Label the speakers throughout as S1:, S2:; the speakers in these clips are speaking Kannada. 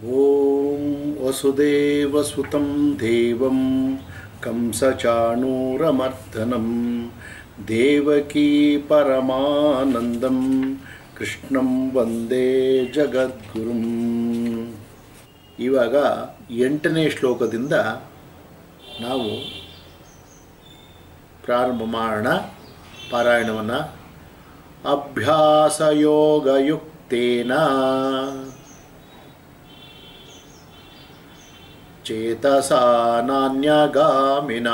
S1: ॐ वसुदेवसुतं देवं कंसचाणूरमर्दनं देवकी परमानन्दं ಕೃಷ್ಣಂ ವಂದೇ ಜಗದ್ಗುರುಂ ಇವಾಗ ಎಂಟನೇ ಶ್ಲೋಕದಿಂದ ನಾವು ಪ್ರಾರಂಭ ಮಾಡೋಣ ಪಾರಾಯಣವನ್ನು ಅಭ್ಯಾಸಯೋಗಯುಕ್ತೇನ ಚೇತಸಾ ನಾನ್ಯಗಾಮಿನ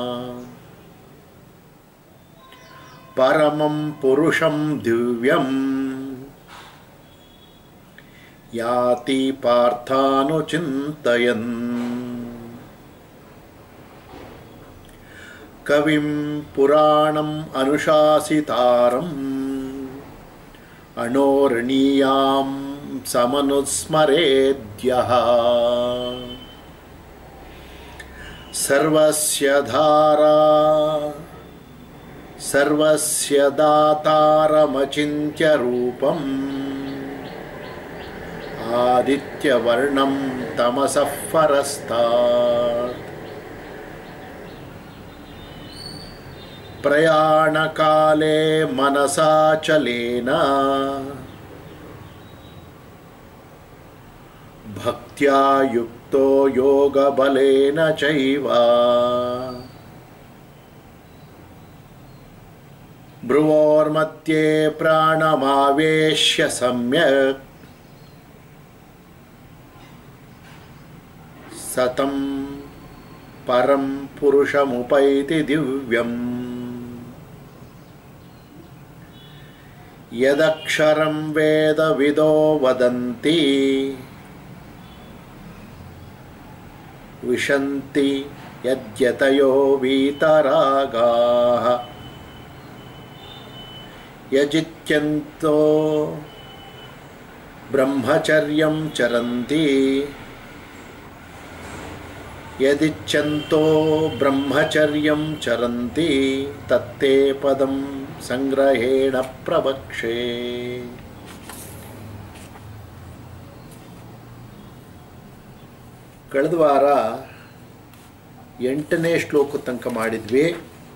S1: ಪರಮಂ ಪುರುಷಂ ದಿವ್ಯಂ ಯಾತಿ ಪಾರ್ಥಾನುಚಿಂತಯನ್ ಕವಿಂ ಪುರಾಣಂ ಅನುಶಾಸಿತಾರಂ ಅಣೋರಣೀಯಾಂ ಸಮನುಸ್ಮರೇದ್ಯಃ ಸರ್ವಸ್ಯ ಧಾರಾ ಸರ್ವಸ್ಯ ದಾತಾರಮಚಿಂತ್ಯ ರೂಪಂ ಆದಿತ್ಯವರ್ಣಂ ತಮಸಃ ಪರಸ್ತಾತ್ ಪ್ರಯಾಣಕಾಲೇ ಮನಸಾ ಚಲೇನ ಭಕ್ತ್ಯಾ ಯುಕ್ತೋ ಯೋಗಬಲೇನ ಚೈವ ಭ್ರುವೋರ್ಮಧ್ಯೆ ಪ್ರಾಣಮಾವೇಶ್ಯ ಸಮ್ಯಕ್ ಸತಂ ಪರಂ ಪುರುಷಮುಪೈತಿ ದಿವ್ಯಂ ಯದಕ್ಷರಂ ವೇದವಿದೋ ವದಂತಿ ವಿಶಂತಿ ಯದ್ಯತಯೋ ವೀತರಾಗಾಃ ಯಜಿತ್ಯಂತೋ ಬ್ರಹ್ಮಚರ್ಯಂ ಚರಂತಿ ಯದಿಚ್ಛಂತೋ ಬ್ರಹ್ಮಚರ್ಯಂ ಚರಂತಿ ತತ್ತೇ ಪದಂ ಸಂಗ್ರಹೇಣ ಪ್ರವಕ್ಷೆ ಕಳೆದ ವಾರ ಎಂಟನೇ ಶ್ಲೋಕ ತನಕ ಮಾಡಿದ್ವಿ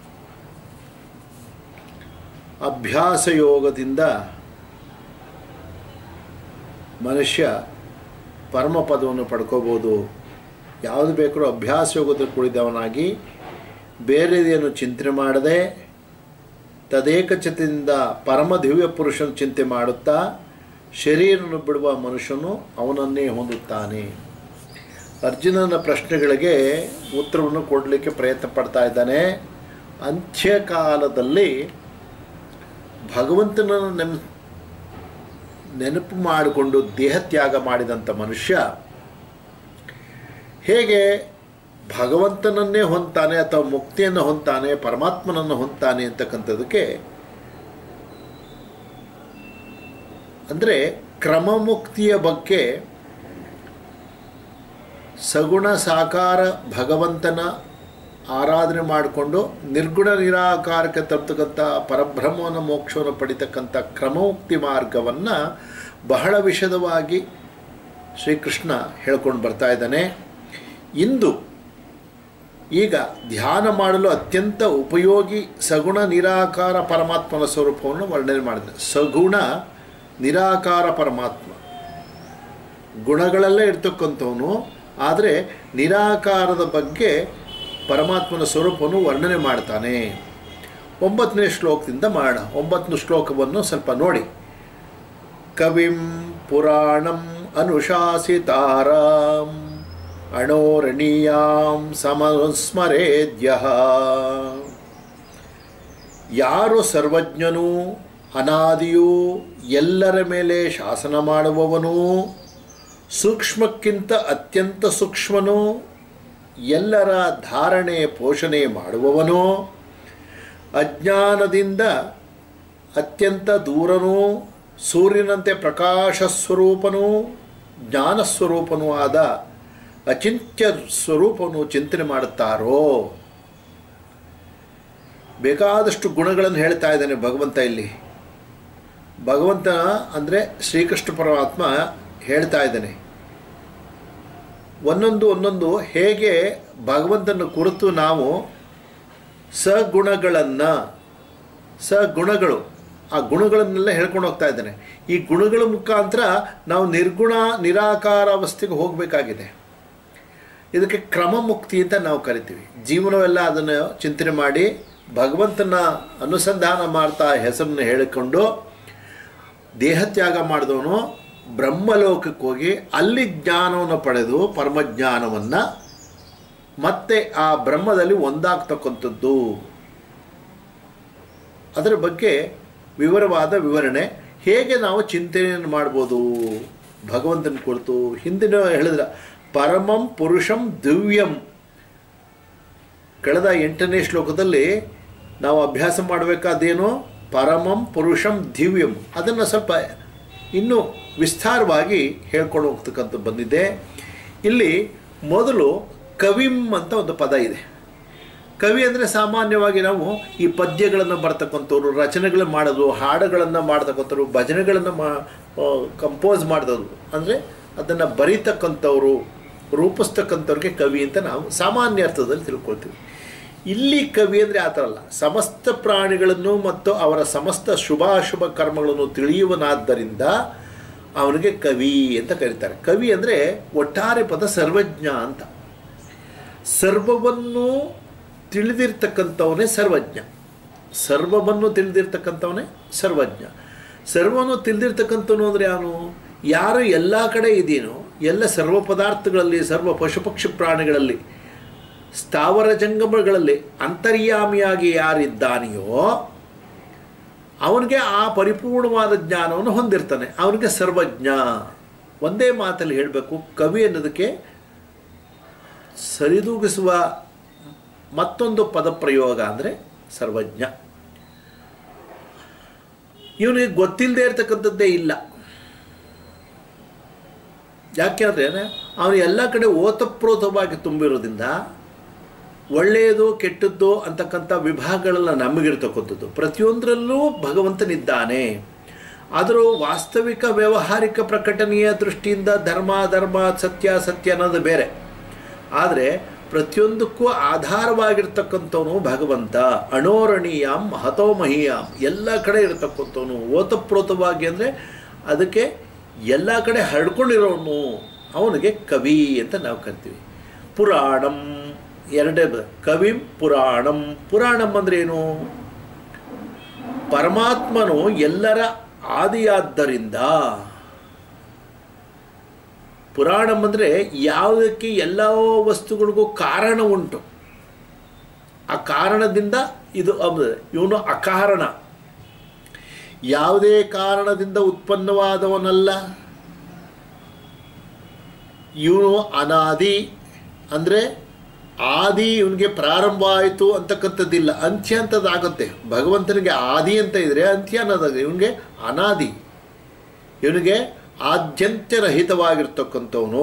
S1: ಅಭ್ಯಾಸ ಯೋಗದಿಂದ ಮನುಷ್ಯ ಪರಮಪದವನ್ನು ಪಡ್ಕೋಬೋದು ಯಾವುದು ಬೇಕಾದ್ರೂ ಅಭ್ಯಾಸ ಯೋಗದ ಕುಳಿದವನಾಗಿ ಬೇರೆದೇನು ಚಿಂತನೆ ಮಾಡದೆ ತದೇಕಚಿತದಿಂದ ಪರಮ ದಿವ್ಯ ಪುರುಷನ ಚಿಂತೆ ಮಾಡುತ್ತಾ ಶರೀರವನ್ನು ಬಿಡುವ ಮನುಷ್ಯನು ಅವನನ್ನೇ ಹೊಂದುತ್ತಾನೆ ಅರ್ಜುನನ ಪ್ರಶ್ನೆಗಳಿಗೆ ಉತ್ತರವನ್ನು ಕೊಡಲಿಕ್ಕೆ ಪ್ರಯತ್ನ ಪಡ್ತಾ ಇದ್ದಾನೆ ಅಂತ್ಯಕಾಲದಲ್ಲಿ ಭಗವಂತನನ್ನು ನೆಮ್ ನೆನಪು ಮಾಡಿಕೊಂಡು ದೇಹತ್ಯಾಗ ಮಾಡಿದಂಥ ಮನುಷ್ಯ ಹೇಗೆ ಭಗವಂತನನ್ನೇ ಹೊಂತಾನೆ ಅಥವಾ ಮುಕ್ತಿಯನ್ನು ಹೊಂತಾನೆ ಪರಮಾತ್ಮನನ್ನು ಹೊಂತಾನೆ ಅಂತಕ್ಕಂಥದ್ದಕ್ಕೆ ಅಂದರೆ ಕ್ರಮಮುಕ್ತಿಯ ಬಗ್ಗೆ ಸಗುಣ ಸಾಕಾರ ಭಗವಂತನ ಆರಾಧನೆ ಮಾಡಿಕೊಂಡು ನಿರ್ಗುಣ ನಿರಾಕಾರಕ್ಕೆ ತರ್ತಕ್ಕಂಥ ಪರಬ್ರಹ್ಮನ ಮೋಕ್ಷವನ್ನು ಪಡಿತಕ್ಕಂಥ ಕ್ರಮಮುಕ್ತಿ ಮಾರ್ಗವನ್ನು ಬಹಳ ವಿಶದವಾಗಿ ಶ್ರೀಕೃಷ್ಣ ಹೇಳ್ಕೊಂಡು ಬರ್ತಾ ಇದ್ದಾನೆ ಇಂದು ಈಗ ಧ್ಯಾನ ಮಾಡಲು ಅತ್ಯಂತ ಉಪಯೋಗಿ ಸಗುಣ ನಿರಾಕಾರ ಪರಮಾತ್ಮನ ಸ್ವರೂಪವನ್ನು ವರ್ಣನೆ ಮಾಡಿದೆ ಸಗುಣ ನಿರಾಕಾರ ಪರಮಾತ್ಮ ಗುಣಗಳಲ್ಲೇ ಇರ್ತಕ್ಕಂಥವನು ಆದರೆ ನಿರಾಕಾರದ ಬಗ್ಗೆ ಪರಮಾತ್ಮನ ಸ್ವರೂಪವನ್ನು ವರ್ಣನೆ ಮಾಡ್ತಾನೆ ಒಂಬತ್ತನೇ ಶ್ಲೋಕದಿಂದ ಮಾಡೋಣ ಒಂಬತ್ತನೇ ಶ್ಲೋಕವನ್ನು ಸ್ವಲ್ಪ ನೋಡಿ ಕವಿಂ ಪುರಾಣಂ ಅನುಶಾಸಿತಾರಾಂ ಅಣೋರಣೀಯಾಂ ಸಮಸ್ಮರೇದ್ಯ ಯಾರು ಸರ್ವಜ್ಞನೂ ಅನಾದಿಯೂ ಎಲ್ಲರ ಮೇಲೆ ಶಾಸನ ಮಾಡುವವನು ಸೂಕ್ಷ್ಮಕ್ಕಿಂತ ಅತ್ಯಂತ ಸೂಕ್ಷ್ಮನು ಎಲ್ಲರ ಧಾರಣೆ ಪೋಷಣೆ ಮಾಡುವವನು ಅಜ್ಞಾನದಿಂದ ಅತ್ಯಂತ ದೂರನೂ ಸೂರ್ಯನಂತೆ ಪ್ರಕಾಶ ಸ್ವರೂಪನೂ ಜ್ಞಾನಸ್ವರೂಪನೂ ಆದ ಅಚಿಂತ್ಯ ಸ್ವರೂಪವನ್ನು ಚಿಂತನೆ ಮಾಡುತ್ತಾರೋ ಬೇಕಾದಷ್ಟು ಗುಣಗಳನ್ನು ಹೇಳ್ತಾ ಇದ್ದಾನೆ ಭಗವಂತ ಇಲ್ಲಿ ಭಗವಂತ ಅಂದರೆ ಶ್ರೀಕೃಷ್ಣ ಪರಮಾತ್ಮ ಹೇಳ್ತಾ ಇದ್ದಾನೆ ಒಂದೊಂದು ಒಂದೊಂದು ಹೇಗೆ ಭಗವಂತನ ಕುರಿತು ನಾವು ಸಗುಣಗಳನ್ನು ಸಗುಣಗಳು ಆ ಗುಣಗಳನ್ನೆಲ್ಲ ಹೇಳ್ಕೊಂಡು ಹೋಗ್ತಾ ಇದ್ದಾನೆ ಈ ಗುಣಗಳ ಮುಖಾಂತರ ನಾವು ನಿರ್ಗುಣ ನಿರಾಕಾರ ಅವಸ್ಥೆಗೆ ಹೋಗಬೇಕಾಗಿದೆ ಇದಕ್ಕೆ ಕ್ರಮ ಮುಕ್ತಿ ಅಂತ ನಾವು ಕರಿತೀವಿ ಜೀವನವೆಲ್ಲ ಅದನ್ನು ಚಿಂತನೆ ಮಾಡಿ ಭಗವಂತನ ಅನುಸಂಧಾನ ಮಾಡ್ತಾ ಹೆಸರನ್ನು ಹೇಳಿಕೊಂಡು ದೇಹತ್ಯಾಗ ಮಾಡಿದವನು ಬ್ರಹ್ಮಲೋಕಕ್ಕೆ ಹೋಗಿ ಅಲ್ಲಿ ಜ್ಞಾನವನ್ನು ಪಡೆದು ಪರಮಜ್ಞಾನವನ್ನು ಮತ್ತೆ ಆ ಬ್ರಹ್ಮದಲ್ಲಿ ಒಂದಾಗ್ತಕ್ಕಂಥದ್ದು ಅದರ ಬಗ್ಗೆ ವಿವರವಾದ ವಿವರಣೆ ಹೇಗೆ ನಾವು ಚಿಂತನೆಯನ್ನು ಮಾಡ್ಬೋದು ಭಗವಂತನ ಕುರಿತು ಹಿಂದಿನ ಹೇಳಿದ್ರ ಪರಮಂ ಪುರುಷಂ ದಿವ್ಯಂ ಕಳೆದ ಎಂಟನೇ ಶ್ಲೋಕದಲ್ಲಿ ನಾವು ಅಭ್ಯಾಸ ಮಾಡಬೇಕಾದೇನು ಪರಮಂ ಪುರುಷಂ ದಿವ್ಯಂ ಅದನ್ನು ಸ್ವಲ್ಪ ಇನ್ನೂ ವಿಸ್ತಾರವಾಗಿ ಹೇಳ್ಕೊಂಡು ಹೋಗ್ತಕ್ಕಂಥ ಬಂದಿದೆ ಇಲ್ಲಿ ಮೊದಲು ಕವಿಂ ಅಂತ ಒಂದು ಪದ ಇದೆ ಕವಿ ಅಂದರೆ ಸಾಮಾನ್ಯವಾಗಿ ನಾವು ಈ ಪದ್ಯಗಳನ್ನು ಬರ್ತಕ್ಕಂಥವ್ರು ರಚನೆಗಳನ್ನು ಮಾಡೋದು ಹಾಡುಗಳನ್ನು ಮಾಡ್ತಕ್ಕಂಥವ್ರು ಭಜನೆಗಳನ್ನು ಮಾ ಕಂಪೋಸ್ ಮಾಡಿದವರು ಅಂದರೆ ಅದನ್ನು ಬರೀತಕ್ಕಂಥವ್ರು ರೂಪಿಸ್ತಕ್ಕಂಥವ್ರಿಗೆ ಕವಿ ಅಂತ ನಾವು ಸಾಮಾನ್ಯ ಅರ್ಥದಲ್ಲಿ ತಿಳ್ಕೊಳ್ತೀವಿ ಇಲ್ಲಿ ಕವಿ ಅಂದರೆ ಆ ಥರ ಅಲ್ಲ ಸಮಸ್ತ ಪ್ರಾಣಿಗಳನ್ನು ಮತ್ತು ಅವರ ಸಮಸ್ತ ಶುಭಾಶುಭ ಕರ್ಮಗಳನ್ನು ತಿಳಿಯುವನಾದ್ದರಿಂದ ಅವನಿಗೆ ಕವಿ ಅಂತ ಕರೀತಾರೆ ಕವಿ ಅಂದರೆ ಒಟ್ಟಾರೆ ಪದ ಸರ್ವಜ್ಞ ಅಂತ ಸರ್ವವನ್ನು ತಿಳಿದಿರ್ತಕ್ಕಂಥವನೇ ಸರ್ವಜ್ಞ ಸರ್ವವನ್ನು ತಿಳಿದಿರ್ತಕ್ಕಂಥವನೇ ಸರ್ವಜ್ಞ ಸರ್ವವನ್ನು ತಿಳಿದಿರ್ತಕ್ಕಂಥವನು ಅಂದರೆ ಅವನು ಯಾರು ಎಲ್ಲ ಕಡೆ ಇದೆಯೋ ಎಲ್ಲ ಸರ್ವ ಪದಾರ್ಥಗಳಲ್ಲಿ ಸರ್ವ ಪಶು ಪಕ್ಷಿ ಪ್ರಾಣಿಗಳಲ್ಲಿ ಸ್ಥಾವರ ಜಂಗಮಗಳಲ್ಲಿ ಅಂತರ್ಯಾಮಿಯಾಗಿ ಯಾರಿದ್ದಾನೆಯೋ ಅವನಿಗೆ ಆ ಪರಿಪೂರ್ಣವಾದ ಜ್ಞಾನವನ್ನು ಹೊಂದಿರ್ತಾನೆ ಅವನಿಗೆ ಸರ್ವಜ್ಞ ಒಂದೇ ಮಾತಲ್ಲಿ ಹೇಳಬೇಕು ಕವಿ ಅನ್ನೋದಕ್ಕೆ ಸರಿದೂಗಿಸುವ ಮತ್ತೊಂದು ಪದಪ್ರಯೋಗ ಅಂದರೆ ಸರ್ವಜ್ಞ ಇವನಿಗೆ ಗೊತ್ತಿಲ್ಲದೆ ಇರತಕ್ಕಂಥದ್ದೇ ಇಲ್ಲ ಯಾಕೆಂದರೆ ಅವನು ಎಲ್ಲ ಕಡೆ ಓತಪ್ರೋತವಾಗಿ ತುಂಬಿರೋದ್ರಿಂದ ಒಳ್ಳೆಯದು ಕೆಟ್ಟದ್ದು ಅಂತಕ್ಕಂಥ ವಿಭಾಗಗಳೆಲ್ಲ ನಮಗಿರ್ತಕ್ಕಂಥದ್ದು ಪ್ರತಿಯೊಂದರಲ್ಲೂ ಭಗವಂತನಿದ್ದಾನೆ ಆದರೂ ವಾಸ್ತವಿಕ ವ್ಯಾವಹಾರಿಕ ಪ್ರಕಟಣೆಯ ದೃಷ್ಟಿಯಿಂದ ಧರ್ಮ ಧರ್ಮ ಸತ್ಯ ಸತ್ಯ ಅನ್ನೋದು ಬೇರೆ ಆದರೆ ಪ್ರತಿಯೊಂದಕ್ಕೂ ಆಧಾರವಾಗಿರ್ತಕ್ಕಂಥವನು ಭಗವಂತ ಅಣೋರಣೀಯಾಂ ಮಹತೋಮಹೀಯಾಂ ಎಲ್ಲ ಕಡೆ ಇರತಕ್ಕಂಥವನು ಓತಪ್ರೋತವಾಗಿ ಅಂದರೆ ಅದಕ್ಕೆ ಎಲ್ಲ ಕಡೆ ಹರಡ್ಕೊಂಡಿರೋನು ಅವನಿಗೆ ಕವಿ ಅಂತ ನಾವು ಕರಿತೀವಿ ಪುರಾಣಂ ಎರಡೇ ಬ ಕವಿಂ ಪುರಾಣಂ ಪುರಾಣಂ ಅಂದ್ರೆ ಏನು ಪರಮಾತ್ಮನು ಎಲ್ಲರ ಆದಿಯಾದ್ದರಿಂದ ಪುರಾಣಂ ಅಂದರೆ ಯಾವುದಕ್ಕೆ ಎಲ್ಲ ವಸ್ತುಗಳಿಗೂ ಕಾರಣ ಉಂಟು ಆ ಕಾರಣದಿಂದ ಇದು ಇವನು ಅಕಾರಣ ಯಾವುದೇ ಕಾರಣದಿಂದ ಉತ್ಪನ್ನವಾದವನಲ್ಲ ಇವನು ಅನಾದಿ ಅಂದರೆ ಆದಿ ಇವನಿಗೆ ಪ್ರಾರಂಭ ಆಯಿತು ಅಂತಕ್ಕಂಥದ್ದಿಲ್ಲ ಅಂತ್ಯ ಅಂತದಾಗುತ್ತೆ ಭಗವಂತನಿಗೆ ಆದಿ ಅಂತ ಇದ್ರೆ ಅಂತ್ಯ ಅನ್ನೋದಾಗುತ್ತೆ ಇವನಿಗೆ ಅನಾದಿ ಇವನಿಗೆ ಆದ್ಯಂತ್ಯರಹಿತವಾಗಿರ್ತಕ್ಕಂಥವನು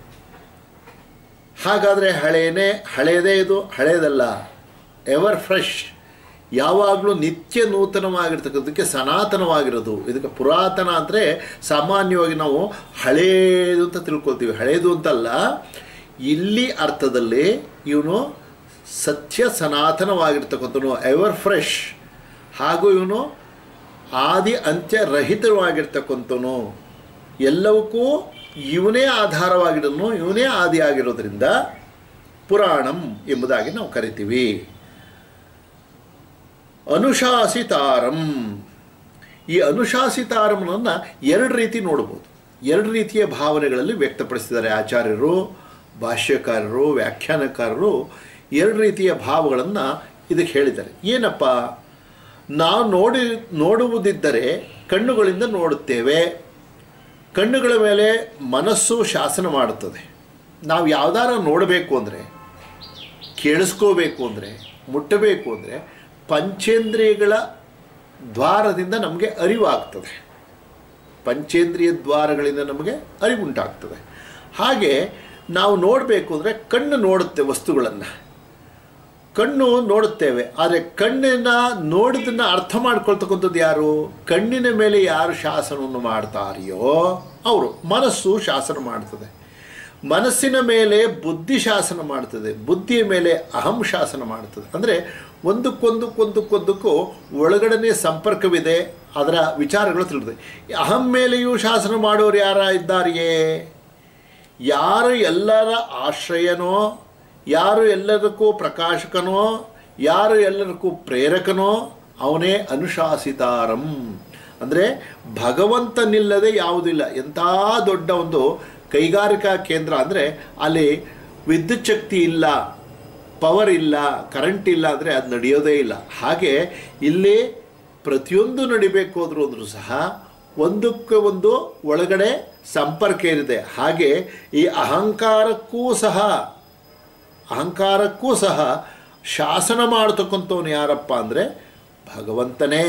S1: ಹಾಗಾದರೆ ಹಳೇನೇ ಹಳೇದೇ ಇದು ಹಳೇದಲ್ಲ ಎವರ್ ಫ್ರೆಶ್ ಯಾವಾಗಲೂ ನಿತ್ಯ ನೂತನವಾಗಿರ್ತಕ್ಕಂಥದ್ದಕ್ಕೆ ಸನಾತನವಾಗಿರೋದು ಇದಕ್ಕೆ ಪುರಾತನ ಅಂದರೆ ಸಾಮಾನ್ಯವಾಗಿ ನಾವು ಹಳೇದು ಅಂತ ತಿಳ್ಕೊಳ್ತೀವಿ ಹಳೇದು ಅಂತಲ್ಲ ಇಲ್ಲಿ ಅರ್ಥದಲ್ಲಿ ಇವನು ಸತ್ಯ ಸನಾತನವಾಗಿರ್ತಕ್ಕಂಥನು ಎವರ್ ಫ್ರೆಶ್ ಹಾಗೂ ಇವನು ಆದಿ ಅಂತ್ಯ ರಹಿತವಾಗಿರ್ತಕ್ಕಂಥನು ಎಲ್ಲವಕ್ಕೂ ಇವನೇ ಆಧಾರವಾಗಿರೋನು ಇವನೇ ಆದಿಯಾಗಿರೋದ್ರಿಂದ ಪುರಾಣಂ ಎಂಬುದಾಗಿ ನಾವು ಕರಿತೀವಿ ಅನುಶಾಸಿತಾರಂ ಈ ಅನುಶಾಸಿತಾರಮನನ್ನು ಎರಡು ರೀತಿ ನೋಡ್ಬೋದು ಎರಡು ರೀತಿಯ ಭಾವನೆಗಳಲ್ಲಿ ವ್ಯಕ್ತಪಡಿಸಿದ್ದಾರೆ ಆಚಾರ್ಯರು ಭಾಷ್ಯಕಾರರು ವ್ಯಾಖ್ಯಾನಕಾರರು ಎರಡು ರೀತಿಯ ಭಾವಗಳನ್ನು ಇದಕ್ಕೆ ಹೇಳಿದ್ದಾರೆ ಏನಪ್ಪ ನಾವು ನೋಡಿ ನೋಡುವುದಿದ್ದರೆ ಕಣ್ಣುಗಳಿಂದ ನೋಡುತ್ತೇವೆ ಕಣ್ಣುಗಳ ಮೇಲೆ ಮನಸ್ಸು ಶಾಸನ ಮಾಡುತ್ತದೆ ನಾವು ಯಾವ್ದಾರ ನೋಡಬೇಕು ಅಂದರೆ ಕೇಳಿಸ್ಕೋಬೇಕು ಅಂದರೆ ಮುಟ್ಟಬೇಕು ಅಂದರೆ ಪಂಚೇಂದ್ರಿಯಗಳ ದ್ವಾರದಿಂದ ನಮಗೆ ಅರಿವಾಗ್ತದೆ ಪಂಚೇಂದ್ರಿಯ ದ್ವಾರಗಳಿಂದ ನಮಗೆ ಅರಿವುಂಟಾಗ್ತದೆ ಹಾಗೆ ನಾವು ನೋಡಬೇಕು ಅಂದರೆ ಕಣ್ಣು ನೋಡುತ್ತೆ ವಸ್ತುಗಳನ್ನು ಕಣ್ಣು ನೋಡುತ್ತೇವೆ ಆದರೆ ಕಣ್ಣಿನ ನೋಡಿದ್ದನ್ನು ಅರ್ಥ ಮಾಡ್ಕೊಳ್ತಕ್ಕಂಥದ್ದು ಯಾರು ಕಣ್ಣಿನ ಮೇಲೆ ಯಾರು ಶಾಸನವನ್ನು ಮಾಡ್ತಾರೆಯೋ ಅವರು ಮನಸ್ಸು ಶಾಸನ ಮಾಡ್ತದೆ ಮನಸ್ಸಿನ ಮೇಲೆ ಬುದ್ಧಿ ಶಾಸನ ಮಾಡ್ತದೆ ಬುದ್ಧಿಯ ಮೇಲೆ ಅಹಂ ಶಾಸನ ಮಾಡ್ತದೆ ಅಂದರೆ ಒಂದಕ್ಕೊಂದಕ್ಕೊಂದಕ್ಕೊಂದಕ್ಕೂ ಒಳಗಡೆನೇ ಸಂಪರ್ಕವಿದೆ ಅದರ ವಿಚಾರಗಳು ತಿಳಿದಿದೆ ಅಹಂ ಮೇಲೆಯೂ ಶಾಸನ ಮಾಡೋರು ಯಾರ ಇದ್ದಾರೆಯೇ ಯಾರು ಎಲ್ಲರ ಆಶ್ರಯನೋ ಯಾರು ಎಲ್ಲದಕ್ಕೂ ಪ್ರಕಾಶಕನೋ ಯಾರು ಎಲ್ಲದಕ್ಕೂ ಪ್ರೇರಕನೋ ಅವನೇ ಅನುಶಾಸಿತಾರಂ ಅಂದರೆ ಭಗವಂತನಿಲ್ಲದೆ ಯಾವುದಿಲ್ಲ ಎಂಥ ದೊಡ್ಡ ಒಂದು ಕೈಗಾರಿಕಾ ಕೇಂದ್ರ ಅಂದರೆ ಅಲ್ಲಿ ವಿದ್ಯುತ್ ಶಕ್ತಿ ಇಲ್ಲ ಪವರ್ ಇಲ್ಲ ಕರೆಂಟ್ ಇಲ್ಲ ಅಂದರೆ ಅದು ನಡೆಯೋದೇ ಇಲ್ಲ ಹಾಗೆ ಇಲ್ಲಿ ಪ್ರತಿಯೊಂದು ನಡಿಬೇಕು ಅಂದ್ರೂ ಅಂದರೂ ಸಹ ಒಂದಕ್ಕೆ ಒಂದು ಒಳಗಡೆ ಸಂಪರ್ಕ ಏನಿದೆ ಹಾಗೆ ಈ ಅಹಂಕಾರಕ್ಕೂ ಸಹ ಅಹಂಕಾರಕ್ಕೂ ಸಹ ಶಾಸನ ಮಾಡತಕ್ಕಂಥವನು ಯಾರಪ್ಪ ಅಂದರೆ ಭಗವಂತನೇ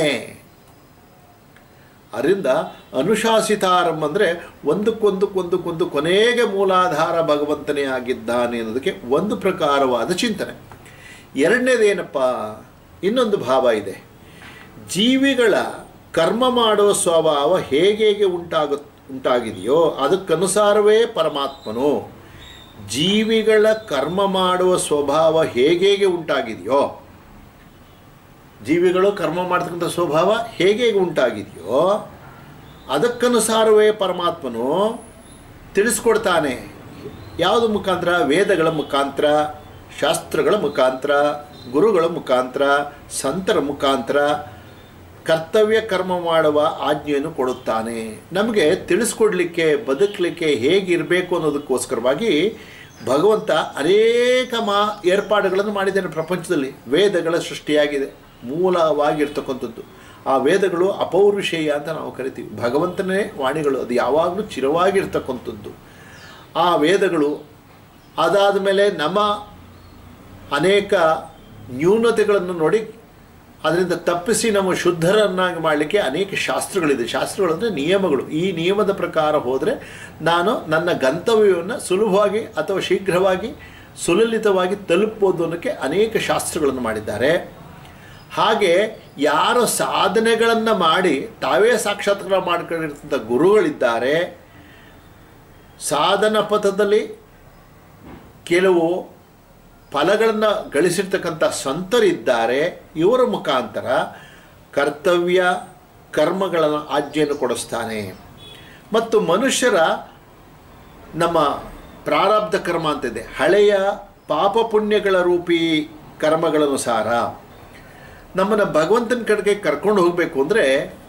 S1: ಅದರಿಂದ ಅನುಶಾಸಿತಾರಂ ಅಂದರೆ ಒಂದಕ್ಕೊಂದಕ್ಕೊಂದಕ್ಕೊಂದು ಕೊನೆಗೆ ಮೂಲಾಧಾರ ಭಗವಂತನೇ ಆಗಿದ್ದಾನೆ ಅನ್ನೋದಕ್ಕೆ ಒಂದು ಪ್ರಕಾರವಾದ ಚಿಂತನೆ ಎರಡನೇದೇನಪ್ಪ ಇನ್ನೊಂದು ಭಾವ ಇದೆ ಜೀವಿಗಳ ಕರ್ಮ ಮಾಡುವ ಸ್ವಭಾವ ಹೇಗೆ ಹೇಗೆ ಉಂಟಾಗ ಉಂಟಾಗಿದೆಯೋ ಅದಕ್ಕನುಸಾರವೇ ಪರಮಾತ್ಮನು ಜೀವಿಗಳ ಕರ್ಮ ಮಾಡುವ ಸ್ವಭಾವ ಹೇಗೆ ಹೇಗೆ ಉಂಟಾಗಿದೆಯೋ ಜೀವಿಗಳು ಕರ್ಮ ಮಾಡ್ತಕ್ಕಂಥ ಸ್ವಭಾವ ಹೇಗೆ ಹೇಗೆ ಉಂಟಾಗಿದೆಯೋ ಅದಕ್ಕನುಸಾರವೇ ಪರಮಾತ್ಮನು ತಿಳಿಸ್ಕೊಡ್ತಾನೆ ಯಾವುದು ಮುಖಾಂತರ ವೇದಗಳ ಮುಖಾಂತರ ಶಾಸ್ತ್ರಗಳ ಮುಖಾಂತರ ಗುರುಗಳ ಮುಖಾಂತರ ಸಂತರ ಮುಖಾಂತರ ಕರ್ತವ್ಯ ಕರ್ಮ ಮಾಡುವ ಆಜ್ಞೆಯನ್ನು ಕೊಡುತ್ತಾನೆ ನಮಗೆ ತಿಳಿಸ್ಕೊಡ್ಲಿಕ್ಕೆ ಬದುಕಲಿಕ್ಕೆ ಹೇಗಿರಬೇಕು ಅನ್ನೋದಕ್ಕೋಸ್ಕರವಾಗಿ ಭಗವಂತ ಅನೇಕ ಮಾ ಏರ್ಪಾಡುಗಳನ್ನು ಮಾಡಿದ್ದಾನೆ ಪ್ರಪಂಚದಲ್ಲಿ ವೇದಗಳ ಸೃಷ್ಟಿಯಾಗಿದೆ ಮೂಲವಾಗಿರ್ತಕ್ಕಂಥದ್ದು ಆ ವೇದಗಳು ಅಪೌರುಷೇಯ ಅಂತ ನಾವು ಕರಿತೀವಿ ಭಗವಂತನೇ ವಾಣಿಗಳು ಅದು ಯಾವಾಗಲೂ ಚಿರವಾಗಿರ್ತಕ್ಕಂಥದ್ದು ಆ ವೇದಗಳು ಅದಾದ ಮೇಲೆ ನಮ್ಮ ಅನೇಕ ನ್ಯೂನತೆಗಳನ್ನು ನೋಡಿ ಅದರಿಂದ ತಪ್ಪಿಸಿ ನಮ್ಮ ಶುದ್ಧರನ್ನಾಗಿ ಮಾಡಲಿಕ್ಕೆ ಅನೇಕ ಶಾಸ್ತ್ರಗಳಿದೆ ಶಾಸ್ತ್ರಗಳು ಅಂದರೆ ನಿಯಮಗಳು ಈ ನಿಯಮದ ಪ್ರಕಾರ ಹೋದರೆ ನಾನು ನನ್ನ ಗಂತವ್ಯವನ್ನು ಸುಲಭವಾಗಿ ಅಥವಾ ಶೀಘ್ರವಾಗಿ ಸುಲಲಿತವಾಗಿ ತಲುಪ್ಬೋದು ಅನ್ನೋಕ್ಕೆ ಅನೇಕ ಶಾಸ್ತ್ರಗಳನ್ನು ಮಾಡಿದ್ದಾರೆ ಹಾಗೆ ಯಾರು ಸಾಧನೆಗಳನ್ನು ಮಾಡಿ ತಾವೇ ಸಾಕ್ಷಾತ್ಕಾರ ಮಾಡ್ಕೊಂಡಿರ್ತಂಥ ಗುರುಗಳಿದ್ದಾರೆ ಸಾಧನ ಪಥದಲ್ಲಿ ಕೆಲವು ಫಲಗಳನ್ನು ಗಳಿಸಿರ್ತಕ್ಕಂಥ ಸಂತರಿದ್ದಾರೆ ಇವರ ಮುಖಾಂತರ ಕರ್ತವ್ಯ ಕರ್ಮಗಳ ಆಜ್ಞೆಯನ್ನು ಕೊಡಿಸ್ತಾನೆ ಮತ್ತು ಮನುಷ್ಯರ ನಮ್ಮ ಪ್ರಾರಬ್ಧ ಕರ್ಮ ಅಂತಿದೆ ಹಳೆಯ ಪಾಪ ಪುಣ್ಯಗಳ ರೂಪಿ ಕರ್ಮಗಳನುಸಾರ ನಮ್ಮನ್ನು ಭಗವಂತನ ಕಡೆಗೆ ಕರ್ಕೊಂಡು ಹೋಗಬೇಕು ಅಂದರೆ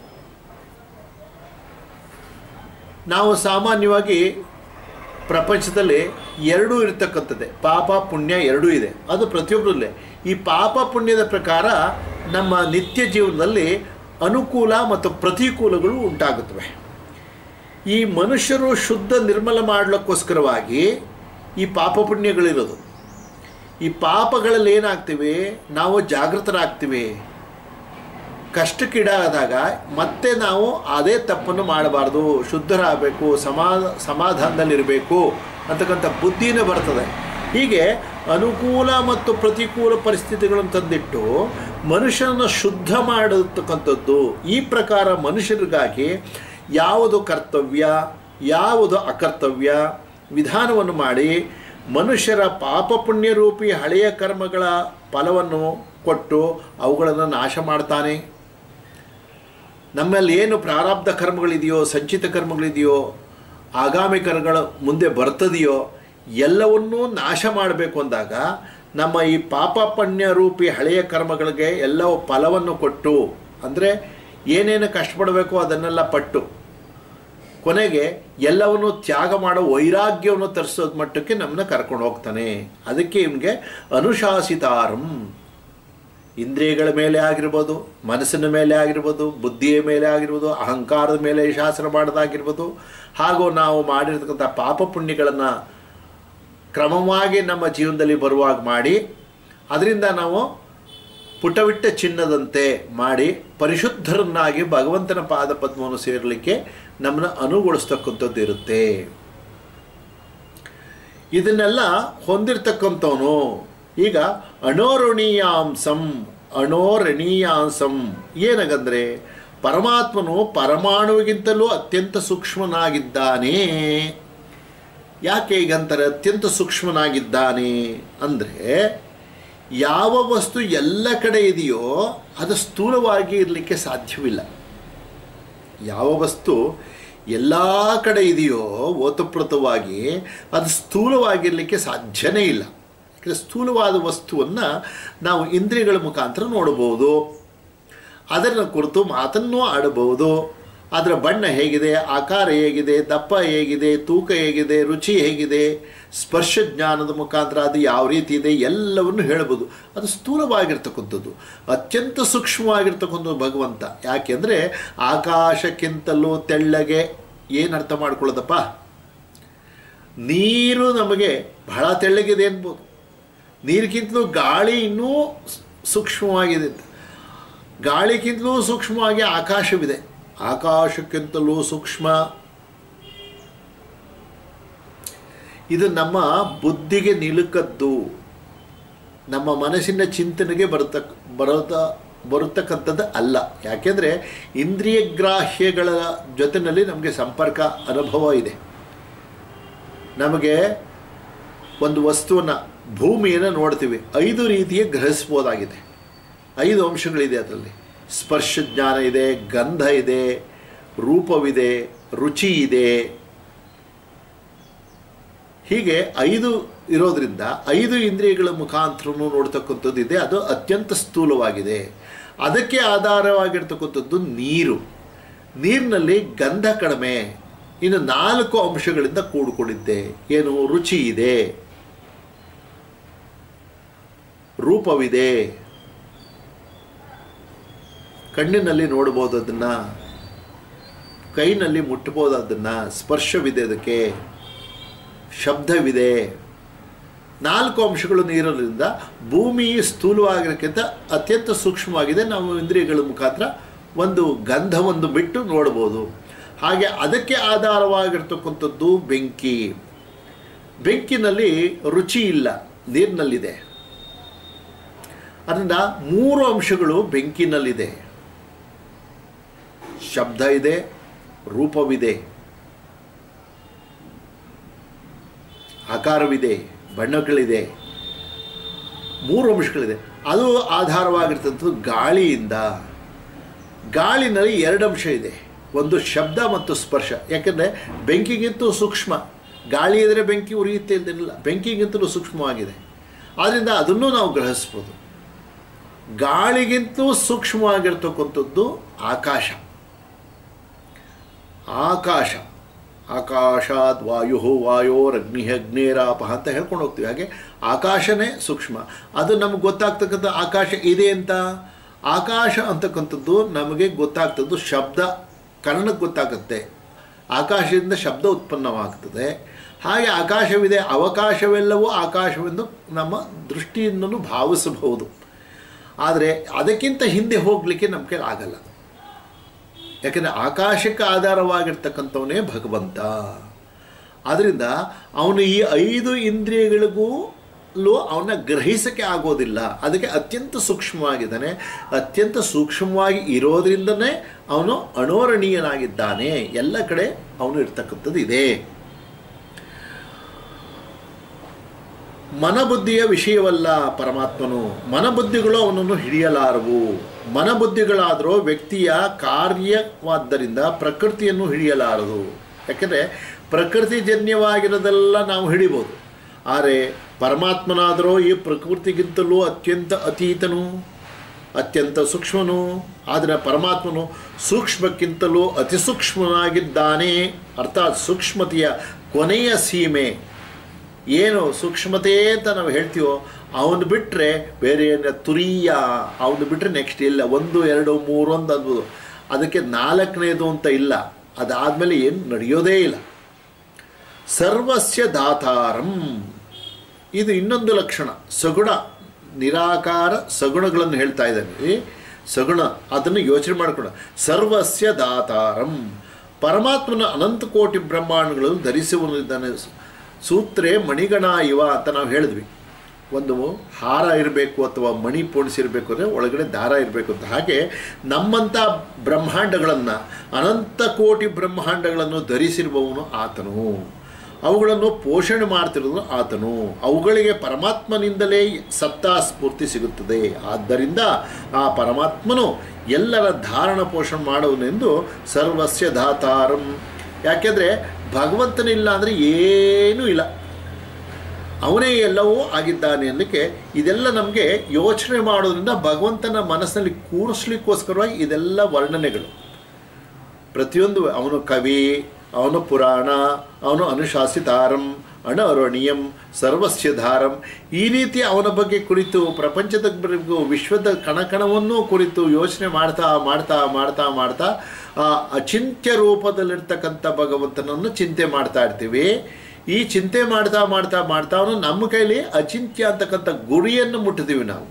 S1: ನಾವು ಸಾಮಾನ್ಯವಾಗಿ ಪ್ರಪಂಚದಲ್ಲಿ ಎರಡೂ ಇರತಕ್ಕಂಥದ್ದೇ ಪಾಪ ಪುಣ್ಯ ಎರಡೂ ಇದೆ ಅದು ಪ್ರತಿಯೊಬ್ಬರಲ್ಲೇ ಈ ಪಾಪ ಪುಣ್ಯದ ಪ್ರಕಾರ ನಮ್ಮ ನಿತ್ಯ ಜೀವನದಲ್ಲಿ ಅನುಕೂಲ ಮತ್ತು ಪ್ರತಿಕೂಲಗಳು ಉಂಟಾಗುತ್ತವೆ ಈ ಮನುಷ್ಯರು ಶುದ್ಧ ನಿರ್ಮಲ ಮಾಡಲಿಕ್ಕೋಸ್ಕರವಾಗಿ ಈ ಪಾಪ ಪುಣ್ಯಗಳಿರೋದು ಈ ಪಾಪಗಳಲ್ಲಿ ಏನಾಗ್ತೀವಿ ನಾವು ಜಾಗೃತರಾಗ್ತೀವಿ ಕಷ್ಟಕ್ಕೀಡಾದಾಗ ಮತ್ತೆ ನಾವು ಅದೇ ತಪ್ಪನ್ನು ಮಾಡಬಾರ್ದು ಶುದ್ಧರಾಗಬೇಕು ಸಮಾ ಸಮಾಧಾನದಲ್ಲಿರಬೇಕು ಅಂತಕ್ಕಂಥ ಬುದ್ಧಿನೇ ಬರ್ತದೆ ಹೀಗೆ ಅನುಕೂಲ ಮತ್ತು ಪ್ರತಿಕೂಲ ಪರಿಸ್ಥಿತಿಗಳನ್ನು ತಂದಿಟ್ಟು ಮನುಷ್ಯನನ್ನು ಶುದ್ಧ ಮಾಡತಕ್ಕಂಥದ್ದು ಈ ಪ್ರಕಾರ ಮನುಷ್ಯರಿಗಾಗಿ ಯಾವುದು ಕರ್ತವ್ಯ ಯಾವುದು ಅಕರ್ತವ್ಯ ವಿಧಾನವನ್ನು ಮಾಡಿ ಮನುಷ್ಯರ ಪಾಪ ಪುಣ್ಯರೂಪಿ ಹಳೆಯ ಕರ್ಮಗಳ ಫಲವನ್ನು ಕೊಟ್ಟು ಅವುಗಳನ್ನು ನಾಶ ಮಾಡ್ತಾನೆ ನಮ್ಮಲ್ಲಿ ಏನು ಪ್ರಾರಬ್ಧ ಕರ್ಮಗಳಿದೆಯೋ ಸಂಚಿತ ಕರ್ಮಗಳಿದೆಯೋ ಆಗಾಮಿ ಕರ್ಮಗಳು ಮುಂದೆ ಬರ್ತದೆಯೋ ಎಲ್ಲವನ್ನೂ ನಾಶ ಮಾಡಬೇಕು ಅಂದಾಗ ನಮ್ಮ ಈ ಪಾಪ ಪುಣ್ಯ ರೂಪಿ ಹಳೆಯ ಕರ್ಮಗಳಿಗೆ ಎಲ್ಲವೂ ಫಲವನ್ನು ಕೊಟ್ಟು ಅಂದರೆ ಏನೇನು ಕಷ್ಟಪಡಬೇಕೋ ಅದನ್ನೆಲ್ಲ ಪಟ್ಟು ಕೊನೆಗೆ ಎಲ್ಲವನ್ನು ತ್ಯಾಗ ಮಾಡೋ ವೈರಾಗ್ಯವನ್ನು ತರಿಸೋದ್ ಮಟ್ಟಕ್ಕೆ ನಮ್ಮನ್ನ ಕರ್ಕೊಂಡು ಹೋಗ್ತಾನೆ ಅದಕ್ಕೆ ಇವನಿಗೆ ಅನುಶಾಸಿತಾರಂ ಇಂದ್ರಿಯಗಳ ಮೇಲೆ ಆಗಿರ್ಬೋದು ಮನಸ್ಸಿನ ಮೇಲೆ ಆಗಿರ್ಬೋದು ಬುದ್ಧಿಯ ಮೇಲೆ ಆಗಿರ್ಬೋದು ಅಹಂಕಾರದ ಮೇಲೆ ಶಾಸನ ಮಾಡೋದಾಗಿರ್ಬೋದು ಹಾಗೂ ನಾವು ಮಾಡಿರ್ತಕ್ಕಂಥ ಪಾಪ ಪುಣ್ಯಗಳನ್ನು ಕ್ರಮವಾಗಿ ನಮ್ಮ ಜೀವನದಲ್ಲಿ ಬರುವಾಗ ಮಾಡಿ ಅದರಿಂದ ನಾವು ಪುಟವಿಟ್ಟ ಚಿನ್ನದಂತೆ ಮಾಡಿ ಪರಿಶುದ್ಧರನ್ನಾಗಿ ಭಗವಂತನ ಪಾದ ಪದ್ಮವನ್ನು ಸೇರಲಿಕ್ಕೆ ನಮ್ಮನ್ನು ಅನುಗೊಳಿಸ್ತಕ್ಕಂಥದ್ದು ಇರುತ್ತೆ ಇದನ್ನೆಲ್ಲ ಹೊಂದಿರತಕ್ಕಂಥವನು ಈಗ ಅಣೋರಣೀಯಾಂಸಂ ಅಣೋರಣೀಯಾಂಸಂ ಏನಗಂದ್ರೆ ಪರಮಾತ್ಮನು ಪರಮಾಣುವಿಗಿಂತಲೂ ಅತ್ಯಂತ ಸೂಕ್ಷ್ಮನಾಗಿದ್ದಾನೆ ಯಾಕೆ ಈಗ ಅಂತಾರೆ ಅತ್ಯಂತ ಸೂಕ್ಷ್ಮನಾಗಿದ್ದಾನೆ ಅಂದರೆ ಯಾವ ವಸ್ತು ಎಲ್ಲ ಕಡೆ ಇದೆಯೋ ಅದು ಸ್ಥೂಲವಾಗಿ ಇರಲಿಕ್ಕೆ ಸಾಧ್ಯವಿಲ್ಲ ಯಾವ ವಸ್ತು ಎಲ್ಲ ಕಡೆ ಇದೆಯೋ ಓತಪ್ರೋತವಾಗಿ ಅದು ಸ್ಥೂಲವಾಗಿರಲಿಕ್ಕೆ ಸಾಧ್ಯನೇ ಇಲ್ಲ ಯಾಕಂದರೆ ಸ್ಥೂಲವಾದ ವಸ್ತುವನ್ನು ನಾವು ಇಂದ್ರಿಯಗಳ ಮುಖಾಂತರ ನೋಡಬಹುದು ಅದರ ಕುರಿತು ಮಾತನ್ನೂ ಆಡಬಹುದು ಅದರ ಬಣ್ಣ ಹೇಗಿದೆ ಆಕಾರ ಹೇಗಿದೆ ದಪ್ಪ ಹೇಗಿದೆ ತೂಕ ಹೇಗಿದೆ ರುಚಿ ಹೇಗಿದೆ ಸ್ಪರ್ಶ ಜ್ಞಾನದ ಮುಖಾಂತರ ಅದು ಯಾವ ರೀತಿ ಇದೆ ಎಲ್ಲವನ್ನು ಹೇಳ್ಬೋದು ಅದು ಸ್ಥೂಲವಾಗಿರ್ತಕ್ಕಂಥದ್ದು ಅತ್ಯಂತ ಸೂಕ್ಷ್ಮವಾಗಿರ್ತಕ್ಕಂಥ ಭಗವಂತ ಯಾಕೆಂದರೆ ಆಕಾಶಕ್ಕಿಂತಲೂ ತೆಳ್ಳಗೆ ಏನು ಅರ್ಥ ಮಾಡ್ಕೊಳ್ಳೋದಪ್ಪ ನೀರು ನಮಗೆ ಬಹಳ ತೆಳ್ಳಗಿದೆ ಅನ್ಬೋದು ನೀರಿಗಿಂತಲೂ ಗಾಳಿ ಇನ್ನೂ ಸೂಕ್ಷ್ಮವಾಗಿದೆ ಅಂತ ಗಾಳಿಗಿಂತಲೂ ಸೂಕ್ಷ್ಮವಾಗಿ ಆಕಾಶವಿದೆ ಆಕಾಶಕ್ಕಿಂತಲೂ ಸೂಕ್ಷ್ಮ ಇದು ನಮ್ಮ ಬುದ್ಧಿಗೆ ನಿಲುಕದ್ದು ನಮ್ಮ ಮನಸ್ಸಿನ ಚಿಂತನೆಗೆ ಬರತಕ್ಕ ಬರೋದ ಬರತಕ್ಕಂಥದ್ದು ಅಲ್ಲ ಯಾಕೆಂದರೆ ಇಂದ್ರಿಯ ಗ್ರಾಹ್ಯಗಳ ಜೊತೆಯಲ್ಲಿ ನಮಗೆ ಸಂಪರ್ಕ ಅನುಭವ ಇದೆ ನಮಗೆ ಒಂದು ವಸ್ತುವನ್ನು ಭೂಮಿಯನ್ನು ನೋಡ್ತೀವಿ ಐದು ರೀತಿಯ ಗ್ರಹಿಸ್ಬೋದಾಗಿದೆ ಐದು ಅಂಶಗಳಿದೆ ಅದರಲ್ಲಿ ಸ್ಪರ್ಶ ಜ್ಞಾನ ಇದೆ ಗಂಧ ಇದೆ ರೂಪವಿದೆ ರುಚಿ ಇದೆ ಹೀಗೆ ಐದು ಇರೋದ್ರಿಂದ ಐದು ಇಂದ್ರಿಯಗಳ ಮುಖಾಂತರನೂ ನೋಡ್ತಕ್ಕಂಥದ್ದು ಇದೆ ಅದು ಅತ್ಯಂತ ಸ್ಥೂಲವಾಗಿದೆ ಅದಕ್ಕೆ ಆಧಾರವಾಗಿರ್ತಕ್ಕಂಥದ್ದು ನೀರು ನೀರಿನಲ್ಲಿ ಗಂಧ ಕಡಿಮೆ ಇನ್ನು ನಾಲ್ಕು ಅಂಶಗಳಿಂದ ಕೂಡಿಕೊಂಡಿದ್ದೆ ಏನು ರುಚಿ ಇದೆ ರೂಪವಿದೆ ಕಣ್ಣಿನಲ್ಲಿ ನೋಡ್ಬೋದು ಅದನ್ನು ಕೈನಲ್ಲಿ ಮುಟ್ಬೋದು ಅದನ್ನು ಸ್ಪರ್ಶವಿದೆ ಅದಕ್ಕೆ ಶಬ್ದವಿದೆ ನಾಲ್ಕು ಅಂಶಗಳು ನೀರಿನಿಂದ ಭೂಮಿ ಸ್ಥೂಲವಾಗಿರೋಕ್ಕಿಂತ ಅತ್ಯಂತ ಸೂಕ್ಷ್ಮವಾಗಿದೆ ನಾವು ಇಂದ್ರಿಯಗಳ ಮುಖಾಂತರ ಒಂದು ಗಂಧವನ್ನು ಬಿಟ್ಟು ನೋಡ್ಬೋದು ಹಾಗೆ ಅದಕ್ಕೆ ಆಧಾರವಾಗಿರ್ತಕ್ಕಂಥದ್ದು ಬೆಂಕಿ ಬೆಂಕಿನಲ್ಲಿ ರುಚಿ ಇಲ್ಲ ನೀರಿನಲ್ಲಿದೆ ಅದರಿಂದ ಮೂರು ಅಂಶಗಳು ಬೆಂಕಿನಲ್ಲಿದೆ ಶಬ್ದ ಇದೆ ರೂಪವಿದೆ ಆಕಾರವಿದೆ ಬಣ್ಣಗಳಿದೆ ಮೂರು ಅಂಶಗಳಿದೆ ಅದು ಆಧಾರವಾಗಿರ್ತಂಥದ್ದು ಗಾಳಿಯಿಂದ ಗಾಳಿನಲ್ಲಿ ಎರಡು ಅಂಶ ಇದೆ ಒಂದು ಶಬ್ದ ಮತ್ತು ಸ್ಪರ್ಶ ಯಾಕೆಂದರೆ ಬೆಂಕಿಗಿಂತೂ ಸೂಕ್ಷ್ಮ ಗಾಳಿ ಇದ್ದರೆ ಬೆಂಕಿ ಉರಿಯುತ್ತೆ ಇಲ್ದಿರಲಿಲ್ಲ ಬೆಂಕಿಗಿಂತಲೂ ಸೂಕ್ಷ್ಮವಾಗಿದೆ ಆದ್ದರಿಂದ ಅದನ್ನು ನಾವು ಗ್ರಹಿಸ್ಬೋದು ಗಾಳಿಗಿಂತಲೂ ಸೂಕ್ಷ್ಮವಾಗಿರ್ತಕ್ಕಂಥದ್ದು ಆಕಾಶ ಆಕಾಶ ಆಕಾಶಾದ್ ವಾಯು ವಾಯೋರಗ್ನಿ ಅಗ್ನೇರಾಪ ಅಂತ ಹೇಳ್ಕೊಂಡು ಹೋಗ್ತೀವಿ ಹಾಗೆ ಆಕಾಶನೇ ಸೂಕ್ಷ್ಮ ಅದು ನಮಗೆ ಗೊತ್ತಾಗ್ತಕ್ಕಂಥ ಆಕಾಶ ಇದೆ ಅಂತ ಆಕಾಶ ಅಂತಕ್ಕಂಥದ್ದು ನಮಗೆ ಗೊತ್ತಾಗ್ತದ್ದು ಶಬ್ದ ಕರ್ಣಕ್ಕೆ ಗೊತ್ತಾಗುತ್ತೆ ಆಕಾಶದಿಂದ ಶಬ್ದ ಉತ್ಪನ್ನವಾಗ್ತದೆ ಹಾಗೆ ಆಕಾಶವಿದೆ ಅವಕಾಶವೆಲ್ಲವೂ ಆಕಾಶವೆಂದು ನಮ್ಮ ದೃಷ್ಟಿಯಿಂದಲೂ ಭಾವಿಸಬಹುದು ಆದರೆ ಅದಕ್ಕಿಂತ ಹಿಂದೆ ಹೋಗಲಿಕ್ಕೆ ನಮ್ಮ ಕೈಲಿ ಆಗಲ್ಲ ಯಾಕೆಂದರೆ ಆಕಾಶಕ್ಕೆ ಆಧಾರವಾಗಿರ್ತಕ್ಕಂಥವನೇ ಭಗವಂತ ಆದ್ದರಿಂದ ಅವನು ಈ ಐದು ಇಂದ್ರಿಯಗಳಿಗೂ ಅವನ್ನ ಗ್ರಹಿಸಕ್ಕೆ ಆಗೋದಿಲ್ಲ ಅದಕ್ಕೆ ಅತ್ಯಂತ ಸೂಕ್ಷ್ಮವಾಗಿದ್ದಾನೆ ಅತ್ಯಂತ ಸೂಕ್ಷ್ಮವಾಗಿ ಇರೋದ್ರಿಂದನೇ ಅವನು ಅಣೋರಣೀಯನಾಗಿದ್ದಾನೆ ಎಲ್ಲ ಕಡೆ ಅವನು ಇರ್ತಕ್ಕಂಥದ್ದು ಇದೆ ಮನಬುದ್ಧಿಯ ವಿಷಯವಲ್ಲ ಪರಮಾತ್ಮನು ಮನಬುದ್ಧಿಗಳು ಅವನನ್ನು ಹಿಡಿಯಲಾರವು ಮನಬುದ್ಧಿಗಳಾದರೂ ವ್ಯಕ್ತಿಯ ಕಾರ್ಯವಾದ್ದರಿಂದ ಪ್ರಕೃತಿಯನ್ನು ಹಿಡಿಯಲಾರದು ಯಾಕೆಂದರೆ ಪ್ರಕೃತಿಜನ್ಯವಾಗಿರೋದೆಲ್ಲ ನಾವು ಹಿಡಿಬೋದು ಆದರೆ ಪರಮಾತ್ಮನಾದರೂ ಈ ಪ್ರಕೃತಿಗಿಂತಲೂ ಅತ್ಯಂತ ಅತೀತನು ಅತ್ಯಂತ ಸೂಕ್ಷ್ಮನು ಆದರೆ ಪರಮಾತ್ಮನು ಸೂಕ್ಷ್ಮಕ್ಕಿಂತಲೂ ಅತಿ ಸೂಕ್ಷ್ಮನಾಗಿದ್ದಾನೆ ಅರ್ಥಾತ್ ಸೂಕ್ಷ್ಮತೆಯ ಕೊನೆಯ ಸೀಮೆ ಏನು ಸೂಕ್ಷ್ಮತೆ ಅಂತ ನಾವು ಹೇಳ್ತೀವೋ ಅವನು ಬಿಟ್ಟರೆ ಬೇರೆ ಏನು ತುರಿಯ ಅವನು ಬಿಟ್ಟರೆ ನೆಕ್ಸ್ಟ್ ಇಲ್ಲ ಒಂದು ಎರಡು ಮೂರು ಅಂತ ಅನ್ಬೋದು ಅದಕ್ಕೆ ನಾಲ್ಕನೇದು ಅಂತ ಇಲ್ಲ ಅದಾದಮೇಲೆ ಏನು ನಡೆಯೋದೇ ಇಲ್ಲ ಸರ್ವಸ್ಯ ದಾತಾರಂ ಇದು ಇನ್ನೊಂದು ಲಕ್ಷಣ ಸಗುಣ ನಿರಾಕಾರ ಸಗುಣಗಳನ್ನು ಹೇಳ್ತಾ ಇದ್ದಾನೆ ಸಗುಣ ಅದನ್ನು ಯೋಚನೆ ಮಾಡಿಕೊಂಡ ಸರ್ವಸ್ಯ ದಾತಾರಂ ಪರಮಾತ್ಮನ ಅನಂತ ಕೋಟಿ ಬ್ರಹ್ಮಾಂಡಗಳನ್ನು ಧರಿಸುವನಿದ್ದಾನೆ ಸೂತ್ರೆ ಮಣಿಗಣ ಇವ ಅಂತ ನಾವು ಹೇಳಿದ್ವಿ ಒಂದು ಹಾರ ಇರಬೇಕು ಅಥವಾ ಮಣಿ ಪೋಣಿಸಿರಬೇಕು ಅಂದರೆ ಒಳಗಡೆ ದಾರ ಇರಬೇಕು ಅಂತ ಹಾಗೆ ನಮ್ಮಂಥ ಬ್ರಹ್ಮಾಂಡಗಳನ್ನು ಅನಂತ ಕೋಟಿ ಬ್ರಹ್ಮಾಂಡಗಳನ್ನು ಧರಿಸಿರುವವನು ಆತನು ಅವುಗಳನ್ನು ಪೋಷಣೆ ಮಾಡ್ತಿರೋದು ಆತನು ಅವುಗಳಿಗೆ ಪರಮಾತ್ಮನಿಂದಲೇ ಸತ್ತಾ ಸ್ಫೂರ್ತಿ ಸಿಗುತ್ತದೆ ಆದ್ದರಿಂದ ಆ ಪರಮಾತ್ಮನು ಎಲ್ಲರ ಧಾರಣ ಪೋಷಣೆ ಮಾಡುವನೆಂದು ಸರ್ವಸ್ಯ ಧಾತಾರಂ ಯಾಕೆಂದರೆ ಭಗವಂತನಿಲ್ಲ ಅಂದರೆ ಏನೂ ಇಲ್ಲ ಅವನೇ ಎಲ್ಲವೂ ಆಗಿದ್ದಾನೆ ಅನ್ನಲಿಕ್ಕೆ ಇದೆಲ್ಲ ನಮಗೆ ಯೋಚನೆ ಮಾಡೋದ್ರಿಂದ ಭಗವಂತನ ಮನಸ್ಸಿನಲ್ಲಿ ಕೂರಿಸ್ಲಿಕ್ಕೋಸ್ಕರವಾಗಿ ಇದೆಲ್ಲ ವರ್ಣನೆಗಳು ಪ್ರತಿಯೊಂದು ಅವನು ಕವಿ ಅವನು ಪುರಾಣ ಅವನು ಅನುಶಾಸಿತಾರಂ ಅಣಅರಣೀಯಂ ಸರ್ವಸ್ಯ ಧಾರಂ ಈ ರೀತಿ ಅವನ ಬಗ್ಗೆ ಕುರಿತು ಪ್ರಪಂಚದ ಬಗ್ಗೆಗೂ ವಿಶ್ವದ ಕಣಕಣವನ್ನೂ ಕುರಿತು ಯೋಚನೆ ಮಾಡ್ತಾ ಮಾಡ್ತಾ ಮಾಡ್ತಾ ಮಾಡ್ತಾ ಆ ಅಚಿಂತ್ಯ ರೂಪದಲ್ಲಿರ್ತಕ್ಕಂಥ ಭಗವಂತನನ್ನು ಚಿಂತೆ ಮಾಡ್ತಾ ಇರ್ತೀವಿ ಈ ಚಿಂತೆ ಮಾಡ್ತಾ ಮಾಡ್ತಾ ಮಾಡ್ತಾ ಅವನು ನಮ್ಮ ಕೈಲಿ ಅಚಿಂತ್ಯ ಅಂತಕ್ಕಂಥ ಗುರಿಯನ್ನು ಮುಟ್ಟಿದ್ದೀವಿ ನಾವು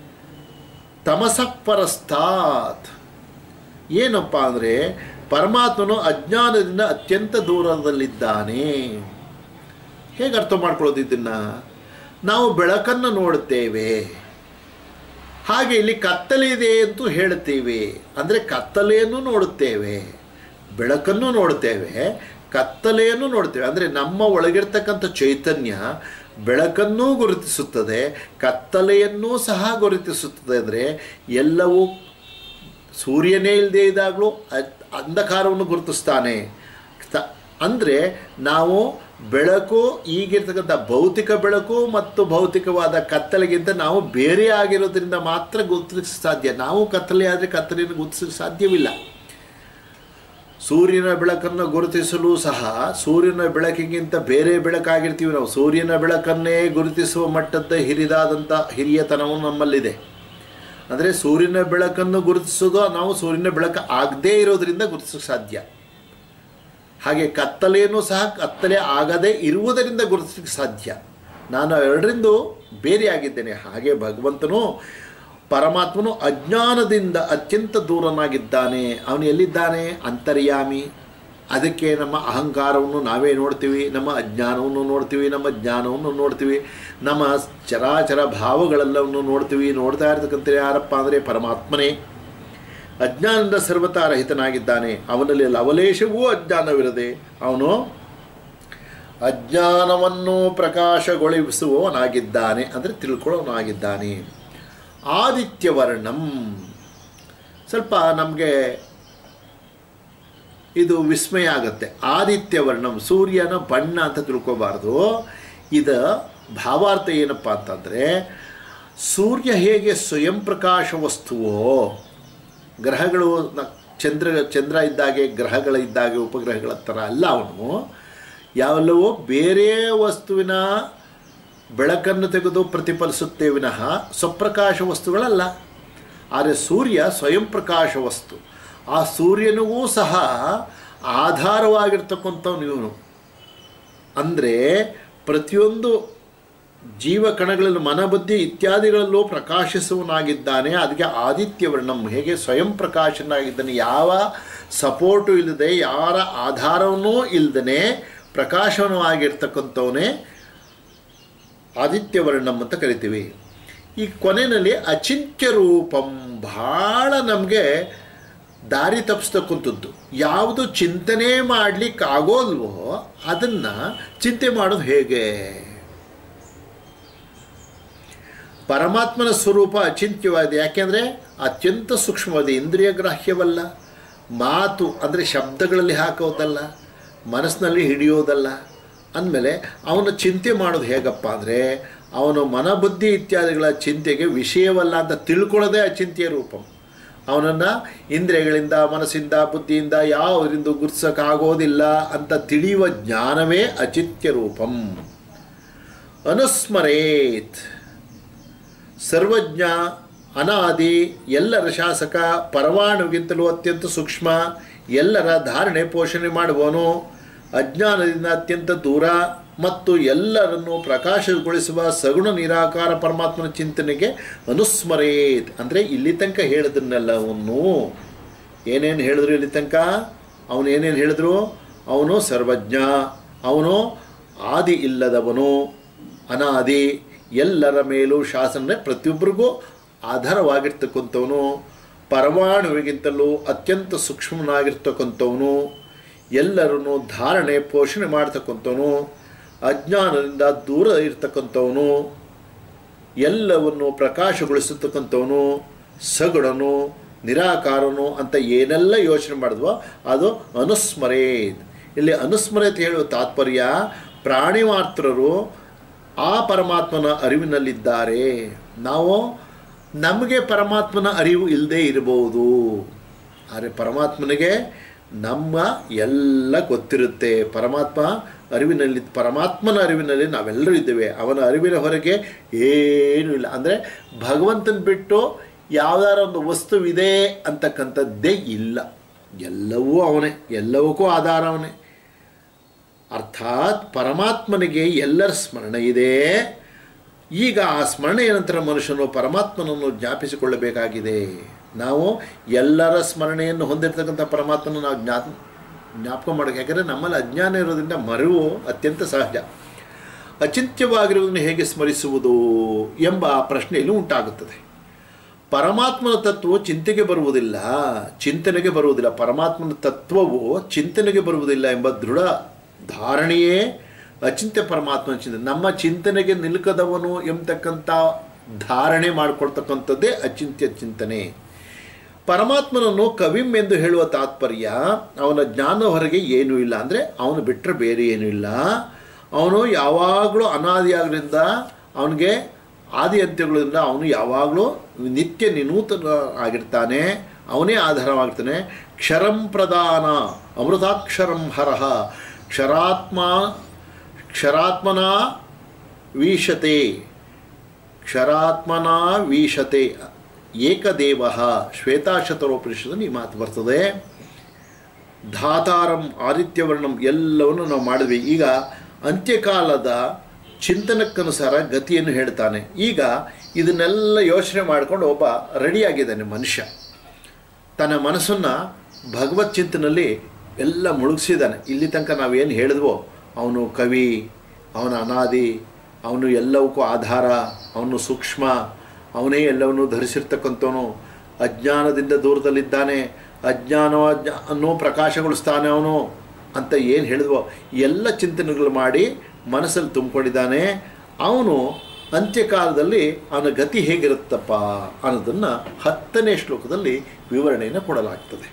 S1: ತಮಸಪರಸ್ತಾತ್ ಏನಪ್ಪ ಅಂದರೆ ಪರಮಾತ್ಮನು ಅಜ್ಞಾನದಿಂದ ಅತ್ಯಂತ ದೂರದಲ್ಲಿದ್ದಾನೆ ಹೇಗೆ ಅರ್ಥ ಮಾಡ್ಕೊಳ್ಳೋದು ಇದನ್ನು ನಾವು ಬೆಳಕನ್ನು ನೋಡುತ್ತೇವೆ ಹಾಗೆ ಇಲ್ಲಿ ಕತ್ತಲೆ ಇದೆ ಅಂತೂ ಹೇಳ್ತೀವಿ ಅಂದರೆ ಕತ್ತಲೆಯನ್ನು ನೋಡುತ್ತೇವೆ ಬೆಳಕನ್ನು ನೋಡುತ್ತೇವೆ ಕತ್ತಲೆಯನ್ನು ನೋಡ್ತೇವೆ ಅಂದರೆ ನಮ್ಮ ಒಳಗಿರ್ತಕ್ಕಂಥ ಚೈತನ್ಯ ಬೆಳಕನ್ನೂ ಗುರುತಿಸುತ್ತದೆ ಕತ್ತಲೆಯನ್ನೂ ಸಹ ಗುರುತಿಸುತ್ತದೆ ಅಂದರೆ ಎಲ್ಲವೂ ಸೂರ್ಯನೇ ಇಲ್ಲದೆ ಇದ್ದಾಗಲೂ ಅಂಧಕಾರವನ್ನು ಗುರುತಿಸ್ತಾನೆ ತ- ಅಂದರೆ ನಾವು ಬೆಳಕು ಈಗಿರ್ತಕ್ಕಂಥ ಭೌತಿಕ ಬೆಳಕು ಮತ್ತು ಭೌತಿಕವಾದ ಕತ್ತಲೆಗಿಂತ ನಾವು ಬೇರೆ ಆಗಿರೋದ್ರಿಂದ ಮಾತ್ರ ಗುರುತಿಸಕ್ಕೆ ಸಾಧ್ಯ ನಾವು ಕತ್ತಲೆ ಆದರೆ ಕತ್ತಲೆಯನ್ನು ಗುರುತಿಸಕ್ಕೆ ಸಾಧ್ಯವಿಲ್ಲ ಸೂರ್ಯನ ಬೆಳಕನ್ನು ಗುರುತಿಸಲು ಸಹ ಸೂರ್ಯನ ಬೆಳಕಿಗಿಂತ ಬೇರೆ ಬೆಳಕಾಗಿರ್ತೀವಿ ನಾವು ಸೂರ್ಯನ ಬೆಳಕನ್ನೇ ಗುರುತಿಸುವ ಮಟ್ಟದ ಹಿರಿದಾದಂಥ ಹಿರಿಯತನವು ನಮ್ಮಲ್ಲಿದೆ ಅಂದರೆ ಸೂರ್ಯನ ಬೆಳಕನ್ನು ಗುರುತಿಸೋದು ನಾವು ಸೂರ್ಯನ ಬೆಳಕು ಆಗದೇ ಇರೋದರಿಂದ ಗುರುತಿಸೋಕ್ಕೆ ಸಾಧ್ಯ ಹಾಗೆ ಕತ್ತಲೆಯನ್ನು ಸಹ ಕತ್ತಲೆ ಆಗದೇ ಇರುವುದರಿಂದ ಗುರುತಿಸಲಿಕ್ಕೆ ಸಾಧ್ಯ ನಾನು ಎರಡರಿಂದ ಬೇರೆಯಾಗಿದ್ದೇನೆ ಹಾಗೆ ಭಗವಂತನು ಪರಮಾತ್ಮನು ಅಜ್ಞಾನದಿಂದ ಅತ್ಯಂತ ದೂರನಾಗಿದ್ದಾನೆ ಅವನು ಎಲ್ಲಿದ್ದಾನೆ ಅಂತರ್ಯಾಮಿ ಅದಕ್ಕೆ ನಮ್ಮ ಅಹಂಕಾರವನ್ನು ನಾವೇ ನೋಡ್ತೀವಿ ನಮ್ಮ ಅಜ್ಞಾನವನ್ನು ನೋಡ್ತೀವಿ ನಮ್ಮ ಜ್ಞಾನವನ್ನು ನೋಡ್ತೀವಿ ನಮ್ಮ ಚರಾಚರ ಭಾವಗಳೆಲ್ಲವನ್ನು ನೋಡ್ತೀವಿ ನೋಡ್ತಾ ಇರ್ತಕ್ಕಂಥ ಯಾರಪ್ಪ ಅಂದರೆ ಪರಮಾತ್ಮನೇ ಅಜ್ಞಾನದಿಂದ ಸರ್ವತಾ ರಹಿತನಾಗಿದ್ದಾನೆ ಅವನಲ್ಲಿ ಲವಲೇಶವೂ ಅಜ್ಞಾನವಿರದೆ ಅವನು ಅಜ್ಞಾನವನ್ನು ಪ್ರಕಾಶಗೊಳಿಸುವವನಾಗಿದ್ದಾನೆ ಅಂದರೆ ತಿಳ್ಕೊಳ್ಳೋನಾಗಿದ್ದಾನೆ ಆದಿತ್ಯವರ್ಣಂ ಸ್ವಲ್ಪ ನಮಗೆ ಇದು ವಿಸ್ಮಯ ಆಗುತ್ತೆ ಆದಿತ್ಯವರ್ಣಂ ಸೂರ್ಯನ ಬಣ್ಣ ಅಂತ ತಿಳ್ಕೊಬಾರ್ದು ಇದು ಭಾವಾರ್ಥ ಏನಪ್ಪ ಅಂತಂದರೆ ಸೂರ್ಯ ಹೇಗೆ ಸ್ವಯಂ ಪ್ರಕಾಶ ವಸ್ತುವೋ ಗ್ರಹಗಳು ನ- ಚಂದ್ರ ಚಂದ್ರ ಇದ್ದಾಗೆ ಗ್ರಹಗಳಿದ್ದಾಗೆ ಉಪಗ್ರಹಗಳ ಥರ ಅಲ್ಲ ಅವನು ಯಾವೆಲ್ಲವೋ ಬೇರೆ ವಸ್ತುವಿನ ಬೆಳಕನ್ನು ತೆಗೆದು ಪ್ರತಿಫಲಿಸುತ್ತೆ ವಿನಃ ಸ್ವಪ್ರಕಾಶ ವಸ್ತುಗಳಲ್ಲ ಆದರೆ ಸೂರ್ಯ ಸ್ವಯಂ ಪ್ರಕಾಶ ವಸ್ತು ಆ ಸೂರ್ಯನಿಗೂ ಸಹ ಆಧಾರವಾಗಿರ್ತಕ್ಕಂಥವ್ನು ಇವನು ಅಂದರೆ ಪ್ರತಿಯೊಂದು ಜೀವಕಣಗಳಲ್ಲಿ ಮನಬುದ್ಧಿ ಇತ್ಯಾದಿಗಳಲ್ಲೂ ಪ್ರಕಾಶಿಸುವನಾಗಿದ್ದಾನೆ ಅದಕ್ಕೆ ಆದಿತ್ಯವರ್ಣಂ ಹೇಗೆ ಸ್ವಯಂ ಪ್ರಕಾಶನಾಗಿದ್ದಾನೆ ಯಾವ ಸಪೋರ್ಟು ಇಲ್ಲದೆ ಯಾರ ಆಧಾರವನ್ನೂ ಇಲ್ಲದೇ ಪ್ರಕಾಶನವಾಗಿರ್ತಕ್ಕಂಥವನೇ ಆದಿತ್ಯವರ್ಣಂ ಅಂತ ಕರಿತೀವಿ ಈ ಕೊನೆಯಲ್ಲಿ ಅಚಿಂತ್ಯ ರೂಪಂ ಭಾಳ ನಮಗೆ ದಾರಿ ತಪ್ಪಿಸ್ತಕ್ಕಂಥದ್ದು ಯಾವುದು ಚಿಂತನೆ ಮಾಡಲಿಕ್ಕೆ ಆಗೋಲ್ವೋ ಅದನ್ನು ಚಿಂತೆ ಮಾಡೋದು ಹೇಗೆ ಪರಮಾತ್ಮನ ಸ್ವರೂಪ ಅಚಿಂತ್ಯವಾಗಿದೆ ಯಾಕೆಂದರೆ ಅತ್ಯಂತ ಸೂಕ್ಷ್ಮವಾದ ಇಂದ್ರಿಯ ಗ್ರಾಹ್ಯವಲ್ಲ ಮಾತು ಅಂದರೆ ಶಬ್ದಗಳಲ್ಲಿ ಹಾಕೋದಲ್ಲ ಮನಸ್ಸಿನಲ್ಲಿ ಹಿಡಿಯೋದಲ್ಲ ಅಂದಮೇಲೆ ಅವನ ಚಿಂತೆ ಮಾಡೋದು ಹೇಗಪ್ಪ ಅಂದರೆ ಅವನು ಮನಬುದ್ಧಿ ಇತ್ಯಾದಿಗಳ ಚಿಂತೆಗೆ ವಿಷಯವಲ್ಲ ಅಂತ ತಿಳ್ಕೊಳ್ಳೋದೇ ಅಚಿಂತ್ಯ ರೂಪಂ ಅವನನ್ನು ಇಂದ್ರಿಯಗಳಿಂದ ಮನಸ್ಸಿಂದ ಬುದ್ಧಿಯಿಂದ ಯಾವುದರಿಂದ ಗುರ್ಸೋಕ್ಕಾಗೋದಿಲ್ಲ ಅಂತ ತಿಳಿಯುವ ಜ್ಞಾನವೇ ಅಚಿತ್ಯ ರೂಪಂ ಅನುಸ್ಮರೇತ್ ಸರ್ವಜ್ಞ ಅನಾದಿ ಎಲ್ಲರ ಶಾಸಕ ಪರಮಾಣುಗಿಂತಲೂ ಅತ್ಯಂತ ಸೂಕ್ಷ್ಮ ಎಲ್ಲರ ಧಾರಣೆ ಪೋಷಣೆ ಮಾಡುವವನು ಅಜ್ಞಾನದಿಂದ ಅತ್ಯಂತ ದೂರ ಮತ್ತು ಎಲ್ಲರನ್ನು ಪ್ರಕಾಶಗೊಳಿಸುವ ಸಗುಣ ನಿರಾಕಾರ ಪರಮಾತ್ಮನ ಚಿಂತನೆಗೆ ಅನುಸ್ಮರೇತ್ ಅಂದರೆ ಇಲ್ಲಿ ತನಕ ಹೇಳಿದ್ರನ್ನೆಲ್ಲವನ್ನು ಏನೇನು ಹೇಳಿದ್ರು ಇಲ್ಲಿ ತನಕ ಅವನು ಏನೇನು ಹೇಳಿದ್ರು ಅವನು ಸರ್ವಜ್ಞ ಅವನು ಆದಿ ಇಲ್ಲದವನು ಅನಾದಿ ಎಲ್ಲರ ಮೇಲೂ ಶಾಸನ ಪ್ರತಿಯೊಬ್ಬರಿಗೂ ಆಧಾರವಾಗಿರ್ತಕ್ಕಂಥವನು ಪರಮಾಣುವಿಗಿಂತಲೂ ಅತ್ಯಂತ ಸೂಕ್ಷ್ಮನಾಗಿರ್ತಕ್ಕಂಥವನು ಎಲ್ಲರನ್ನು ಧಾರಣೆ ಪೋಷಣೆ ಮಾಡ್ತಕ್ಕಂಥವನು ಅಜ್ಞಾನದಿಂದ ದೂರ ಇರ್ತಕ್ಕಂಥವನು ಎಲ್ಲವನ್ನು ಪ್ರಕಾಶಗೊಳಿಸತಕ್ಕಂಥವನು ಸಗುಣನು ನಿರಾಕಾರನು ಅಂತ ಏನೆಲ್ಲ ಯೋಚನೆ ಮಾಡಿದ್ವೋ ಅದು ಅನುಸ್ಮರೇತ್ ಇಲ್ಲಿ ಅನುಸ್ಮರೇತ್ ಹೇಳುವ ತಾತ್ಪರ್ಯ ಪ್ರಾಣಿ ಮಾತ್ರರು ಆ ಪರಮಾತ್ಮನ ಅರಿವಿನಲ್ಲಿದ್ದಾರೆ ನಾವು ನಮಗೆ ಪರಮಾತ್ಮನ ಅರಿವು ಇಲ್ಲದೆ ಇರಬಹುದು ಆದರೆ ಪರಮಾತ್ಮನಿಗೆ ನಮ್ಮ ಎಲ್ಲ ಗೊತ್ತಿರುತ್ತೆ ಪರಮಾತ್ಮ ಅರಿವಿನಲ್ಲಿ ಪರಮಾತ್ಮನ ಅರಿವಿನಲ್ಲಿ ನಾವೆಲ್ಲರೂ ಇದ್ದೇವೆ ಅವನ ಅರಿವಿನ ಹೊರಗೆ ಏನೂ ಇಲ್ಲ ಅಂದರೆ ಭಗವಂತನ ಬಿಟ್ಟು ಯಾವುದಾರ ಒಂದು ವಸ್ತುವಿದೆ ಅಂತಕ್ಕಂಥದ್ದೇ ಇಲ್ಲ ಎಲ್ಲವೂ ಅವನೇ ಎಲ್ಲವಕ್ಕೂ ಆಧಾರ ಅವನೇ ಅರ್ಥಾತ್ ಪರಮಾತ್ಮನಿಗೆ ಎಲ್ಲರ ಸ್ಮರಣೆ ಇದೆ ಈಗ ಆ ಸ್ಮರಣೆಯ ನಂತರ ಮನುಷ್ಯನು ಪರಮಾತ್ಮನನ್ನು ಜ್ಞಾಪಿಸಿಕೊಳ್ಳಬೇಕಾಗಿದೆ ನಾವು ಎಲ್ಲರ ಸ್ಮರಣೆಯನ್ನು ಹೊಂದಿರತಕ್ಕಂಥ ಪರಮಾತ್ಮನ ನಾವು ಜ್ಞಾ ಜ್ಞಾಪಕ ಮಾಡೋಕೆ ಯಾಕಂದರೆ ನಮ್ಮಲ್ಲಿ ಅಜ್ಞಾನ ಇರೋದ್ರಿಂದ ಮರೆವು ಅತ್ಯಂತ ಸಹಜ ಅಚಿಂತ್ಯವಾಗಿರುವುದನ್ನು ಹೇಗೆ ಸ್ಮರಿಸುವುದು ಎಂಬ ಪ್ರಶ್ನೆಯಲ್ಲಿ ಉಂಟಾಗುತ್ತದೆ ಪರಮಾತ್ಮನ ತತ್ವವು ಚಿಂತೆಗೆ ಬರುವುದಿಲ್ಲ ಚಿಂತನೆಗೆ ಬರುವುದಿಲ್ಲ ಪರಮಾತ್ಮನ ತತ್ವವು ಚಿಂತನೆಗೆ ಬರುವುದಿಲ್ಲ ಎಂಬ ದೃಢ ಧಾರಣೆಯೇ ಅಚಿಂತ್ಯ ಪರಮಾತ್ಮನ ಚಿಂತನೆ ನಮ್ಮ ಚಿಂತನೆಗೆ ನಿಲುಕದವನು ಎಂಬತಕ್ಕಂಥ ಧಾರಣೆ ಮಾಡಿಕೊಳ್ತಕ್ಕಂಥದ್ದೇ ಅಚಿಂತ್ಯ ಚಿಂತನೆ ಪರಮಾತ್ಮನನ್ನು ಕವಿಂ ಎಂದು ಹೇಳುವ ತಾತ್ಪರ್ಯ ಅವನ ಜ್ಞಾನ ಹೊರಗೆ ಏನೂ ಇಲ್ಲ ಅಂದರೆ ಅವನು ಬಿಟ್ಟರೆ ಬೇರೆ ಏನೂ ಇಲ್ಲ ಅವನು ಯಾವಾಗಲೂ ಅನಾದಿಯಾಗಲಿಂದ ಅವನಿಗೆ ಆದಿ ಅಂತ್ಯಗಳಿಂದ ಅವನು ಯಾವಾಗಲೂ ನಿತ್ಯ ನಿನೂತನ ಆಗಿರ್ತಾನೆ ಅವನೇ ಆಧಾರವಾಗಿರ್ತಾನೆ ಕ್ಷರಂ ಪ್ರಧಾನ ಅಮೃತಾಕ್ಷರಂ ಹರಹ ಕ್ಷರಾತ್ಮ ಕ್ಷರಾತ್ಮನ ವೀಶತೆ ಕ್ಷರಾತ್ಮನ ವೀಶತೆ ಏಕದೇವ ಶ್ವೇತಾಶತರೋಪನಿಷದಲ್ಲಿ ಈ ಮಾತು ಬರ್ತದೆ ಧಾತಾರಂ ಆದಿತ್ಯವರ್ಣಂ ಎಲ್ಲವನ್ನು ನಾವು ಮಾಡಿದ್ವಿ ಈಗ ಅಂತ್ಯಕಾಲದ ಚಿಂತನಕ್ಕನುಸಾರ ಗತಿಯನ್ನು ಹೇಳ್ತಾನೆ ಈಗ ಇದನ್ನೆಲ್ಲ ಯೋಚನೆ ಮಾಡಿಕೊಂಡು ಒಬ್ಬ ರೆಡಿಯಾಗಿದ್ದಾನೆ ಮನುಷ್ಯ ತನ್ನ ಮನಸ್ಸನ್ನು ಭಗವತ್ ಚಿಂತನಲ್ಲಿ ಎಲ್ಲ ಮುಳುಗಿಸಿದ್ದಾನೆ ಇಲ್ಲಿ ತನಕ ನಾವೇನು ಹೇಳಿದ್ವೋ ಅವನು ಕವಿ ಅವನ ಅನಾದಿ ಅವನು ಎಲ್ಲವಕ್ಕೂ ಆಧಾರ ಅವನು ಸೂಕ್ಷ್ಮ ಅವನೇ ಎಲ್ಲವನ್ನು ಧರಿಸಿರ್ತಕ್ಕಂಥವನು ಅಜ್ಞಾನದಿಂದ ದೂರದಲ್ಲಿದ್ದಾನೆ ಅಜ್ಞಾನ ಅನ್ನು ಪ್ರಕಾಶಗೊಳಿಸ್ತಾನೆ ಅವನು ಅಂತ ಏನು ಹೇಳಿದ್ವೋ ಎಲ್ಲ ಚಿಂತನೆಗಳು ಮಾಡಿ ಮನಸ್ಸಲ್ಲಿ ತುಂಬಿಕೊಂಡಿದ್ದಾನೆ ಅವನು ಅಂತ್ಯಕಾಲದಲ್ಲಿ ಅವನ ಗತಿ ಹೇಗಿರುತ್ತಪ್ಪ ಅನ್ನೋದನ್ನು ಹತ್ತನೇ ಶ್ಲೋಕದಲ್ಲಿ ವಿವರಣೆಯನ್ನು ಕೊಡಲಾಗ್ತದೆ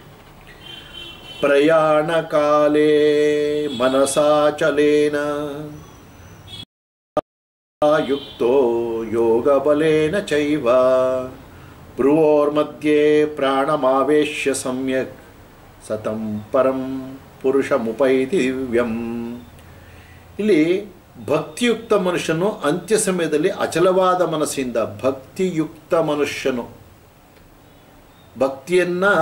S1: ಪ್ರಯಾಣ ಕಾಲೇ ಮನಸಾಚಲೇನ ಯುಕ್ತೋ ಯೋಗಬಲೇನ ಚೈವ ಭ್ರುವೋರ್ಮಧ್ಯೆ ಪ್ರಾಣಮಾವೇಶ್ಯ ಸಮ್ಯಕ್ ಸತಂ ಪರಂ ಪುರುಷಮುಪೈತಿ ದಿವ್ಯಂ ಇಲ್ಲಿ ಭಕ್ತಿಯುಕ್ತ ಮನುಷ್ಯನು ಅಂತ್ಯ ಸಮಯದಲ್ಲಿ ಅಚಲವಾದ ಮನಸ್ಸಿಂದ ಭಕ್ತಿಯುಕ್ತ ಮನುಷ್ಯನು ಭಕ್ತಿಯನ್ನು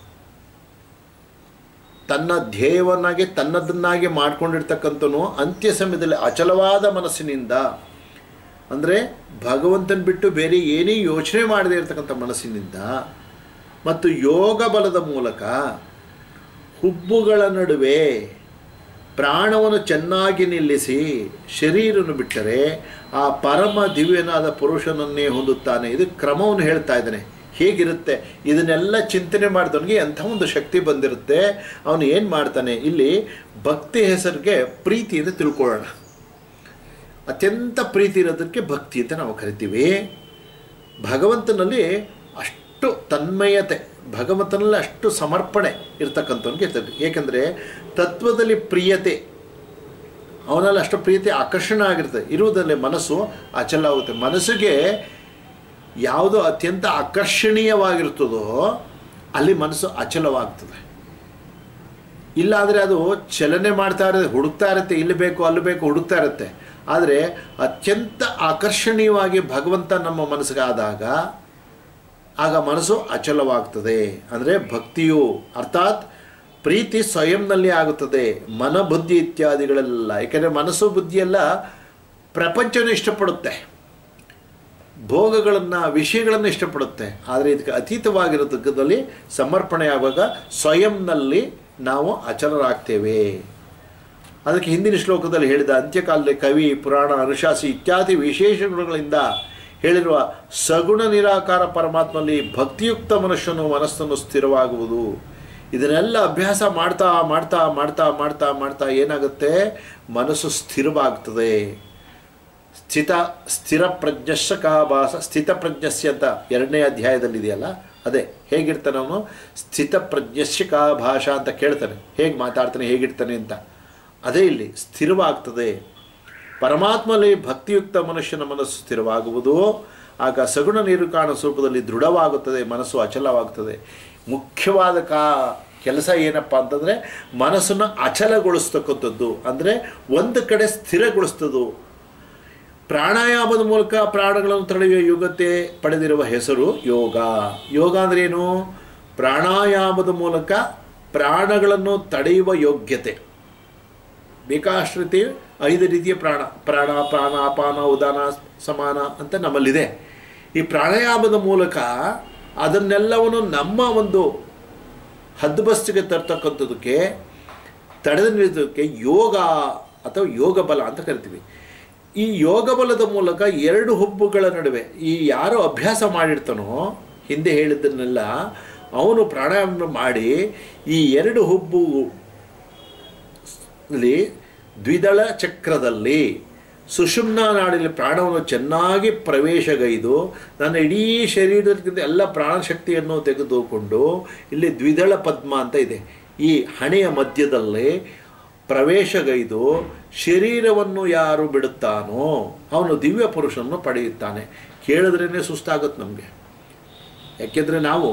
S1: ತನ್ನ ಧ್ಯೇಯವನ್ನಾಗಿ ತನ್ನದನ್ನಾಗಿ ಮಾಡ್ಕೊಂಡಿರ್ತಕ್ಕಂಥನು ಅಂತ್ಯ ಸಮಯದಲ್ಲಿ ಅಚಲವಾದ ಮನಸ್ಸಿನಿಂದ ಅಂದರೆ ಭಗವಂತನ ಬಿಟ್ಟು ಬೇರೆ ಏನೇ ಯೋಚನೆ ಮಾಡದೇ ಇರತಕ್ಕಂಥ ಮನಸ್ಸಿನಿಂದ ಮತ್ತು ಯೋಗ ಬಲದ ಮೂಲಕ ಹುಬ್ಬುಗಳ ನಡುವೆ ಪ್ರಾಣವನ್ನು ಚೆನ್ನಾಗಿ ನಿಲ್ಲಿಸಿ ಶರೀರವನ್ನು ಬಿಟ್ಟರೆ ಆ ಪರಮ ದಿವ್ಯನಾದ ಪುರುಷನನ್ನೇ ಹೊಂದುತ್ತಾನೆ ಇದು ಕ್ರಮವನ್ನು ಹೇಳ್ತಾ ಇದ್ದಾನೆ ಹೇಗಿರುತ್ತೆ ಇದನ್ನೆಲ್ಲ ಚಿಂತನೆ ಮಾಡಿದವನಿಗೆ ಎಂಥ ಒಂದು ಶಕ್ತಿ ಬಂದಿರುತ್ತೆ ಅವನು ಏನು ಮಾಡ್ತಾನೆ ಇಲ್ಲಿ ಭಕ್ತಿ ಹೆಸರಿಗೆ ಪ್ರೀತಿ ಅಂತ ತಿಳ್ಕೊಳ್ಳೋಣ ಅತ್ಯಂತ ಪ್ರೀತಿ ಇರೋದಕ್ಕೆ ಭಕ್ತಿ ಅಂತ ನಾವು ಕರಿತೀವಿ ಭಗವಂತನಲ್ಲಿ ಅಷ್ಟು ತನ್ಮಯತೆ ಭಗವಂತನಲ್ಲಿ ಅಷ್ಟು ಸಮರ್ಪಣೆ ಇರ್ತಕ್ಕಂಥವ್ನಿಗೆ ಇರ್ತದೆ ಏಕೆಂದರೆ ತತ್ವದಲ್ಲಿ ಪ್ರಿಯತೆ ಅವನಲ್ಲಿ ಅಷ್ಟು ಪ್ರೀತಿ ಆಕರ್ಷಣೆ ಆಗಿರ್ತದೆ ಇರುವುದರಲ್ಲಿ ಮನಸ್ಸು ಅಚಲ ಆಗುತ್ತೆ ಮನಸ್ಸಿಗೆ ಯಾವುದು ಅತ್ಯಂತ ಆಕರ್ಷಣೀಯವಾಗಿರ್ತದೋ ಅಲ್ಲಿ ಮನಸ್ಸು ಅಚಲವಾಗ್ತದೆ ಇಲ್ಲಾದರೆ ಅದು ಚಲನೆ ಮಾಡ್ತಾ ಇರುತ್ತೆ ಹುಡುಕ್ತಾ ಇರುತ್ತೆ ಇಲ್ಲಿ ಬೇಕು ಅಲ್ಲಿ ಬೇಕು ಹುಡುಕ್ತಾ ಇರುತ್ತೆ ಆದರೆ ಅತ್ಯಂತ ಆಕರ್ಷಣೀಯವಾಗಿ ಭಗವಂತ ನಮ್ಮ ಮನಸ್ಸಿಗೆ ಆದಾಗ ಆಗ ಮನಸ್ಸು ಅಚಲವಾಗ್ತದೆ ಅಂದರೆ ಭಕ್ತಿಯು ಅರ್ಥಾತ್ ಪ್ರೀತಿ ಸ್ವಯಂನಲ್ಲಿ ಆಗುತ್ತದೆ ಮನ ಬುದ್ಧಿ ಇತ್ಯಾದಿಗಳೆಲ್ಲ ಏಕೆಂದರೆ ಮನಸ್ಸು ಬುದ್ಧಿಯೆಲ್ಲ ಪ್ರಪಂಚನ ಇಷ್ಟಪಡುತ್ತೆ ಭೋಗಗಳನ್ನು ವಿಷಯಗಳನ್ನು ಇಷ್ಟಪಡುತ್ತೆ ಆದರೆ ಇದಕ್ಕೆ ಅತೀತವಾಗಿರೋದಕ್ಕದಲ್ಲಿ ಸಮರ್ಪಣೆ ಆಗುವಾಗ ಸ್ವಯಂನಲ್ಲಿ ನಾವು ಅಚಲರಾಗ್ತೇವೆ ಅದಕ್ಕೆ ಹಿಂದಿನ ಶ್ಲೋಕದಲ್ಲಿ ಹೇಳಿದ ಅಂತ್ಯಕಾಲದಲ್ಲಿ ಕವಿ ಪುರಾಣ ಅನುಶಾಸಿ ಇತ್ಯಾದಿ ವಿಶೇಷ ಗುಣಗಳಿಂದ ಹೇಳಿರುವ ಸಗುಣ ನಿರಾಕಾರ ಪರಮಾತ್ಮನಲ್ಲಿ ಭಕ್ತಿಯುಕ್ತ ಮನುಷ್ಯನು ಮನಸ್ಸನ್ನು ಸ್ಥಿರವಾಗುವುದು ಇದನ್ನೆಲ್ಲ ಅಭ್ಯಾಸ ಮಾಡ್ತಾ ಮಾಡ್ತಾ ಮಾಡ್ತಾ ಮಾಡ್ತಾ ಮಾಡ್ತಾ ಏನಾಗುತ್ತೆ ಮನಸ್ಸು ಸ್ಥಿರವಾಗ್ತದೆ ಸ್ಥಿತ ಸ್ಥಿರ ಪ್ರಜ್ಞಸ್ಯ ಕಾಭಾಸ ಸ್ಥಿತ ಪ್ರಜ್ಞಸ್ಯ ಅಂತ ಎರಡನೇ ಅಧ್ಯಾಯದಲ್ಲಿ ಇದೆಯಲ್ಲ ಅದೇ ಹೇಗಿರ್ತಾನೆ ಅವನು ಸ್ಥಿತ ಪ್ರಜ್ಞಸ್ಯ ಕಾ ಭಾಷಾ ಅಂತ ಕೇಳ್ತಾನೆ ಹೇಗೆ ಮಾತಾಡ್ತಾನೆ ಹೇಗಿರ್ತಾನೆ ಅಂತ ಅದೇ ಇಲ್ಲಿ ಸ್ಥಿರವಾಗ್ತದೆ ಪರಮಾತ್ಮಲ್ಲಿ ಭಕ್ತಿಯುಕ್ತ ಮನುಷ್ಯನ ಮನಸ್ಸು ಸ್ಥಿರವಾಗುವುದು ಆಗ ಸಗುಣ ನಿರುಕಾಣ ಸ್ವರೂಪದಲ್ಲಿ ದೃಢವಾಗುತ್ತದೆ ಮನಸ್ಸು ಅಚಲವಾಗುತ್ತದೆ ಮುಖ್ಯವಾದ ಕಾ ಕೆಲಸ ಏನಪ್ಪ ಅಂತಂದರೆ ಮನಸ್ಸನ್ನು ಅಚಲಗೊಳಿಸ್ತಕ್ಕಂಥದ್ದು ಅಂದರೆ ಒಂದು ಕಡೆ ಸ್ಥಿರಗೊಳಿಸ್ತದ್ದು ಪ್ರಾಣಾಯಾಮದ ಮೂಲಕ ಪ್ರಾಣಗಳನ್ನು ತಡೆಯುವ ಯೋಗ್ಯತೆ ಪಡೆದಿರುವ ಹೆಸರು ಯೋಗ ಯೋಗ ಅಂದ್ರೆ ಏನು ಪ್ರಾಣಾಯಾಮದ ಮೂಲಕ ಪ್ರಾಣಗಳನ್ನು ತಡೆಯುವ ಯೋಗ್ಯತೆ ಬೇಕಾಷ್ಟು ರೀತಿ ಐದು ರೀತಿಯ ಪ್ರಾಣ ಪ್ರಾಣ ಪ್ರಾಣ ಅಪಾನ ಉದಾನ ಸಮಾನ ಅಂತ ನಮ್ಮಲ್ಲಿದೆ ಈ ಪ್ರಾಣಾಯಾಮದ ಮೂಲಕ ಅದನ್ನೆಲ್ಲವನ್ನು ನಮ್ಮ ಒಂದು ಹದ್ದುಬಸ್ತಿಗೆ ತರ್ತಕ್ಕಂಥದ್ದಕ್ಕೆ ತಡೆದು ನಿಲ್ಲೋದಕ್ಕೆ ಯೋಗ ಅಥವಾ ಯೋಗ ಬಲ ಅಂತ ಕರಿತೀವಿ ಈ ಯೋಗ ಬಲದ ಮೂಲಕ ಎರಡು ಹುಬ್ಬುಗಳ ನಡುವೆ ಈ ಯಾರು ಅಭ್ಯಾಸ ಮಾಡಿರ್ತಾನೋ ಹಿಂದೆ ಹೇಳಿದ್ದನ್ನೆಲ್ಲ ಅವನು ಪ್ರಾಣಾಯಾಮ ಮಾಡಿ ಈ ಎರಡು ಹುಬ್ಬು ಅಲ್ಲಿ ದ್ವಿದಳ ಚಕ್ರದಲ್ಲಿ ಸುಷುಮ್ನ ನಾಡಿನಲ್ಲಿ ಪ್ರಾಣವನ್ನು ಚೆನ್ನಾಗಿ ಪ್ರವೇಶಗೈದು ನನ್ನ ಇಡೀ ಶರೀರದಿಂದ ಎಲ್ಲ ಪ್ರಾಣಶಕ್ತಿಯನ್ನು ತೆಗೆದುಕೊಂಡು ಇಲ್ಲಿ ದ್ವಿದಳ ಪದ್ಮ ಅಂತ ಇದೆ ಈ ಹಣೆಯ ಮಧ್ಯದಲ್ಲಿ ಪ್ರವೇಶಗೈದು ಶರೀರವನ್ನು ಯಾರು ಬಿಡುತ್ತಾನೋ ಅವನು ದಿವ್ಯ ಪುರುಷನನ್ನು ಪಡೆಯುತ್ತಾನೆ ಕೇಳಿದ್ರೇ ಸುಸ್ತಾಗುತ್ತೆ ನಮಗೆ ಯಾಕೆಂದರೆ ನಾವು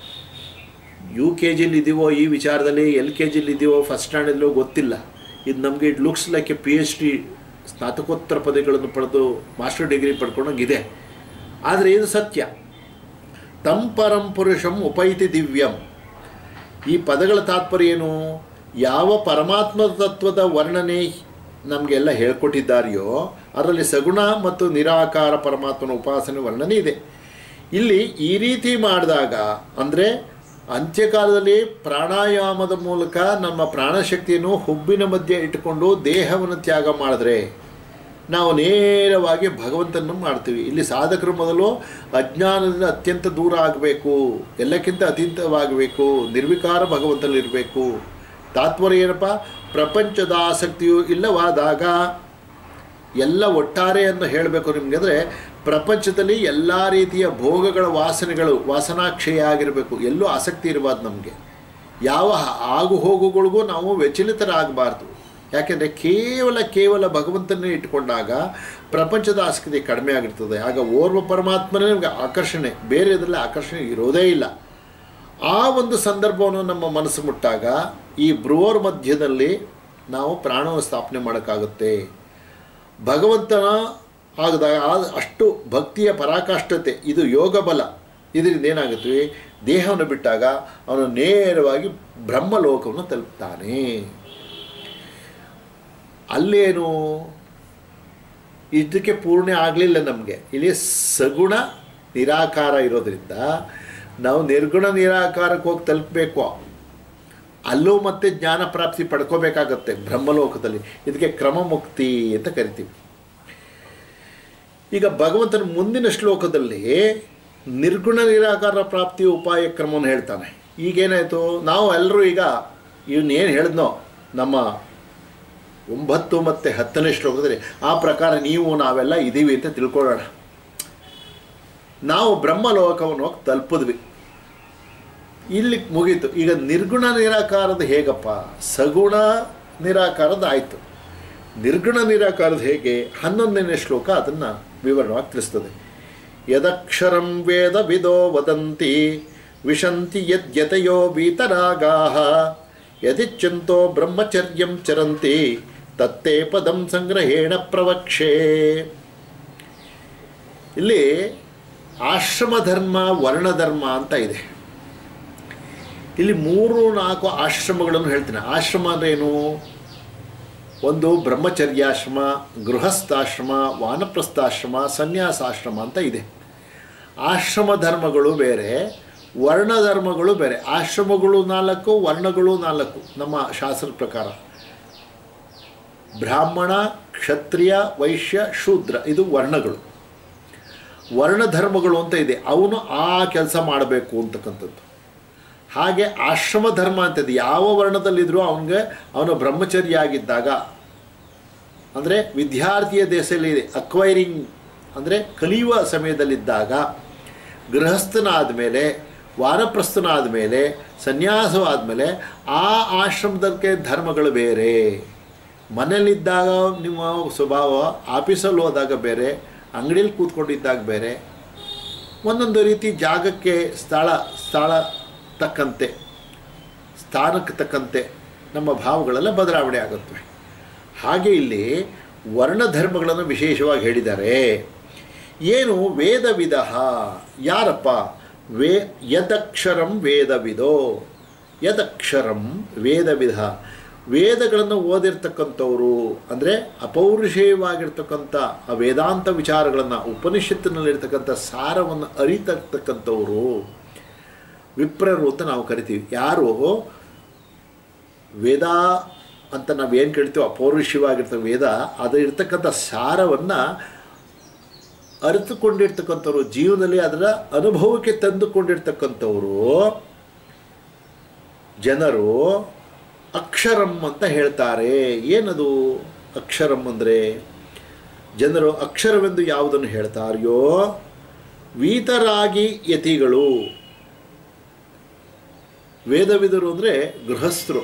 S1: ಯು ಕೆ ಜಿಲಿ ಇದ್ದೀವೋ ಈ ವಿಚಾರದಲ್ಲಿ ಎಲ್ ಕೆ ಜಿಲಿ ಇದ್ದೀವೋ ಫಸ್ಟ್ ಸ್ಟ್ಯಾಂಡಲ್ಲೋ ಗೊತ್ತಿಲ್ಲ ಇದು ನಮಗೆ it looks like a P H D ಸ್ನಾತಕೋತ್ತರ ಪದವಿಗಳನ್ನು ಪಡೆದು ಮಾಸ್ಟರ್ ಡಿಗ್ರಿ ಪಡ್ಕೊಂಡಂಗಿದೆ ಆದರೆ ಇದು ಸತ್ಯ ತಂ ಪರಂ ಪುರುಷಂ ಉಪೈತಿ ದಿವ್ಯಂ ಈ ಪದಗಳ ತಾತ್ಪರ್ಯ ಏನು ಯಾವ ಪರಮಾತ್ಮ ತತ್ವದ ವರ್ಣನೆ ನಮಗೆಲ್ಲ ಹೇಳ್ಕೊಟ್ಟಿದ್ದಾರೆಯೋ ಅದರಲ್ಲಿ ಸಗುಣ ಮತ್ತು ನಿರಾಕಾರ ಪರಮಾತ್ಮನ ಉಪಾಸನೆ ವರ್ಣನೆ ಇದೆ ಇಲ್ಲಿ ಈ ರೀತಿ ಮಾಡಿದಾಗ ಅಂದರೆ ಅಂತ್ಯಕಾಲದಲ್ಲಿ ಪ್ರಾಣಾಯಾಮದ ಮೂಲಕ ನಮ್ಮ ಪ್ರಾಣಶಕ್ತಿಯನ್ನು ಹುಬ್ಬಿನ ಮಧ್ಯೆ ಇಟ್ಟುಕೊಂಡು ದೇಹವನ್ನು ತ್ಯಾಗ ಮಾಡಿದ್ರೆ ನಾವು ನೇರವಾಗಿ ಭಗವಂತನನ್ನು ಮಾಡ್ತೀವಿ ಇಲ್ಲಿ ಸಾಧಕರು ಮೊದಲು ಅಜ್ಞಾನದಿಂದ ಅತ್ಯಂತ ದೂರ ಆಗಬೇಕು ಎಲ್ಲಕ್ಕಿಂತ ಅತೀತವಾಗಬೇಕು ನಿರ್ವಿಕಾರ ಭಗವಂತನಲ್ಲಿರಬೇಕು ತಾತ್ಪರ್ಯ ಏನಪ್ಪ ಪ್ರಪಂಚದ ಆಸಕ್ತಿಯು ಇಲ್ಲವಾದಾಗ ಎಲ್ಲ ಒಟ್ಟಾರೆ ಅಂತ ಹೇಳಬೇಕು ನಿಮಗೆ ಅಂದರೆ ಪ್ರಪಂಚದಲ್ಲಿ ಎಲ್ಲ ರೀತಿಯ ಭೋಗಗಳ ವಾಸನೆಗಳು ವಾಸನಾಕ್ಷಯ ಆಗಿರಬೇಕು ಎಲ್ಲೂ ಆಸಕ್ತಿ ಇರಬಾರ್ದು ನಮಗೆ ಯಾವ ಆಗು ಹೋಗುಗಳಿಗೂ ನಾವು ವಿಚಲಿತರಾಗಬಾರ್ದು ಯಾಕೆಂದರೆ ಕೇವಲ ಕೇವಲ ಭಗವಂತನೇ ಇಟ್ಟುಕೊಂಡಾಗ ಪ್ರಪಂಚದ ಆಸಕ್ತಿ ಕಡಿಮೆ ಆಗಿರ್ತದೆ ಆಗ ಓರ್ವ ಪರಮಾತ್ಮನೇ ನಮಗೆ ಆಕರ್ಷಣೆ ಬೇರೆ ಇದರಲ್ಲಿ ಆಕರ್ಷಣೆ ಇರೋದೇ ಇಲ್ಲ ಆ ಒಂದು ಸಂದರ್ಭವನ್ನು ನಮ್ಮ ಮನಸ್ಸು ಮುಟ್ಟಾಗ ಈ ಬ್ರುವರ್ ಮಧ್ಯದಲ್ಲಿ ನಾವು ಪ್ರಾಣವನ್ನು ಸ್ಥಾಪನೆ ಮಾಡೋಕ್ಕಾಗುತ್ತೆ ಭಗವಂತನ ಆಗದಾಗ ಆ- ಅಷ್ಟು ಭಕ್ತಿಯ ಪರಾಕಾಷ್ಠತೆ ಇದು ಯೋಗ ಬಲ ಇದರಿಂದ ಏನಾಗುತ್ತೆ ದೇಹವನ್ನು ಬಿಟ್ಟಾಗ ಅವನು ನೇರವಾಗಿ ಬ್ರಹ್ಮಲೋಕವನ್ನು ತಲುಪ್ತಾನೆ ಅಲ್ಲೇನು ಇದಕ್ಕೆ ಪೂರ್ಣ ಆಗಲಿಲ್ಲ ನಮಗೆ ಇಲ್ಲಿ ಸಗುಣ ನಿರಾಕಾರ ಇರೋದ್ರಿಂದ ನಾವು ನಿರ್ಗುಣ ನಿರಾಕಾರಕ್ಕೆ ಹೋಗಿ ತಲುಪಬೇಕು ಅಲ್ಲೂ ಮತ್ತೆ ಜ್ಞಾನ ಪ್ರಾಪ್ತಿ ಪಡ್ಕೋಬೇಕಾಗತ್ತೆ ಬ್ರಹ್ಮಲೋಕದಲ್ಲಿ ಇದಕ್ಕೆ ಕ್ರಮ ಮುಕ್ತಿ ಅಂತ ಕರಿತೀವಿ ಈಗ ಭಗವಂತನ ಮುಂದಿನ ಶ್ಲೋಕದಲ್ಲಿ ನಿರ್ಗುಣ ನಿರಾಕಾರ ಪ್ರಾಪ್ತಿಯ ಉಪಾಯ ಕ್ರಮವನ್ನು ಹೇಳ್ತಾನೆ ಈಗೇನಾಯಿತು ನಾವು ಎಲ್ಲರೂ ಈಗ ಇವನ್ನೇನು ಹೇಳಿದ್ನೋ ನಮ್ಮ ಒಂಬತ್ತು ಮತ್ತು ಹತ್ತನೇ ಶ್ಲೋಕದಲ್ಲಿ ಆ ಪ್ರಕಾರ ನೀವು ನಾವೆಲ್ಲ ಇದ್ದೀವಿ ಅಂತ ತಿಳ್ಕೊಳ್ಳೋಣ ನಾವು ಬ್ರಹ್ಮಲೋಕವನ್ನು ಹೋಗಿ ತಲುಪಿದ್ವಿ ಇಲ್ಲಿ ಮುಗೀತು ಈಗ ನಿರ್ಗುಣ ನಿರಾಕಾರದ ಹೇಗಪ್ಪ ಸಗುಣ ನಿರಾಕಾರದ ಆಯಿತು ನಿರ್ಗುಣ ನಿರಾಕಾರದ ಹೇಗೆ ಹನ್ನೊಂದನೇ ಶ್ಲೋಕ ಅದನ್ನು ವಿವರಣವಾಗಿ ತಿಳಿಸ್ತದೆ ಯದಕ್ಷರಂ ವೇದ ವಿದೋ ವದಂತಿ ವಿಶಂತಿ ಯದ್ಯತಯೋ ವೀತರಾಗಾ ಯದಿಚ್ಛಂತೋ ಬ್ರಹ್ಮಚರ್ಯಂ ಚರಂತಿ ತತ್ತೇ ಪದಂ ಸಂಗ್ರಹೇಣ ಪ್ರವಕ್ಷೆ ಇಲ್ಲಿ ಆಶ್ರಮ ಧರ್ಮ ವರ್ಣಧರ್ಮ ಅಂತ ಇದೆ ಇಲ್ಲಿ ಮೂರು ನಾಲ್ಕು ಆಶ್ರಮಗಳನ್ನು ಹೇಳ್ತೀನಿ ಆಶ್ರಮ ಅಂದ್ರೆ ಏನು ಒಂದು ಬ್ರಹ್ಮಚರ್ಯಾಶ್ರಮ ಗೃಹಸ್ಥಾಶ್ರಮ ವಾನಪ್ರಸ್ಥಾಶ್ರಮ ಸನ್ಯಾಸಾಶ್ರಮ ಅಂತ ಇದೆ ಆಶ್ರಮ ಧರ್ಮಗಳು ಬೇರೆ ವರ್ಣ ಧರ್ಮಗಳು ಬೇರೆ ಆಶ್ರಮಗಳು ನಾಲ್ಕು ವರ್ಣಗಳು ನಾಲ್ಕು ನಮ್ಮ ಶಾಸ್ತ್ರದ ಪ್ರಕಾರ ಬ್ರಾಹ್ಮಣ ಕ್ಷತ್ರಿಯ ವೈಶ್ಯ ಶೂದ್ರ ಇದು ವರ್ಣಗಳು ವರ್ಣ ಧರ್ಮಗಳು ಅಂತ ಇದೆ ಅವನು ಆ ಕೆಲಸ ಮಾಡಬೇಕು ಅಂತಕ್ಕಂಥದ್ದು ಹಾಗೆ ಆಶ್ರಮ ಧರ್ಮ ಅಂತದ್ದು ಯಾವ ವರ್ಣದಲ್ಲಿದ್ದರೂ ಅವನಿಗೆ ಅವನ ಬ್ರಹ್ಮಚರ್ಯ ಆಗಿದ್ದಾಗ ಅಂದರೆ ವಿದ್ಯಾರ್ಥಿಯ ದೇಶದಲ್ಲಿ ಅಕ್ವೈರಿಂಗ್ ಅಂದರೆ ಕಲಿಯುವ ಸಮಯದಲ್ಲಿದ್ದಾಗ ಗೃಹಸ್ಥನಾದ ಮೇಲೆ ವಾನಪ್ರಸ್ಥನಾದ ಮೇಲೆ ಸನ್ಯಾಸವಾದ ಮೇಲೆ ಆ ಆಶ್ರಮದಕ್ಕೆ ಧರ್ಮಗಳು ಬೇರೆ ಮನೇಲಿದ್ದಾಗ ನಿಮ್ಮ ಸ್ವಭಾವ ಆಫೀಸಲ್ಲಿ ಹೋದಾಗ ಬೇರೆ ಅಂಗಡಿಯಲ್ಲಿ ಕೂತ್ಕೊಂಡಿದ್ದಾಗ ಬೇರೆ ಒಂದೊಂದು ರೀತಿ ಜಾಗಕ್ಕೆ ಸ್ಥಳ ಸ್ಥಳ ತಕ್ಕಂತೆ ಸ್ಥಾನಕ್ಕೆ ತಕ್ಕಂತೆ ನಮ್ಮ ಭಾವಗಳೆಲ್ಲ ಬದಲಾವಣೆ ಆಗುತ್ತವೆ ಹಾಗೆ ಇಲ್ಲಿ ವರ್ಣಧರ್ಮಗಳನ್ನು ವಿಶೇಷವಾಗಿ ಹೇಳಿದ್ದಾರೆ ಏನು ವೇದವಿಧ ಯಾರಪ್ಪ ವೇ ಯದಕ್ಷರಂ ವೇದವಿದೋ ಯದಕ್ಷರಂ ವೇದವಿಧ ವೇದಗಳನ್ನು ಓದಿರ್ತಕ್ಕಂಥವ್ರು ಅಂದರೆ ಅಪೌರುಷೇಯವಾಗಿರ್ತಕ್ಕಂಥ ಆ ವೇದಾಂತ ವಿಚಾರಗಳನ್ನು ಉಪನಿಷತ್ತಿನಲ್ಲಿರ್ತಕ್ಕಂಥ ಸಾರವನ್ನು ಅರಿತಕ್ಕಂಥವ್ರು ವಿಪ್ರರು ಅಂತ ನಾವು ಕರಿತೀವಿ ಯಾರು ವೇದ ಅಂತ ನಾವು ಏನು ಕೇಳ್ತೀವೋ ಅಪೌರುಷವಾಗಿರ್ತಕ್ಕ ವೇದ ಅದು ಇರ್ತಕ್ಕಂಥ ಸಾರವನ್ನು ಅರಿತುಕೊಂಡಿರ್ತಕ್ಕಂಥವ್ರು ಜೀವನದಲ್ಲಿ ಅದರ ಅನುಭವಕ್ಕೆ ತಂದುಕೊಂಡಿರ್ತಕ್ಕಂಥವ್ರು ಜನರು ಅಕ್ಷರಂ ಅಂತ ಹೇಳ್ತಾರೆ ಏನದು ಅಕ್ಷರಂ ಅಂದರೆ ಜನರು ಅಕ್ಷರವೆಂದು ಯಾವುದನ್ನು ಹೇಳ್ತಾರೆಯೋ ವೀತರಾಗಿ ಯತಿಗಳು ವೇದವಿದರು ಅಂದರೆ ಗೃಹಸ್ಥರು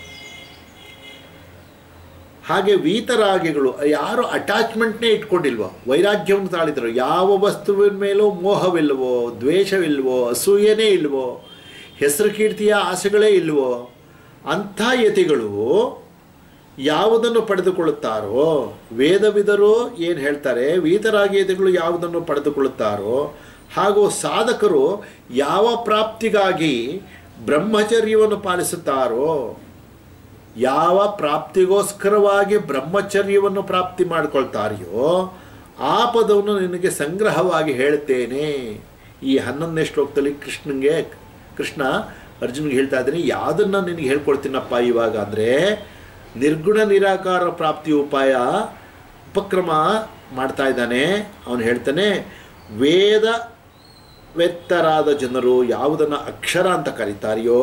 S1: ಹಾಗೆ ವೀತರಾಗಿಗಳು ಯಾರು ಅಟ್ಯಾಚ್ಮೆಂಟ್ನೇ ಇಟ್ಕೊಂಡಿಲ್ವೋ ವೈರಾಗ್ಯವನ್ನು ತಾಳಿದ್ರು ಯಾವ ವಸ್ತುವಿನ ಮೇಲೂ ಮೋಹವಿಲ್ವೋ ದ್ವೇಷವಿಲ್ವೋ ಅಸೂಯೆನೇ ಇಲ್ವೋ ಹೆಸರು ಕೀರ್ತಿಯ ಆಸೆಗಳೇ ಇಲ್ವೋ ಅಂಥ ಯತಿಗಳು ಯಾವುದನ್ನು ಪಡೆದುಕೊಳ್ಳುತ್ತಾರೋ ವೇದವಿದರು ಏನು ಹೇಳ್ತಾರೆ ವೀತರಾಗಿ ಯತಿಗಳು ಯಾವುದನ್ನು ಪಡೆದುಕೊಳ್ಳುತ್ತಾರೋ ಹಾಗೂ ಸಾಧಕರು ಯಾವ ಪ್ರಾಪ್ತಿಗಾಗಿ ಬ್ರಹ್ಮಚರ್ಯವನ್ನು ಪಾಲಿಸುತ್ತಾರೋ ಯಾವ ಪ್ರಾಪ್ತಿಗೋಸ್ಕರವಾಗಿ ಬ್ರಹ್ಮಚರ್ಯವನ್ನು ಪ್ರಾಪ್ತಿ ಮಾಡಿಕೊಳ್ತಾರೆಯೋ ಆ ಪದವನ್ನು ನಿನಗೆ ಸಂಗ್ರಹವಾಗಿ ಹೇಳ್ತೇನೆ ಈ ಹನ್ನೊಂದನೇ ಶ್ಲೋಕದಲ್ಲಿ ಕೃಷ್ಣನಿಗೆ ಕೃಷ್ಣ ಅರ್ಜುನ್ಗೆ ಹೇಳ್ತಾ ಇದ್ದೀನಿ ಯಾವುದನ್ನು ನಿನಗೆ ಹೇಳ್ಕೊಡ್ತೀನಪ್ಪ ಇವಾಗ ಅಂದರೆ ನಿರ್ಗುಣ ನಿರಾಕಾರ ಪ್ರಾಪ್ತಿ ಉಪಾಯ ಉಪಕ್ರಮ ಮಾಡ್ತಾ ಇದ್ದಾನೆ ಅವನು ಹೇಳ್ತಾನೆ ವೇದ ವೆತ್ತರಾದ ಜನರು ಯಾವುದನ್ನು ಅಕ್ಷರ ಅಂತ ಕರೀತಾರೆಯೋ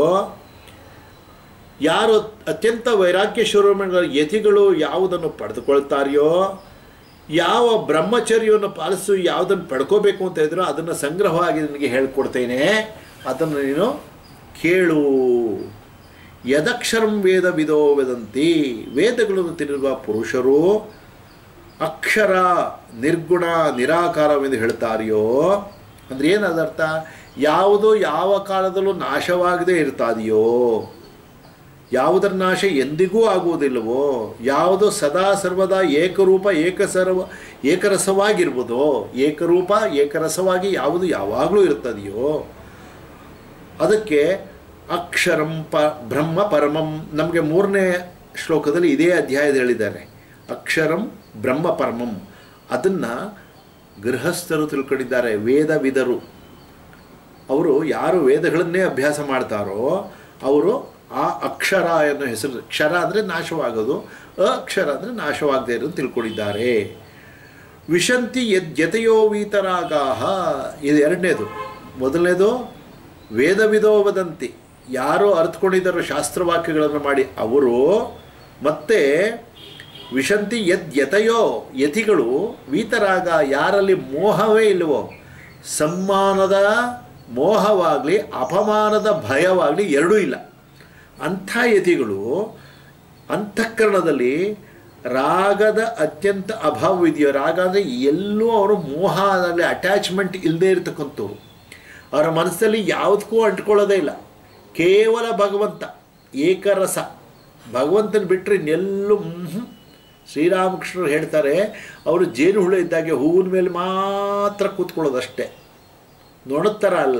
S1: ಯಾರು ಅತ್ಯಂತ ವೈರಾಗ್ಯ ಶಿರೋಮಣಿಗಳ ಯತಿಗಳು ಯಾವುದನ್ನು ಪಡೆದುಕೊಳ್ತಾರೆಯೋ ಯಾವ ಬ್ರಹ್ಮಚರ್ಯವನ್ನು ಪಾಲಿಸು ಯಾವುದನ್ನು ಪಡ್ಕೋಬೇಕು ಅಂತ ಇದ್ರೋ ಅದನ್ನು ಸಂಗ್ರಹವಾಗಿ ನಿನಗೆ ಹೇಳ್ಕೊಡ್ತೇನೆ ಅದನ್ನು ನೀನು ಕೇಳು ಯದಕ್ಷರಂ ವೇದ ವಿದೋ ವೇದಂತಿ ವೇದಗಳನ್ನು ತಿಳಿರುವ ಪುರುಷರು ಅಕ್ಷರ ನಿರ್ಗುಣ ನಿರಾಕಾರವೆಂದು ಹೇಳ್ತಾರೆಯೋ ಅಂದರೆ ಏನದರ್ಥ ಯಾವುದು ಯಾವ ಕಾಲದಲ್ಲೂ ನಾಶವಾಗದೇ ಇರ್ತಾದೆಯೋ ಯಾವುದರ ನಾಶ ಎಂದಿಗೂ ಆಗುವುದಿಲ್ಲವೋ ಯಾವುದು ಸದಾ ಸರ್ವದಾ ಏಕರೂಪ ಏಕಸರ್ವ ಏಕರಸವಾಗಿರ್ಬೋದೋ ಏಕರೂಪ ಏಕರಸವಾಗಿ ಯಾವುದು ಯಾವಾಗಲೂ ಇರ್ತದೆಯೋ ಅದಕ್ಕೆ ಅಕ್ಷರಂ ಪ ಬ್ರಹ್ಮ ಪರಮಂ ನಮಗೆ ಮೂರನೇ ಶ್ಲೋಕದಲ್ಲಿ ಇದೇ ಅಧ್ಯಾಯದಲ್ಲಿ ಹೇಳಿದ್ದಾರೆ ಅಕ್ಷರಂ ಬ್ರಹ್ಮ ಪರಮಂ ಅದನ್ನು ಗೃಹಸ್ಥರು ತಿಳ್ಕೊಂಡಿದ್ದಾರೆ ವೇದವಿದರು ಅವರು ಯಾರು ವೇದಗಳನ್ನೇ ಅಭ್ಯಾಸ ಮಾಡ್ತಾರೋ ಅವರು ಆ ಅಕ್ಷರ ಅನ್ನೋ ಹೆಸರು ಕ್ಷರ ಅಂದರೆ ನಾಶವಾಗೋದು ಅಕ್ಷರ ಅಂದರೆ ನಾಶವಾಗದೇ ಇರೋದು ತಿಳ್ಕೊಂಡಿದ್ದಾರೆ ವಿಶಂತಿ ಯದ್ ಜತೆಯೋ ವೀತರಾಗಾಹ ಇದು ಎರಡನೇದು ಮೊದಲನೇದು ವೇದವಿದೋ ವದಂತಿ ಯಾರು ಅರ್ಥಕೊಂಡಿದ್ದಾರೋ ಶಾಸ್ತ್ರವಾಕ್ಯಗಳನ್ನು ಮಾಡಿ ಅವರು ಮತ್ತೆ ವಿಶಂತಿ ಯದ್ ಯತಯೋ ಯತಿಗಳು ವೀತರಾಗ ಯಾರಲ್ಲಿ ಮೋಹವೇ ಇಲ್ಲವೋ ಸಮ್ಮಾನದ ಮೋಹವಾಗಲಿ ಅಪಮಾನದ ಭಯವಾಗಲಿ ಎರಡೂ ಇಲ್ಲ ಅಂಥ ಯತಿಗಳು ಅಂತಃಕರಣದಲ್ಲಿ ರಾಗದ ಅತ್ಯಂತ ಅಭಾವವಿದೆಯೋ ರಾಗ ಅಂದರೆ ಎಲ್ಲೂ ಅವರು ಮೋಹದಲ್ಲಿ ಅಟ್ಯಾಚ್ಮೆಂಟ್ ಇಲ್ಲದೇ ಇರತಕ್ಕಂಥವ್ರು ಅವರ ಮನಸ್ಸಲ್ಲಿ ಯಾವುದಕ್ಕೂ ಅಂಟ್ಕೊಳ್ಳೋದೇ ಇಲ್ಲ ಕೇವಲ ಭಗವಂತ ಏಕರಸ ಭಗವಂತನ ಬಿಟ್ಟರೆ ಇನ್ನೆಲ್ಲೂ ಮ್ಹೂ. ಶ್ರೀರಾಮಕೃಷ್ಣರು ಹೇಳ್ತಾರೆ ಅವರು ಜೇನು ಹುಳು ಇದ್ದಾಗೆ ಹೂವಿನ ಮೇಲೆ ಮಾತ್ರ ಕೂತ್ಕೊಳ್ಳೋದಷ್ಟೇ ನೊಣದ ಥರ ಅಲ್ಲ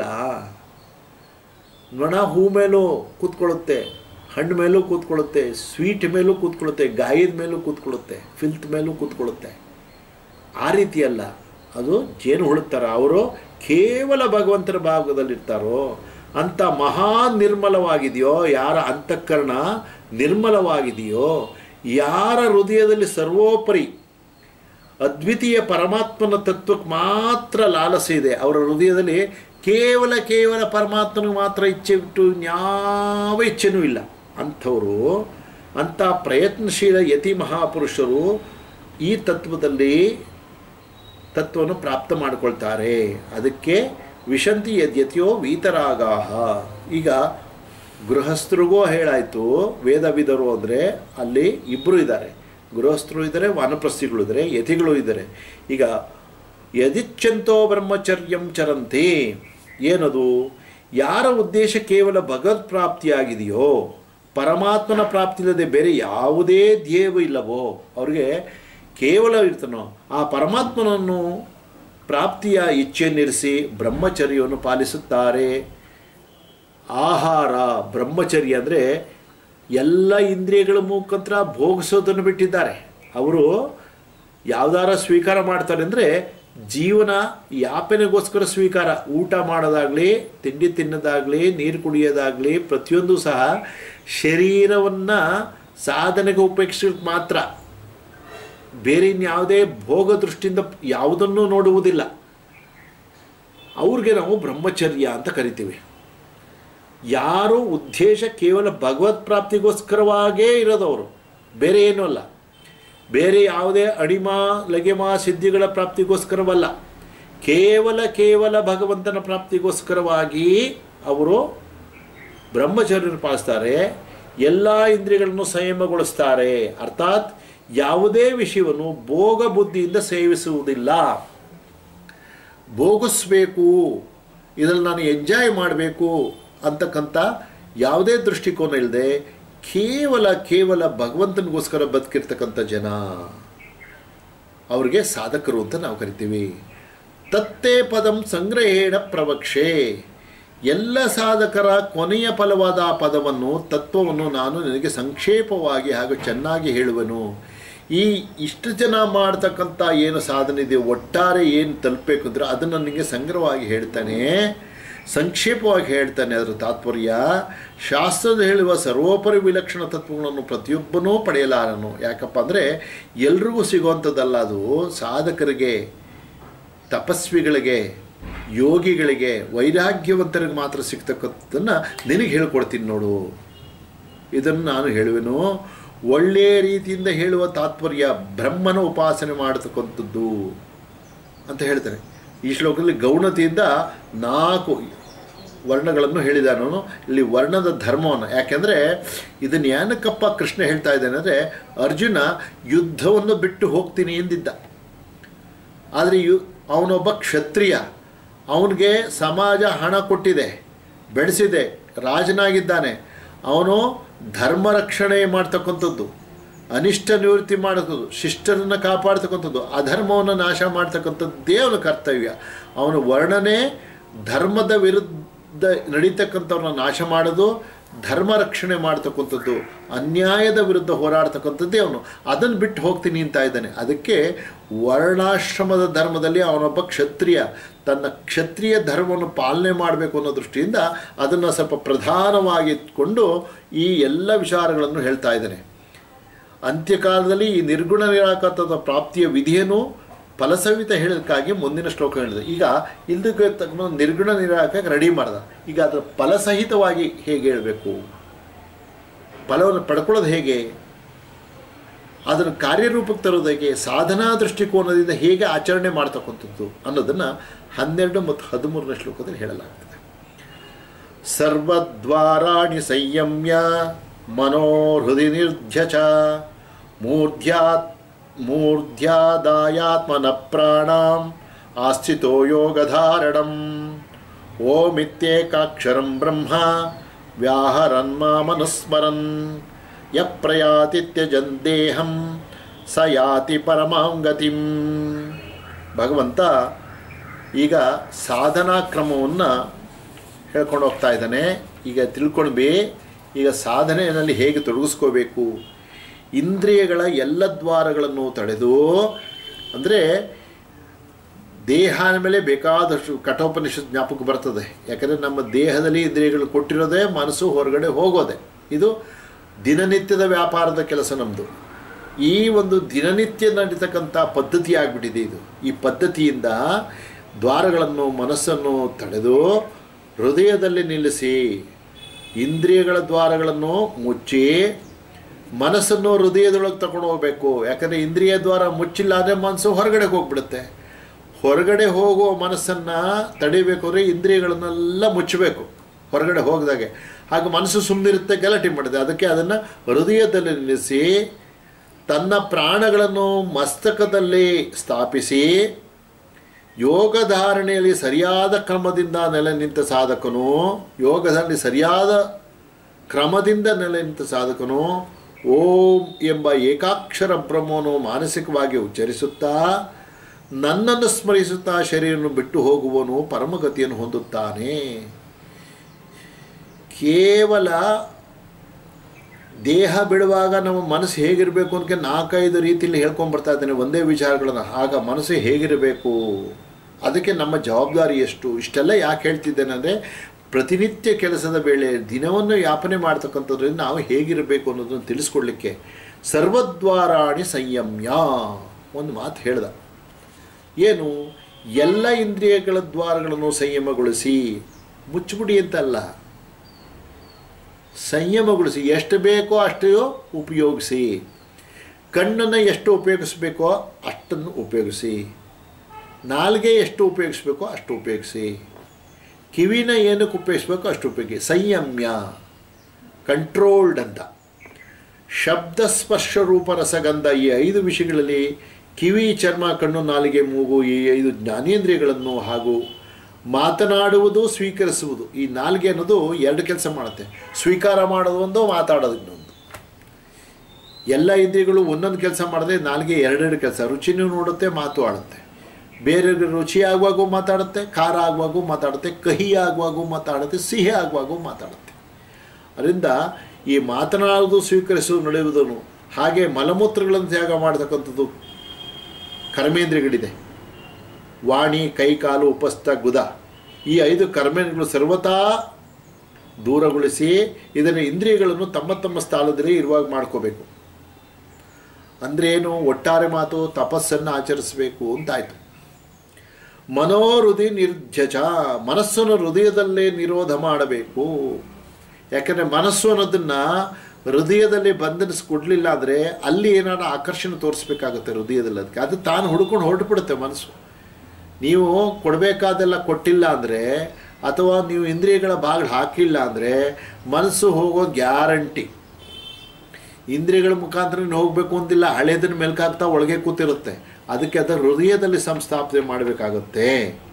S1: ನೊಣ ಹೂ ಮೇಲೂ ಕೂತ್ಕೊಳ್ಳುತ್ತೆ ಹಣ್ಣು ಮೇಲೂ ಕೂತ್ಕೊಳ್ಳುತ್ತೆ ಸ್ವೀಟ್ ಮೇಲೂ ಕೂತ್ಕೊಳ್ಳುತ್ತೆ ಗಾಯದ ಮೇಲೂ ಕೂತ್ಕೊಳ್ಳುತ್ತೆ ಫಿಲ್ತ್ ಮೇಲೂ ಕೂತ್ಕೊಳ್ಳುತ್ತೆ ಆ ರೀತಿ ಅಲ್ಲ ಅದು ಜೇನು ಹುಳುದ ಥರ ಅವರು ಕೇವಲ ಭಗವಂತನ ಭಾಗದಲ್ಲಿರ್ತಾರೋ ಅಂಥ ಮಹಾ ನಿರ್ಮಲವಾಗಿದೆಯೋ ಯಾರ ಅಂತಃಕರಣ ನಿರ್ಮಲವಾಗಿದೆಯೋ ಯಾರ ಹೃದಯದಲ್ಲಿ ಸರ್ವೋಪರಿ ಅದ್ವಿತೀಯ ಪರಮಾತ್ಮನ ತತ್ವಕ್ಕೆ ಮಾತ್ರ ಲಾಲಸೆ ಇದೆ ಅವರ ಹೃದಯದಲ್ಲಿ ಕೇವಲ ಕೇವಲ ಪರಮಾತ್ಮನಿಗೆ ಮಾತ್ರ ಇಚ್ಛೆ ಬಿಟ್ಟು ಯಾವ ಇಚ್ಛೆನೂ ಇಲ್ಲ ಅಂಥವರು ಅಂಥ ಪ್ರಯತ್ನಶೀಲ ಯತಿ ಮಹಾಪುರುಷರು ಈ ತತ್ವದಲ್ಲಿ ತತ್ವವನ್ನು ಪ್ರಾಪ್ತ ಮಾಡಿಕೊಳ್ತಾರೆ ಅದಕ್ಕೆ ವಿಶಂತಿ ಯದ್ಯತಿಯೋ ವೀತರಾಗಾಹ ಈಗ ಗೃಹಸ್ಥರಿಗೂ ಹೇಳಾಯಿತು ವೇದವಿದರು ಅಂದರೆ ಅಲ್ಲಿ ಇಬ್ಬರು ಇದ್ದಾರೆ ಗೃಹಸ್ಥರು ಇದ್ದಾರೆ ವಾನಪ್ರಸ್ಥಿಗಳು ಇದ್ದಾರೆ ಯತಿಗಳು ಇದ್ದಾರೆ ಈಗ ಯದಿಚ್ಛಂತೋ ಬ್ರಹ್ಮಚರ್ಯಂ ಚರಂತಿ ಏನದು ಯಾರ ಉದ್ದೇಶ ಕೇವಲ ಭಗವತ್ ಪ್ರಾಪ್ತಿಯಾಗಿದೆಯೋ ಪರಮಾತ್ಮನ ಪ್ರಾಪ್ತಿ ಇಲ್ಲದೆ ಬೇರೆ ಯಾವುದೇ ಧ್ಯೇಯವೂ ಇಲ್ಲವೋ ಅವ್ರಿಗೆ ಕೇವಲ ಇರ್ತಾನೋ ಆ ಪರಮಾತ್ಮನನ್ನು ಪ್ರಾಪ್ತಿಯ ಇಚ್ಛೆಯನ್ನಿರಿಸಿ ಬ್ರಹ್ಮಚರ್ಯವನ್ನು ಪಾಲಿಸುತ್ತಾರೆ ಆಹಾರ ಬ್ರಹ್ಮಚರ್ಯ ಅಂದರೆ ಎಲ್ಲ ಇಂದ್ರಿಯಗಳ ಮುಖಾಂತರ ಭೋಗಿಸೋದನ್ನು ಬಿಟ್ಟಿದ್ದಾರೆ ಅವರು ಯಾವ್ದಾರ ಸ್ವೀಕಾರ ಮಾಡ್ತಾರೆ ಅಂದರೆ ಜೀವನ ಯಾಪನೆಗೋಸ್ಕರ ಸ್ವೀಕಾರ ಊಟ ಮಾಡೋದಾಗಲಿ ತಿಂಡಿ ತಿನ್ನೋದಾಗಲಿ ನೀರು ಕುಡಿಯೋದಾಗಲಿ ಪ್ರತಿಯೊಂದು ಸಹ ಶರೀರವನ್ನು ಸಾಧನೆಗೆ ಉಪೇಕ್ಷಿಸಕ್ಕೆ ಮಾತ್ರ ಬೇರೆ ಇನ್ಯಾವುದೇ ಭೋಗ ದೃಷ್ಟಿಯಿಂದ ಯಾವುದನ್ನು ನೋಡುವುದಿಲ್ಲ ಅವ್ರಿಗೆ ನಾವು ಬ್ರಹ್ಮಚರ್ಯ ಅಂತ ಕರಿತೀವಿ ಯಾರು ಉದ್ದೇಶ ಕೇವಲ ಭಗವತ್ ಪ್ರಾಪ್ತಿಗೋಸ್ಕರವಾಗೇ ಇರೋದವರು ಬೇರೆ ಏನೂ ಅಲ್ಲ ಬೇರೆ ಯಾವುದೇ ಅಡಿಮ ಲಗೆಮ ಸಿದ್ಧಿಗಳ ಪ್ರಾಪ್ತಿಗೋಸ್ಕರವಲ್ಲ ಕೇವಲ ಕೇವಲ ಭಗವಂತನ ಪ್ರಾಪ್ತಿಗೋಸ್ಕರವಾಗಿ ಅವರು ಬ್ರಹ್ಮಚರ್ಯನ ಪಾಲಿಸ್ತಾರೆ ಎಲ್ಲ ಇಂದ್ರಿಯಗಳನ್ನು ಸಂಯಮಗೊಳಿಸ್ತಾರೆ ಅರ್ಥಾತ್ ಯಾವುದೇ ವಿಷಯವನ್ನು ಭೋಗ ಬುದ್ಧಿಯಿಂದ ಸೇವಿಸುವುದಿಲ್ಲ ಭೋಗಿಸ್ಬೇಕು ಇದನ್ನು ನಾನು ಎಂಜಾಯ್ ಮಾಡಬೇಕು ಅಂತಕ್ಕಂಥ ಯಾವುದೇ ದೃಷ್ಟಿಕೋನ ಇಲ್ಲದೆ ಕೇವಲ ಕೇವಲ ಭಗವಂತನಿಗೋಸ್ಕರ ಬದುಕಿರ್ತಕ್ಕಂಥ ಜನ ಅವ್ರಿಗೆ ಸಾಧಕರು ಅಂತ ನಾವು ಕರಿತೀವಿ ತತ್ತೇ ಪದಂ ಸಂಗ್ರಹೇಣ ಪ್ರವಕ್ಷೆ ಎಲ್ಲ ಸಾಧಕರ ಕೊನೆಯ ಫಲವಾದ ಆ ಪದವನ್ನು ತತ್ವವನ್ನು ನಾನು ನಿನಗೆ ಸಂಕ್ಷೇಪವಾಗಿ ಹಾಗೂ ಚೆನ್ನಾಗಿ ಹೇಳುವೆನು ಈ ಇಷ್ಟು ಜನ ಮಾಡ್ತಕ್ಕಂಥ ಏನು ಸಾಧನೆ ಇದೆ ಒಟ್ಟಾರೆ ಏನು ತಲುಪಬೇಕು ಅಂದರೆ ಅದನ್ನು ನನಗೆ ಸಂಗ್ರಹವಾಗಿ ಹೇಳ್ತಾನೆ ಸಂಕ್ಷೇಪವಾಗಿ ಹೇಳ್ತಾನೆ ಅದರ ತಾತ್ಪರ್ಯ ಶಾಸ್ತ್ರದ ಹೇಳುವ ಸರ್ವೋಪರಿ ವಿಲಕ್ಷಣ ತತ್ವಗಳನ್ನು ಪ್ರತಿಯೊಬ್ಬನೂ ಪಡೆಯಲಾರನು ಯಾಕಪ್ಪ ಅಂದರೆ ಎಲ್ರಿಗೂ ಸಿಗುವಂಥದ್ದಲ್ಲ ಅದು ಸಾಧಕರಿಗೆ ತಪಸ್ವಿಗಳಿಗೆ ಯೋಗಿಗಳಿಗೆ ವೈರಾಗ್ಯವಂತರಿಗೆ ಮಾತ್ರ ಸಿಗ್ತಕ್ಕಂಥದ್ದನ್ನು ನಿನಗೆ ಹೇಳ್ಕೊಡ್ತೀನಿ ನೋಡು ಇದನ್ನು ನಾನು ಹೇಳುವೆನು ಒಳ್ಳೆಯ ರೀತಿಯಿಂದ ಹೇಳುವ ತಾತ್ಪರ್ಯ ಬ್ರಹ್ಮನ ಉಪಾಸನೆ ಮಾಡತಕ್ಕಂಥದ್ದು ಅಂತ ಹೇಳ್ತಾರೆ ಈ ಶ್ಲೋಕದಲ್ಲಿ ಗೌಣತೆಯಿಂದ ನಾಲ್ಕು ವರ್ಣಗಳನ್ನು ಹೇಳಿದಾನು ಇಲ್ಲಿ ವರ್ಣದ ಧರ್ಮವನ್ನು ಯಾಕೆಂದರೆ ಇದನ್ನು ಏನಕ್ಕಪ್ಪ ಕೃಷ್ಣ ಹೇಳ್ತಾ ಇದ್ದಾನೆ ಅಂದರೆ ಅರ್ಜುನ ಯುದ್ಧವನ್ನು ಬಿಟ್ಟು ಹೋಗ್ತೀನಿ ಎಂದಿದ್ದ ಆದರೆ ಯು ಅವನೊಬ್ಬ ಕ್ಷತ್ರಿಯ ಅವನಿಗೆ ಸಮಾಜ ಹಣ ಕೊಟ್ಟಿದೆ ಬೆಳೆಸಿದೆ ರಾಜನಾಗಿದ್ದಾನೆ ಅವನು ಧರ್ಮ ರಕ್ಷಣೆ ಮಾಡ್ತಕ್ಕಂಥದ್ದು ಅನಿಷ್ಟ ನಿವೃತ್ತಿ ಮಾಡತಕ್ಕದ್ದು ಶಿಷ್ಟರನ್ನು ಕಾಪಾಡ್ತಕ್ಕಂಥದ್ದು ಅಧರ್ಮವನ್ನು ನಾಶ ಮಾಡ್ತಕ್ಕಂಥದ್ದೇ ಅವನ ಕರ್ತವ್ಯ ಅವನ ವರ್ಣನೆ ಧರ್ಮದ ವಿರುದ್ಧ ನಡೀತಕ್ಕಂಥವ್ರನ್ನ ನಾಶ ಮಾಡೋದು ಧರ್ಮ ರಕ್ಷಣೆ ಮಾಡ್ತಕ್ಕಂಥದ್ದು ಅನ್ಯಾಯದ ವಿರುದ್ಧ ಹೋರಾಡ್ತಕ್ಕಂಥದ್ದೇ ಅವನು ಅದನ್ನು ಬಿಟ್ಟು ಹೋಗ್ತೀನಿ ಅಂತ ಇದ್ದಾನೆ ಅದಕ್ಕೆ ವರ್ಣಾಶ್ರಮದ ಧರ್ಮದಲ್ಲಿ ಅವನೊಬ್ಬ ಕ್ಷತ್ರಿಯ ತನ್ನ ಕ್ಷತ್ರಿಯ ಧರ್ಮವನ್ನು ಪಾಲನೆ ಮಾಡಬೇಕು ಅನ್ನೋ ದೃಷ್ಟಿಯಿಂದ ಅದನ್ನು ಸ್ವಲ್ಪ ಪ್ರಧಾನವಾಗಿ ಇಟ್ಕೊಂಡು ಈ ಎಲ್ಲ ವಿಚಾರಗಳನ್ನು ಹೇಳ್ತಾ ಇದ್ದಾನೆ ಅಂತ್ಯಕಾಲದಲ್ಲಿ ಈ ನಿರ್ಗುಣ ನಿರಾಕರ್ತದ ಪ್ರಾಪ್ತಿಯ ವಿಧಿಯನ್ನು ಫಲಸಹಿತ ಹೇಳೋದಕ್ಕಾಗಿ ಮುಂದಿನ ಶ್ಲೋಕ ಹೇಳಿದೆ ಈಗ ಇಲ್ದಕ್ಕೆ ತಕ್ಕ ನಿರ್ಗುಣ ನಿರಾಕಕ್ಕೆ ರೆಡಿ ಮಾಡ್ದ ಈಗ ಅದರ ಫಲಸಹಿತವಾಗಿ ಹೇಗೆ ಹೇಳಬೇಕು ಫಲವನ್ನು ಪಡ್ಕೊಳ್ಳೋದು ಹೇಗೆ ಅದನ್ನು ಕಾರ್ಯರೂಪಕ್ಕೆ ತರೋದು ಹೇಗೆ ಸಾಧನಾ ದೃಷ್ಟಿಕೋನದಿಂದ ಹೇಗೆ ಆಚರಣೆ ಮಾಡ್ತಕ್ಕಂಥದ್ದು ಅನ್ನೋದನ್ನು ಹನ್ನೆರಡು ಮತ್ತು ಹದಿಮೂರನೇ ಶ್ಲೋಕದಲ್ಲಿ ಹೇಳಲಾಗ್ತದೆ ಸರ್ವದ್ವಾರಾಣಿ ಸಂಯಮ್ಯ ಮನೋಹೃದಿ ನಿರ್ಧ್ಯಚ ಮೂರ್ಧ್ಯಾತ್ ಮೂರ್ಧ್ಯಾದಾಯಾತ್ಮನ ಪ್ರಾಣಾಂ ಆಸ್ಥಿತೋ ಯೋಗಧಾರಣಂ ಓಮಿತ್ಯೇಕಾಕ್ಷರಂ ಬ್ರಹ್ಮ ವ್ಯಾಹರನ್ ಮಾಮನುಸ್ಮರನ್ ಯ ಪ್ರಯಾತಿತ್ಯಜನ್ ದೇಹಂ ಸ ಯಾತಿ ಪರಮಾಂ ಗತಿಂ ಭಗವಂತ ಈಗ ಸಾಧನಾ ಕ್ರಮವನ್ನು ಹೇಳ್ಕೊಂಡು ಹೋಗ್ತಾ ಇದ್ದಾನೆ ಈಗ ತಿಳ್ಕೊಂಡ್ಬಿ ಈಗ ಸಾಧನೆಯಲ್ಲಿ ಹೇಗೆ ತೊಡಗಿಸ್ಕೋಬೇಕು ಇಂದ್ರಿಯಗಳ ಎಲ್ಲ ದ್ವಾರಗಳನ್ನು ತಡೆದು ಅಂದರೆ ದೇಹ ಮೇಲೆ ಬೇಕಾದಷ್ಟು ಕಠೋಪನಿಷತ್ ಜ್ಞಾಪಕ ಬರ್ತದೆ ಯಾಕಂದರೆ ನಮ್ಮ ದೇಹದಲ್ಲಿ ಇಂದ್ರಿಯಗಳು ಕೊಟ್ಟಿರೋದೇ ಮನಸ್ಸು ಹೊರಗಡೆ ಹೋಗೋದೆ ಇದು ದಿನನಿತ್ಯದ ವ್ಯಾಪಾರದ ಕೆಲಸ ನಮ್ಮದು ಈ ಒಂದು ದಿನನಿತ್ಯ ನಡೀತಕ್ಕಂಥ ಪದ್ಧತಿ ಆಗಿಬಿಟ್ಟಿದೆ ಇದು ಈ ಪದ್ಧತಿಯಿಂದ ದ್ವಾರಗಳನ್ನು ಮನಸ್ಸನ್ನು ತಡೆದು ಹೃದಯದಲ್ಲಿ ನಿಲ್ಲಿಸಿ ಇಂದ್ರಿಯಗಳ ದ್ವಾರಗಳನ್ನು ಮುಚ್ಚಿ ಮನಸ್ಸನ್ನು ಹೃದಯದೊಳಗೆ ತಗೊಂಡು ಹೋಗಬೇಕು ಯಾಕಂದರೆ ಇಂದ್ರಿಯ ದ್ವಾರ ಮುಚ್ಚಿಲ್ಲ ಅಂದರೆ ಮನಸ್ಸು ಹೊರಗಡೆ ಹೋಗ್ಬಿಡುತ್ತೆ ಹೊರಗಡೆ ಹೋಗುವ ಮನಸ್ಸನ್ನು ತಡಿಬೇಕು ಅಂದರೆ ಇಂದ್ರಿಯಗಳನ್ನೆಲ್ಲ ಮುಚ್ಚಬೇಕು ಹೊರಗಡೆ ಹೋಗದಾಗೆ ಹಾಗೆ ಮನಸ್ಸು ಸುಮ್ಮನಿರುತ್ತೆ ಗಲಾಟೆ ಮಾಡಿದೆ ಅದಕ್ಕೆ ಅದನ್ನು ಹೃದಯದಲ್ಲಿ ನಿಲ್ಲಿಸಿ ತನ್ನ ಪ್ರಾಣಗಳನ್ನು ಮಸ್ತಕದಲ್ಲಿ ಸ್ಥಾಪಿಸಿ ಯೋಗ ಧಾರಣೆಯಲ್ಲಿ ಸರಿಯಾದ ಕ್ರಮದಿಂದ ನೆಲೆ ನಿಂತ ಸಾಧಕನು ಯೋಗದಲ್ಲಿ ಸರಿಯಾದ ಕ್ರಮದಿಂದ ನೆಲೆ ನಿಂತ ಸಾಧಕನು ಓಂ ಎಂಬ ಏಕಾಕ್ಷರ ಬ್ರಹ್ಮವನ್ನು ಮಾನಸಿಕವಾಗಿ ಉಚ್ಚರಿಸುತ್ತಾ ನನ್ನನ್ನು ಸ್ಮರಿಸುತ್ತಾ ಶರೀರವನ್ನು ಬಿಟ್ಟು ಹೋಗುವನು ಪರಮಗತಿಯನ್ನು ಹೊಂದುತ್ತಾನೆ ಕೇವಲ ದೇಹ ಬಿಡುವಾಗ ನಮ್ಮ ಮನಸ್ಸು ಹೇಗಿರಬೇಕು ಅಂತ ನಾಲ್ಕೈದು ರೀತಿಯಲ್ಲಿ ಹೇಳ್ಕೊಂಬರ್ತಾ ಇದ್ದೇನೆ ಒಂದೇ ವಿಚಾರಗಳನ್ನು ಆಗ ಮನಸ್ಸು ಹೇಗಿರಬೇಕು ಅದಕ್ಕೆ ನಮ್ಮ ಜವಾಬ್ದಾರಿ ಎಷ್ಟು ಇಷ್ಟೆಲ್ಲ ಯಾಕೆ ಹೇಳ್ತಿದ್ದೇನೆ ಅಂದರೆ ಪ್ರತಿನಿತ್ಯ ಕೆಲಸದ ವೇಳೆ ದಿನವನ್ನು ಯಾಪನೆ ಮಾಡ್ತಕ್ಕಂಥದ್ರಿಂದ ನಾವು ಹೇಗಿರಬೇಕು ಅನ್ನೋದನ್ನು ತಿಳಿಸ್ಕೊಡ್ಲಿಕ್ಕೆ ಸರ್ವದ್ವಾರಾಣಿ ಸಂಯಮ್ಯ ಒಂದು ಮಾತು ಹೇಳ್ದ ಏನು ಎಲ್ಲ ಇಂದ್ರಿಯಗಳ ದ್ವಾರಗಳನ್ನು ಸಂಯಮಗೊಳಿಸಿ ಮುಚ್ಚಿಬಿಡಿ ಅಂತಲ್ಲ ಸಂಯಮಗೊಳಿಸಿ ಎಷ್ಟು ಬೇಕೋ ಅಷ್ಟು ಉಪಯೋಗಿಸಿ ಕಣ್ಣನ್ನು ಎಷ್ಟು ಉಪಯೋಗಿಸ್ಬೇಕೋ ಅಷ್ಟನ್ನು ಉಪಯೋಗಿಸಿ ನಾಲ್ಗೆ ಎಷ್ಟು ಉಪಯೋಗಿಸ್ಬೇಕೋ ಅಷ್ಟು ಉಪಯೋಗಿಸಿ ಕಿವಿನ ಏನಕ್ಕೆ ಉಪಯೋಗಿಸ್ಬೇಕೋ ಅಷ್ಟು ಉಪಯೋಗಿಸಿ ಸಂಯಮ್ಯ ಕಂಟ್ರೋಲ್ಡ್ ಅಂತ ಶಬ್ದ ಸ್ಪರ್ಶ ರೂಪ ರಸಗಂಧ ಈ ಐದು ವಿಷಯಗಳಲ್ಲಿ ಕಿವಿ ಚರ್ಮ ಕಣ್ಣು ನಾಲಿಗೆ ಮೂಗು ಈ ಐದು ಜ್ಞಾನೇಂದ್ರಿಯಗಳನ್ನು ಹಾಗೂ ಮಾತನಾಡುವುದು ಸ್ವೀಕರಿಸುವುದು ಈ ನಾಲ್ಗೆ ಅನ್ನೋದು ಎರಡು ಕೆಲಸ ಮಾಡುತ್ತೆ ಸ್ವೀಕಾರ ಮಾಡೋದು ಒಂದು ಮಾತಾಡೋದು ಇನ್ನೊಂದು ಎಲ್ಲ ಇಂದ್ರಿಯಗಳು ಒಂದೊಂದು ಕೆಲಸ ಮಾಡಿದ್ರೆ ನಾಲ್ಗೆ ಎರಡೆರಡು ಕೆಲಸ ರುಚಿನೂ ನೋಡುತ್ತೆ ಮಾತು ಆಡುತ್ತೆ ಬೇರೆ ರುಚಿ ಆಗುವಾಗೂ ಮಾತಾಡುತ್ತೆ ಖಾರ ಆಗುವಾಗೂ ಮಾತಾಡುತ್ತೆ ಕಹಿ ಆಗುವಾಗೂ ಮಾತಾಡುತ್ತೆ ಸಿಹಿ ಆಗುವಾಗೂ ಮಾತಾಡುತ್ತೆ ಅದರಿಂದ ಈ ಮಾತನಾಡುವುದು ಸ್ವೀಕರಿಸುವುದು ನಡೆಯುವುದನ್ನು ಹಾಗೆ ಮಲಮೂತ್ರಗಳನ್ನು ತ್ಯಾಗ ಮಾಡತಕ್ಕಂಥದ್ದು ಕರ್ಮೇಂದ್ರಿಯಗಳಿದೆ ವಾಣಿ ಕೈ ಕಾಲು ಉಪಸ್ಥ ಗುದ ಈ ಐದು ಕರ್ಮೇಂದ್ರಿಯಗಳು ಸರ್ವತಾ ದೂರಗೊಳಿಸಿ ಇದನ್ನು ಇಂದ್ರಿಯಗಳನ್ನು ತಮ್ಮ ತಮ್ಮ ಸ್ಥಾನದಲ್ಲಿ ಇರುವಾಗ ಮಾಡ್ಕೋಬೇಕು ಅಂದರೆ ಏನು ಒಟ್ಟಾರೆ ಮಾತು ತಪಸ್ಸನ್ನು ಆಚರಿಸಬೇಕು ಅಂತಾಯಿತು ಮನೋಹೃದಯ ನಿರ್ಜಜ ಮನಸ್ಸನ್ನು ಹೃದಯದಲ್ಲೇ ನಿರೋಧ ಮಾಡಬೇಕು ಯಾಕಂದರೆ ಮನಸ್ಸು ಅನ್ನೋದನ್ನು ಹೃದಯದಲ್ಲಿ ಬಂಧನಿಸ್ಕೊಡ್ಲಿಲ್ಲ ಅಂದರೆ ಅಲ್ಲಿ ಏನಾರ ಆಕರ್ಷಣೆ ತೋರಿಸ್ಬೇಕಾಗುತ್ತೆ ಹೃದಯದಲ್ಲಿ ಅದಕ್ಕೆ ಅದು ತಾನು ಹುಡ್ಕೊಂಡು ಹೊರಟುಬಿಡುತ್ತೆ ಮನಸ್ಸು ನೀವು ಕೊಡಬೇಕಾದೆಲ್ಲ ಕೊಟ್ಟಿಲ್ಲ ಅಂದರೆ ಅಥವಾ ನೀವು ಇಂದ್ರಿಯಗಳ ಬಾಗಿಲು ಹಾಕಿಲ್ಲ ಅಂದರೆ ಮನಸ್ಸು ಹೋಗೋ ಗ್ಯಾರಂಟಿ ಇಂದ್ರಿಯಗಳ ಮುಖಾಂತರ ನೀನು ಹೋಗಬೇಕು ಅಂತಿಲ್ಲ ಹಳೇದನ್ನ ಮೆಲ್ಕಾಗ್ತಾ ಒಳಗೆ ಕೂತಿರುತ್ತೆ ಅದಕ್ಕೆ ಅದರ ಹೃದಯದಲ್ಲಿ ಸಂಸ್ಥಾಪನೆ ಮಾಡಬೇಕಾಗುತ್ತೆ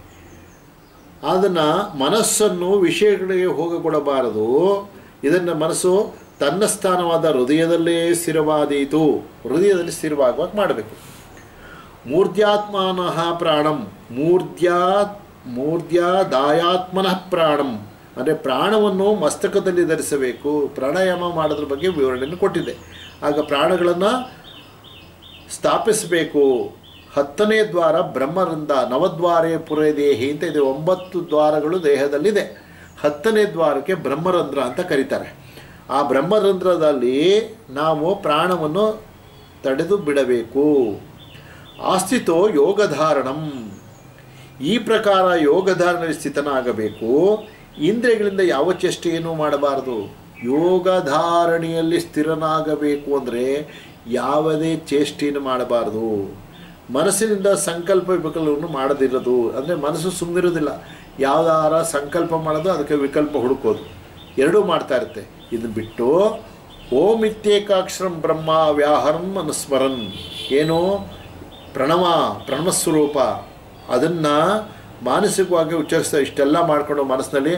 S1: ಅದನ್ನು ಮನಸ್ಸನ್ನು ವಿಷಯಗಳಿಗೆ ಹೋಗಕೊಡಬಾರದು ಇದನ್ನು ಮನಸ್ಸು ತನ್ನ ಸ್ಥಾನವಾದ ಹೃದಯದಲ್ಲೇ ಸ್ಥಿರವಾದೀತು ಹೃದಯದಲ್ಲಿ ಸ್ಥಿರವಾಗುವಾಗ ಮಾಡಬೇಕು ಮೂರ್ಧ್ಯಾತ್ಮನಃ ಪ್ರಾಣಂ ಮೂರ್ಧ್ಯಾ ಮೂರ್ಧ್ಯಾದಾಯಾತ್ಮನಃ ಪ್ರಾಣಂ ಅಂದರೆ ಪ್ರಾಣವನ್ನು ಮಸ್ತಕದಲ್ಲಿ ಧರಿಸಬೇಕು ಪ್ರಾಣಾಯಾಮ ಮಾಡೋದ್ರ ಬಗ್ಗೆ ವಿವರಣೆಯನ್ನು ಕೊಟ್ಟಿದೆ ಆಗ ಪ್ರಾಣಗಳನ್ನು ಸ್ಥಾಪಿಸಬೇಕು ಹತ್ತನೇ ದ್ವಾರ ಬ್ರಹ್ಮರಂಧ ನವದ್ವಾರೇ ಪುರೇ ದೇಹಿ ಅಂತ ಇದೆ ಒಂಬತ್ತು ದ್ವಾರಗಳು ದೇಹದಲ್ಲಿದೆ ಹತ್ತನೇ ದ್ವಾರಕ್ಕೆ ಬ್ರಹ್ಮರಂಧ್ರ ಅಂತ ಕರೀತಾರೆ ಆ ಬ್ರಹ್ಮರಂಧ್ರದಲ್ಲಿ ನಾವು ಪ್ರಾಣವನ್ನು ತಡೆದು ಬಿಡಬೇಕು ಆಸ್ಥಿತೋ ಯೋಗಧಾರಣಂ ಈ ಪ್ರಕಾರ ಯೋಗಧಾರಣೆಯಲ್ಲಿ ಸ್ಥಿತನಾಗಬೇಕು ಇಂದ್ರಿಯಗಳಿಂದ ಯಾವ ಚೇಷ್ಟೆಯನ್ನು ಮಾಡಬಾರದು ಯೋಗಧಾರಣೆಯಲ್ಲಿ ಸ್ಥಿರನಾಗಬೇಕು ಅಂದರೆ ಯಾವುದೇ ಚೇಷ್ಟೆಯನ್ನು ಮಾಡಬಾರದು ಮನಸ್ಸಿನಿಂದ ಸಂಕಲ್ಪ ವಿಕಲ್ಪವನ್ನು ಮಾಡದಿರೋದು ಅಂದರೆ ಮನಸ್ಸು ಸುಮ್ಮನಿರೋದಿಲ್ಲ ಯಾವುದಾರ ಸಂಕಲ್ಪ ಮಾಡೋದು ಅದಕ್ಕೆ ವಿಕಲ್ಪ ಹುಡುಕೋದು ಎರಡೂ ಮಾಡ್ತಾ ಇರುತ್ತೆ ಇದನ್ನು ಬಿಟ್ಟು ಓಂ ಇತ್ಯೇಕಾಕ್ಷರಂ ಬ್ರಹ್ಮ ವ್ಯಾಹರಂ ಅನುಸ್ಮರನ್ ಏನು ಪ್ರಣವ ಪ್ರಣವಸ್ವರೂಪ ಅದನ್ನು ಮಾನಸಿಕವಾಗಿ ಉಚ್ಚರಿಸ್ತಾ ಇಷ್ಟೆಲ್ಲ ಮಾಡಿಕೊಂಡು ಮನಸ್ಸಿನಲ್ಲಿ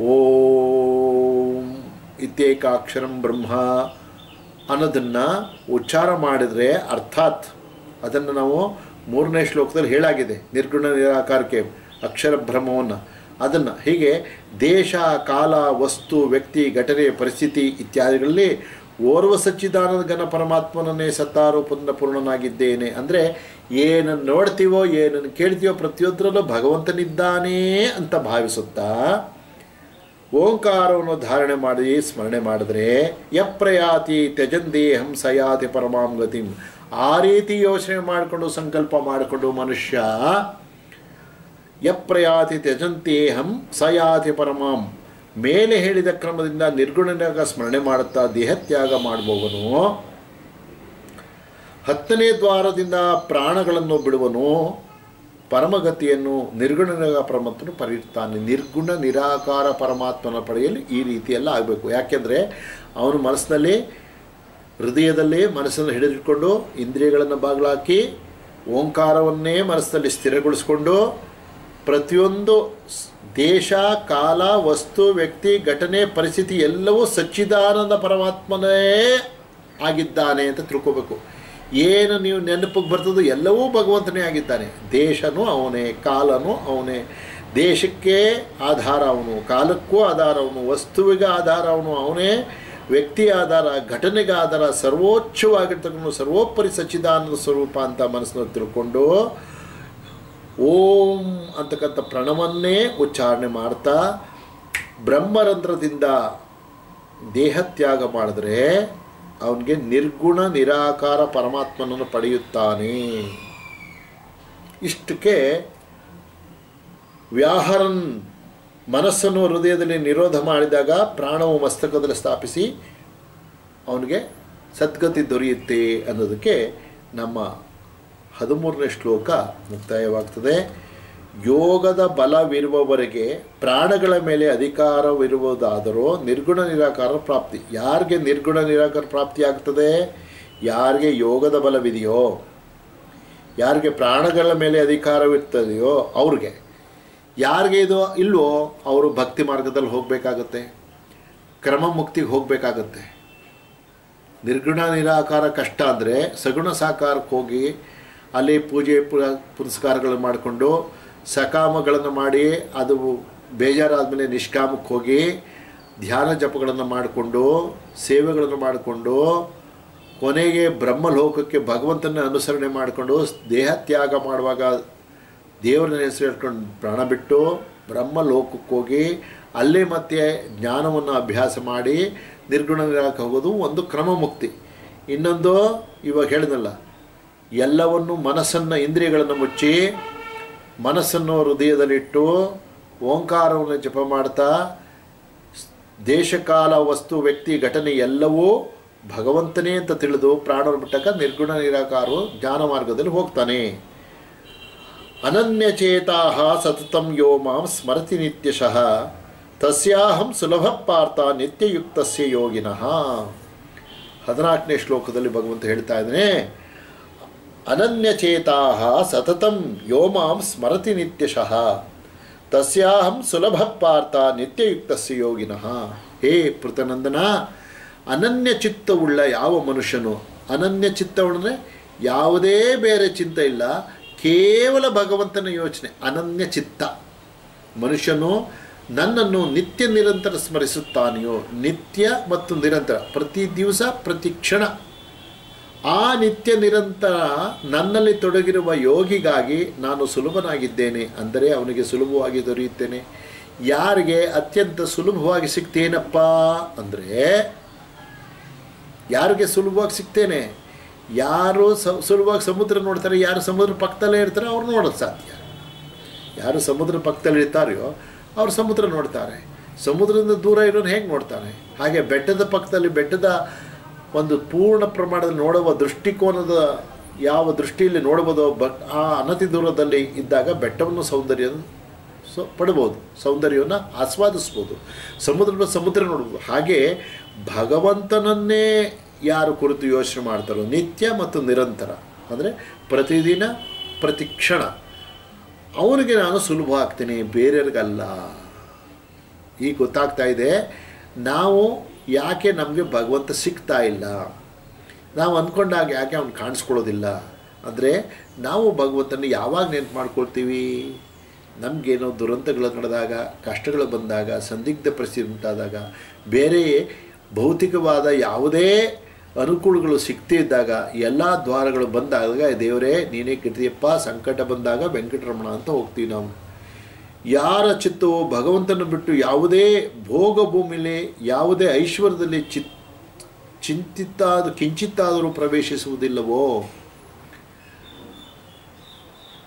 S1: ಓಂ ಇತ್ಯೇಕಾಕ್ಷರಂ ಬ್ರಹ್ಮ ಅನ್ನೋದನ್ನು ಉಚ್ಚಾರ ಮಾಡಿದರೆ ಅರ್ಥಾತ್ ಅದನ್ನು ನಾವು ಮೂರನೇ ಶ್ಲೋಕದಲ್ಲಿ ಹೇಳಾಗಿದೆ ನಿರ್ಗುಣ ನಿರಾಕಾರಕ್ಕೆ ಅಕ್ಷರ ಬ್ರಹ್ಮವನ್ನು ಅದನ್ನು ಹೀಗೆ ದೇಶ ಕಾಲ ವಸ್ತು ವ್ಯಕ್ತಿ ಘಟನೆ ಪರಿಸ್ಥಿತಿ ಇತ್ಯಾದಿಗಳಲ್ಲಿ ಓರ್ವ ಸಚ್ಚಿದಾನಂದ ಘನ ಪರಮಾತ್ಮನನ್ನೇ ಸತ್ತಾರೂಪದಿಂದ ಪೂರ್ಣನಾಗಿದ್ದೇನೆ ಅಂದರೆ ಏನನ್ನು ನೋಡ್ತೀವೋ ಏನನ್ನು ಕೇಳ್ತೀವೋ ಪ್ರತಿಯೊಂದರಲ್ಲೂ ಭಗವಂತನಿದ್ದಾನೇ ಅಂತ ಭಾವಿಸುತ್ತಾ ಓಂಕಾರವನ್ನು ಧಾರಣೆ ಮಾಡಿ ಸ್ಮರಣೆ ಮಾಡಿದ್ರೆ ಯಪ್ರಯಾತಿ ತ್ಯಜಂದೇಹಂ ಸಯಾತಿ ಪರಮಾಂ ಗತಿಂ ಆ ರೀತಿ ಯೋಚನೆ ಮಾಡಿಕೊಂಡು ಸಂಕಲ್ಪ ಮಾಡಿಕೊಂಡು ಮನುಷ್ಯ ಯಪ್ರಯಾತಿ ತ್ಯಜಂತೇಹಂ ಸಯಾತಿ ಪರಮಾಂ ಮೇಲೆ ಹೇಳಿದ ಕ್ರಮದಿಂದ ನಿರ್ಗುಣನಾಗ ಸ್ಮರಣೆ ಮಾಡುತ್ತಾ ದೇಹತ್ಯಾಗ ಮಾಡುವವನು ಹತ್ತನೇ ದ್ವಾರದಿಂದ ಪ್ರಾಣಗಳನ್ನು ಬಿಡುವನು ಪರಮಗತಿಯನ್ನು ನಿರ್ಗುಣನಾಗ ಪರಮಾತ್ಮನು ಪಡೆಯುತ್ತಾನೆ ನಿರ್ಗುಣ ನಿರಾಕಾರ ಪರಮಾತ್ಮನ ಪಡೆಯಲು ಈ ರೀತಿಯೆಲ್ಲ ಆಗಬೇಕು ಯಾಕೆಂದರೆ ಅವನು ಮನಸ್ಸಿನಲ್ಲಿ ಹೃದಯದಲ್ಲಿ ಮನಸ್ಸನ್ನು ಹಿಡಿದಿಟ್ಕೊಂಡು ಇಂದ್ರಿಯಗಳನ್ನು ಬಾಗಿಲಾಕಿ ಓಂಕಾರವನ್ನೇ ಮನಸ್ಸಿನಲ್ಲಿ ಸ್ಥಿರಗೊಳಿಸ್ಕೊಂಡು ಪ್ರತಿಯೊಂದು ಸ್- ದೇಶ ಕಾಲ ವಸ್ತು ವ್ಯಕ್ತಿ ಘಟನೆ ಪರಿಸ್ಥಿತಿ ಎಲ್ಲವೂ ಸಚ್ಚಿದಾನಂದ ಪರಮಾತ್ಮನೇ ಆಗಿದ್ದಾನೆ ಅಂತ ತಿಳ್ಕೋಬೇಕು ಏನು ನೀವು ನೆನಪಿಗೆ ಬರ್ತದೋ ಎಲ್ಲವೂ ಭಗವಂತನೇ ಆಗಿದ್ದಾನೆ ದೇಶನೂ ಅವನೇ ಕಾಲನೂ ಅವನೇ ದೇಶಕ್ಕೆ ಆಧಾರ ಅವನು ಕಾಲಕ್ಕೂ ಆಧಾರ ಅವನು ವಸ್ತುವಿಗೆ ಆಧಾರ ಅವನು ಅವನೇ ವ್ಯಕ್ತಿ ಆಧಾರ ಘಟನೆಗೆ ಆಧಾರ ಸರ್ವೋಚ್ಚವಾಗಿರ್ತಕ್ಕಂಥ ಸರ್ವೋಪರಿ ಸಚ್ಚಿದಾನಂದ ಸ್ವರೂಪ ಅಂತ ಮನಸ್ಸನ್ನು ತಿಳ್ಕೊಂಡು ಓಂ ಅಂತಕ್ಕಂಥ ಪ್ರಣವನ್ನೇ ಉಚ್ಚಾರಣೆ ಮಾಡ್ತಾ ಬ್ರಹ್ಮರಂಧ್ರದಿಂದ ದೇಹತ್ಯಾಗ ಮಾಡಿದ್ರೆ ಅವನಿಗೆ ನಿರ್ಗುಣ ನಿರಾಕಾರ ಪರಮಾತ್ಮನನ್ನು ಪಡೆಯುತ್ತಾನೆ ಇಷ್ಟಕ್ಕೆ ವ್ಯಾಹರನ್ ಮನಸ್ಸನ್ನು ಹೃದಯದಲ್ಲಿ ನಿರೋಧ ಮಾಡಿದಾಗ ಪ್ರಾಣವು ಮಸ್ತಕದಲ್ಲಿ ಸ್ಥಾಪಿಸಿ ಅವನಿಗೆ ಸದ್ಗತಿ ದೊರೆಯುತ್ತೆ ಅನ್ನೋದಕ್ಕೆ ನಮ್ಮ ಹದಿಮೂರನೇ ಶ್ಲೋಕ ಮುಕ್ತಾಯವಾಗ್ತದೆ ಯೋಗದ ಬಲವಿರುವವರೆಗೆ ಪ್ರಾಣಗಳ ಮೇಲೆ ಅಧಿಕಾರವಿರುವುದಾದರೂ ನಿರ್ಗುಣ ನಿರಾಕಾರ ಪ್ರಾಪ್ತಿ ಯಾರಿಗೆ ನಿರ್ಗುಣ ನಿರಾಕಾರ ಪ್ರಾಪ್ತಿ ಆಗ್ತದೆ ಯಾರಿಗೆ ಯೋಗದ ಬಲವಿದೆಯೋ ಯಾರಿಗೆ ಪ್ರಾಣಗಳ ಮೇಲೆ ಅಧಿಕಾರವಿರ್ತದೆಯೋ ಅವ್ರಿಗೆ ಯಾರಿಗೆ ಇದು ಇಲ್ವೋ ಅವರು ಭಕ್ತಿ ಮಾರ್ಗದಲ್ಲಿ ಹೋಗಬೇಕಾಗತ್ತೆ ಕ್ರಮ ಮುಕ್ತಿಗೆ ಹೋಗಬೇಕಾಗತ್ತೆ ನಿರ್ಗುಣ ನಿರಾಕಾರ ಕಷ್ಟ ಅಂದರೆ ಸಗುಣ ಸಾಕಾರಕ್ಕೆ ಹೋಗಿ ಅಲ್ಲಿ ಪೂಜೆ ಪುರ- ಪುರಸ್ಕಾರಗಳನ್ನು ಮಾಡಿಕೊಂಡು ಸಕಾಮಗಳನ್ನು ಮಾಡಿ ಅದು ಬೇಜಾರಾದಮೇಲೆ ನಿಷ್ಕಾಮಕ್ಕೆ ಹೋಗಿ ಧ್ಯಾನ ಜಪಗಳನ್ನು ಮಾಡಿಕೊಂಡು ಸೇವೆಗಳನ್ನು ಮಾಡಿಕೊಂಡು ಕೊನೆಗೆ ಬ್ರಹ್ಮಲೋಕಕ್ಕೆ ಭಗವಂತನ ಅನುಸರಣೆ ಮಾಡಿಕೊಂಡು ದೇಹ ತ್ಯಾಗ ಮಾಡುವಾಗ ದೇವರನ್ನ ಹೆಸರು ಹೇಳ್ಕೊಂಡು ಪ್ರಾಣ ಬಿಟ್ಟು ಬ್ರಹ್ಮಲೋಕಕ್ಕೆ ಹೋಗಿ ಅಲ್ಲೇ ಮತ್ತೆ ಜ್ಞಾನವನ್ನು ಅಭ್ಯಾಸ ಮಾಡಿ ನಿರ್ಗುಣ ನಿರಾಕ ಹೋಗೋದು ಒಂದು ಕ್ರಮ ಮುಕ್ತಿ ಇನ್ನೊಂದು ಇವಾಗ ಹೇಳಿದಲ್ಲ ಎಲ್ಲವನ್ನು ಮನಸ್ಸನ್ನು ಇಂದ್ರಿಯಗಳನ್ನು ಮುಚ್ಚಿ ಮನಸ್ಸನ್ನು ಹೃದಯದಲ್ಲಿಟ್ಟು ಓಂಕಾರವನ್ನು ಜಪ ಮಾಡ್ತಾ ದೇಶಕಾಲ ವಸ್ತು ವ್ಯಕ್ತಿ ಘಟನೆ ಎಲ್ಲವೂ ಭಗವಂತನೇ ಅಂತ ತಿಳಿದು ಪ್ರಾಣವನ್ನು ಬಿಟ್ಟಾಗ ನಿರ್ಗುಣ ನಿರಾಕಾರವು ಜ್ಞಾನ ಮಾರ್ಗದಲ್ಲಿ ಹೋಗ್ತಾನೆ ಅನನ್ಯಚೇತಾ ಸತತಂ ಯೋ ಮಾಂ ಸ್ಮರತಿ ನಿತ್ಯಶಃ ತಸ್ಯಾಹಂ ಸುಲಭ ಪಾರ್ಥ ನಿತ್ಯಯುಕ್ತಸ್ಯ ಯೋಗಿನಃ ಹದಿನಾಲ್ಕನೇ ಶ್ಲೋಕದಲ್ಲಿ ಭಗವಂತ ಹೇಳ್ತಾ ಇದ್ದಾನೆ ಅನನ್ಯಚೇತಾ ಸತತಂ ಯೋ ಮಾಂ ಸ್ಮರತಿ ನಿತ್ಯಶಃ ತಸ್ಯಾಹಂ ಸುಲಭ ಪಾರ್ಥ ನಿತ್ಯಯುಕ್ತಸ್ಯ ಯೋಗಿನಃ ಹೇ ಪೃತನಂದನ ಅನನ್ಯ ಚಿತ್ತವುಳ್ಳ ಯಾವ ಮನುಷ್ಯನು ಅನನ್ಯ ಚಿತ್ತವುಳ್ಳ ಯಾವುದೇ ಬೇರೆ ಚಿಂತೆ ಇಲ್ಲ ಕೇವಲ ಭಗವಂತನ ಯೋಚನೆ ಅನನ್ಯ ಚಿತ್ತ ಮನುಷ್ಯನು ನನ್ನನ್ನು ನಿತ್ಯ ನಿರಂತರ ಸ್ಮರಿಸುತ್ತಾನೆಯೋ ನಿತ್ಯ ಮತ್ತು ನಿರಂತರ ಪ್ರತಿ ದಿವಸ ಪ್ರತಿ ಕ್ಷಣ ಆ ನಿತ್ಯ ನಿರಂತರ ನನ್ನಲ್ಲಿ ತೊಡಗಿರುವ ಯೋಗಿಗಾಗಿ ನಾನು ಸುಲಭನಾಗಿದ್ದೇನೆ ಅಂದರೆ ಅವನಿಗೆ ಸುಲಭವಾಗಿ ದೊರೆಯುತ್ತೇನೆ ಯಾರಿಗೆ ಅತ್ಯಂತ ಸುಲಭವಾಗಿ ಸಿಗ್ತೇನಪ್ಪ ಅಂದರೆ ಯಾರಿಗೆ ಸುಲಭವಾಗಿ ಸಿಗ್ತೇನೆ ಯಾರು ಸ ಸುಲಭವಾಗಿ ಸಮುದ್ರ ನೋಡ್ತಾರೆ ಯಾರು ಸಮುದ್ರ ಪಕ್ಕದಲ್ಲೇ ಇರ್ತಾರೆ ಅವ್ರು ನೋಡೋದು ಸಾಧ್ಯ ಯಾರು ಸಮುದ್ರ ಪಕ್ಕದಲ್ಲಿ ಇರ್ತಾರೆಯೋ ಅವ್ರು ಸಮುದ್ರ ನೋಡ್ತಾರೆ ಸಮುದ್ರದಿಂದ ದೂರ ಇರೋನು ಹೇಗೆ ನೋಡ್ತಾರೆ ಹಾಗೆ ಬೆಟ್ಟದ ಪಕ್ಕದಲ್ಲಿ ಬೆಟ್ಟದ ಒಂದು ಪೂರ್ಣ ಪ್ರಮಾಣದಲ್ಲಿ ನೋಡುವ ದೃಷ್ಟಿಕೋನದ ಯಾವ ದೃಷ್ಟಿಯಲ್ಲಿ ನೋಡ್ಬೋದೋ ಬ ಆ ಅನತಿ ದೂರದಲ್ಲಿ ಇದ್ದಾಗ ಬೆಟ್ಟವನ್ನು ಸೌಂದರ್ಯ ಸೊ ಪಡ್ಬೋದು ಸೌಂದರ್ಯವನ್ನು ಆಸ್ವಾದಿಸ್ಬೋದು ಸಮುದ್ರದ ಸಮುದ್ರ ನೋಡ್ಬೋದು ಹಾಗೆ ಭಗವಂತನನ್ನೇ ಯಾರು ಕುರಿತು ಯೋಚನೆ ಮಾಡ್ತಾರೋ ನಿತ್ಯ ಮತ್ತು ನಿರಂತರ ಅಂದರೆ ಪ್ರತಿದಿನ ಪ್ರತಿ ಕ್ಷಣ ಅವನಿಗೆ ನಾನು ಸುಲಭ ಆಗ್ತೀನಿ ಬೇರೆಯವ್ರಿಗಲ್ಲ ಈಗ ಗೊತ್ತಾಗ್ತಾ ಇದೆ ನಾವು ಯಾಕೆ ನಮಗೆ ಭಗವಂತ ಸಿಗ್ತಾ ಇಲ್ಲ ನಾವು ಅಂದ್ಕೊಂಡಾಗ ಯಾಕೆ ಅವ್ನು ಕಾಣಿಸ್ಕೊಳ್ಳೋದಿಲ್ಲ ಅಂದರೆ ನಾವು ಭಗವಂತನ ಯಾವಾಗ ನೆನ್ಪು ಮಾಡ್ಕೊಳ್ತೀವಿ ನಮಗೇನೋ ದುರಂತಗಳು ನಡೆದಾಗ ಕಷ್ಟಗಳು ಬಂದಾಗ ಸಂದಿಗ್ಧ ಪರಿಸ್ಥಿತಿ ಉಂಟಾದಾಗ ಬೇರೆ ಭೌತಿಕವಾದ ಯಾವುದೇ ಅನುಕೂಲಗಳು ಸಿಗ್ತೇ ಇದ್ದಾಗ ಎಲ್ಲ ದ್ವಾರಗಳು ಬಂದಾಗ ದೇವರೇ ನೀನೇ ಕಿರ್ತಿಯಪ್ಪ ಸಂಕಟ ಬಂದಾಗ ವೆಂಕಟರಮಣ ಅಂತ ಹೋಗ್ತೀವಿ ನಾವು ಯಾರ ಚಿತ್ತವು ಭಗವಂತನ ಬಿಟ್ಟು ಯಾವುದೇ ಭೋಗ ಭೂಮಿಲಿ ಯಾವುದೇ ಐಶ್ವರ್ಯದಲ್ಲಿ ಚಿತ್ ಚಿಂತಿತ್ತಾದ ಕಿಂಚಿತ್ತಾದರೂ ಪ್ರವೇಶಿಸುವುದಿಲ್ಲವೋ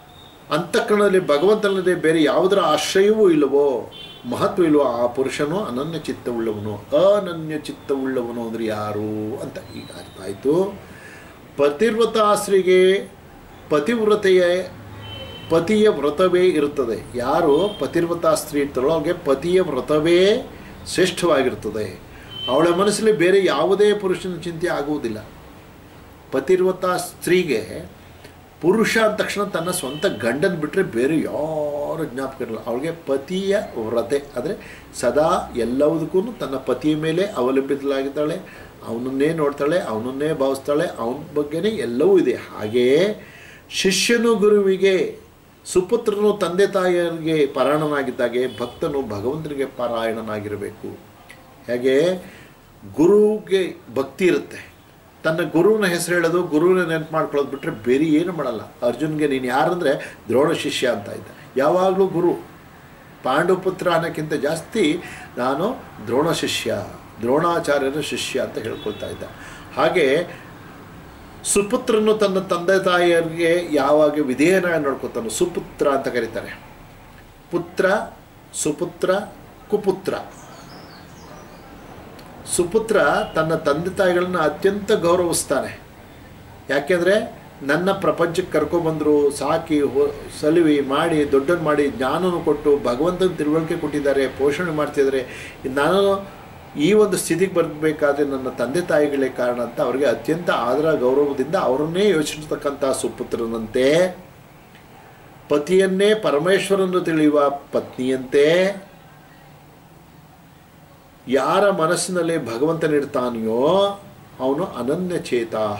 S1: ಅಂತಃಕರಣದಲ್ಲಿ ಭಗವಂತನಲ್ಲದೆ ಬೇರೆ ಯಾವುದರ ಆಶ್ರಯವೂ ಇಲ್ಲವೋ ಮಹತ್ವ ಇಲ್ವೋ ಆ ಪುರುಷನು ಅನನ್ಯ ಚಿತ್ತವುಳ್ಳವನು ಅನನ್ಯ ಚಿತ್ತವುಳ್ಳವನು ಅಂದರೆ ಯಾರು ಅಂತ ಈಗ ಅರ್ಥ ಆಯಿತು ಪತಿವ್ರತಾಶ್ರಿಗೆ ಪತಿವ್ರತೆಯ ಪತಿಯ ವ್ರತವೇ ಇರುತ್ತದೆ ಯಾರು ಪತಿವ್ರತಾ ಸ್ತ್ರೀ ಇರ್ತಾರೋ ಅವ್ರಿಗೆ ಪತಿಯ ವ್ರತವೇ ಶ್ರೇಷ್ಠವಾಗಿರ್ತದೆ ಅವಳ ಮನಸ್ಸಲ್ಲಿ ಬೇರೆ ಯಾವುದೇ ಪುರುಷನ ಚಿಂತೆ ಆಗುವುದಿಲ್ಲ ಪತಿರ್ವತ ಸ್ತ್ರೀಗೆ ಪುರುಷ ಅಂದ ತಕ್ಷಣ ತನ್ನ ಸ್ವಂತ ಗಂಡನ ಬಿಟ್ಟರೆ ಬೇರೆ ಯಾರು ಜ್ಞಾಪಕ ಇರಲ್ಲ ಅವಳಿಗೆ ಪತಿಯ ವ್ರತೆ ಅಂದರೆ ಸದಾ ಎಲ್ಲವುದಕ್ಕೂ ತನ್ನ ಪತಿಯ ಮೇಲೆ ಅವಲಂಬಿತಳಾಗಿದ್ದಾಳೆ ಅವನನ್ನೇ ನೋಡ್ತಾಳೆ ಅವನನ್ನೇ ಭಾವಿಸ್ತಾಳೆ ಅವನ ಬಗ್ಗೆನೇ ಎಲ್ಲವೂ ಇದೆ ಹಾಗೆಯೇ ಶಿಷ್ಯನು ಗುರುವಿಗೆ ಸುಪುತ್ರನು ತಂದೆ ತಾಯಿಯರಿಗೆ ಪಾರಾಯಣನಾಗಿದ್ದಾಗೆ ಭಕ್ತನು ಭಗವಂತನಿಗೆ ಪಾರಾಯಣನಾಗಿರಬೇಕು ಹೇಗೆ ಗುರುವಿಗೆ ಭಕ್ತಿ ಇರುತ್ತೆ ತನ್ನ ಗುರುವಿನ ಹೆಸರು ಹೇಳೋದು ಗುರುವಿನ ನೆನಪು ಮಾಡ್ಕೊಳ್ಳೋದು ಬಿಟ್ಟರೆ ಬೇರೆ ಏನು ಮಾಡಲ್ಲ ಅರ್ಜುನ್ಗೆ ನೀನು ಯಾರಂದರೆ ದ್ರೋಣ ಶಿಷ್ಯ ಅಂತ ಇದ್ದ ಯಾವಾಗಲೂ ಗುರು ಪಾಂಡುಪುತ್ರ ಅನ್ನೋಕ್ಕಿಂತ ಜಾಸ್ತಿ ನಾನು ದ್ರೋಣ ಶಿಷ್ಯ ದ್ರೋಣಾಚಾರ್ಯರ ಶಿಷ್ಯ ಅಂತ ಹೇಳ್ಕೊಳ್ತಾ ಇದ್ದ ಹಾಗೆ ಸುಪುತ್ರನು ತನ್ನ ತಂದೆ ತಾಯಿಯರಿಗೆ ಯಾವಾಗ ವಿಧೇಯನಾಗಿ ನೋಡ್ಕೊತಾನೋ ಸುಪುತ್ರ ಅಂತ ಕರೀತಾರೆ ಪುತ್ರ ಸುಪುತ್ರ ಕುಪುತ್ರ ಸುಪುತ್ರ ತನ್ನ ತಂದೆ ತಾಯಿಗಳನ್ನ ಅತ್ಯಂತ ಗೌರವಿಸ್ತಾನೆ ಯಾಕೆಂದರೆ ನನ್ನ ಪ್ರಪಂಚಕ್ಕೆ ಕರ್ಕೊಬಂದರು ಸಾಕಿ ಹೋ ಸಲುವಿ ಮಾಡಿ ದೊಡ್ಡನ್ನು ಮಾಡಿ ಜ್ಞಾನವನ್ನು ಕೊಟ್ಟು ಭಗವಂತನ ತಿಳುವಳಿಕೆ ಕೊಟ್ಟಿದ್ದಾರೆ ಪೋಷಣೆ ಮಾಡ್ತಿದ್ದಾರೆ ನಾನು ಈ ಒಂದು ಸ್ಥಿತಿಗೆ ಬರಬೇಕಾದ್ರೆ ನನ್ನ ತಂದೆ ತಾಯಿಗಳೇ ಕಾರಣ ಅಂತ ಅವರಿಗೆ ಅತ್ಯಂತ ಆದರ ಗೌರವದಿಂದ ಅವರನ್ನೇ ಯೋಚಿಸತಕ್ಕಂಥ ಸುಪುತ್ರನಂತೆ ಪತಿಯನ್ನೇ ಪರಮೇಶ್ವರನ್ನು ತಿಳಿಯುವ ಪತ್ನಿಯಂತೆ ಯಾರ ಮನಸ್ಸಿನಲ್ಲಿ ಭಗವಂತನಿರ್ತಾನೆಯೋ ಅವನು ಅನನ್ಯ ಚೇತಾಹ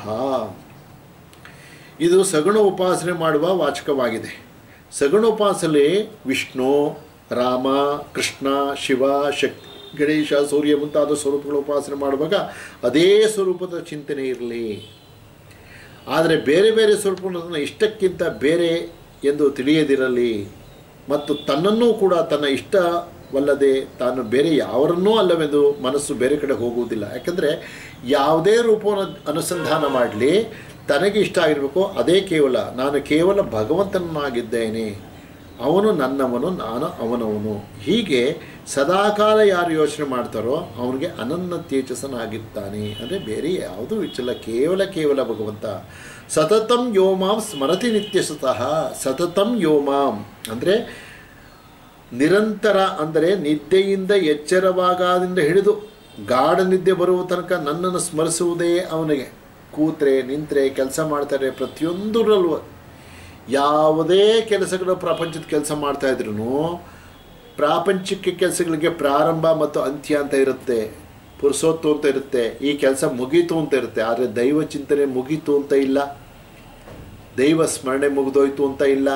S1: ಇದು ಸಗುಣ ಉಪಾಸನೆ ಮಾಡುವ ವಾಚಕವಾಗಿದೆ ಸಗುಣ ಉಪಾಸನೆ ವಿಷ್ಣು ರಾಮ ಕೃಷ್ಣ ಶಿವ ಶಕ್ತಿ ಗಣೇಶ ಸೂರ್ಯ ಮುಂತಾದ ಸ್ವರೂಪಗಳ ಉಪಾಸನೆ ಮಾಡುವಾಗ ಅದೇ ಸ್ವರೂಪದ ಚಿಂತನೆ ಇರಲಿ ಆದರೆ ಬೇರೆ ಬೇರೆ ಸ್ವರೂಪಗಳನ್ನು ಇಷ್ಟಕ್ಕಿಂತ ಬೇರೆ ಎಂದು ತಿಳಿಯದಿರಲಿ ಮತ್ತು ತನ್ನನ್ನೂ ಕೂಡ ತನ್ನ ಇಷ್ಟವಲ್ಲದೆ ತಾನು ಬೇರೆ ಯಾವರನ್ನೂ ಅಲ್ಲವೆಂದು ಮನಸ್ಸು ಬೇರೆ ಕಡೆ ಹೋಗುವುದಿಲ್ಲ ಯಾಕಂದರೆ ಯಾವುದೇ ರೂಪವನ್ನು ಅನುಸಂಧಾನ ಮಾಡಲಿ ತನಗೆ ಇಷ್ಟ ಆಗಿರಬೇಕು ಅದೇ ಕೇವಲ ನಾನು ಕೇವಲ ಭಗವಂತನಾಗಿದ್ದೇನೆ ಅವನು ನನ್ನವನು ನಾನು ಅವನವನು ಹೀಗೆ ಸದಾಕಾಲ ಯಾರು ಯೋಚನೆ ಮಾಡ್ತಾರೋ ಅವನಿಗೆ ಅನನ್ನ ತೇಜಸ್ಸನಾಗಿರ್ತಾನೆ ಅಂದರೆ ಬೇರೆ ಯಾವುದೂ ಇಚ್ಛಲ್ಲ ಕೇವಲ ಕೇವಲ ಭಗವಂತ ಸತತಂ ಯೋಮಾಂ ಸ್ಮರತಿ ನಿತ್ಯ ಸತಃ ಸತತಂ ಯೋಮಾಂ ಅಂದರೆ ನಿರಂತರ ಅಂದರೆ ನಿದ್ದೆಯಿಂದ ಎಚ್ಚರವಾಗಾದಿಂದ ಹಿಡಿದು ಗಾಢ ನಿದ್ದೆ ಬರುವ ತನಕ ನನ್ನನ್ನು ಸ್ಮರಿಸುವುದೇ ಅವನಿಗೆ ಕೂತ್ರೆ ನಿಂತರೆ ಕೆಲಸ ಮಾಡ್ತಾರೆ ಪ್ರತಿಯೊಂದರಲ್ಲೂ ಯಾವುದೇ ಕೆಲಸಗಳು ಪ್ರಪಂಚದ ಕೆಲಸ ಮಾಡ್ತಾ ಇದ್ರು ಪ್ರಾಪಂಚಿಕ ಕೆಲಸಗಳಿಗೆ ಪ್ರಾರಂಭ ಮತ್ತು ಅಂತ್ಯ ಅಂತ ಇರುತ್ತೆ ಪುರುಸೋತ್ತು ಅಂತ ಇರುತ್ತೆ ಈ ಕೆಲಸ ಮುಗೀತು ಅಂತ ಇರುತ್ತೆ ಆದರೆ ದೈವ ಚಿಂತನೆ ಮುಗೀತು ಅಂತ ಇಲ್ಲ ದೈವ ಸ್ಮರಣೆ ಮುಗಿದೋಯ್ತು ಅಂತ ಇಲ್ಲ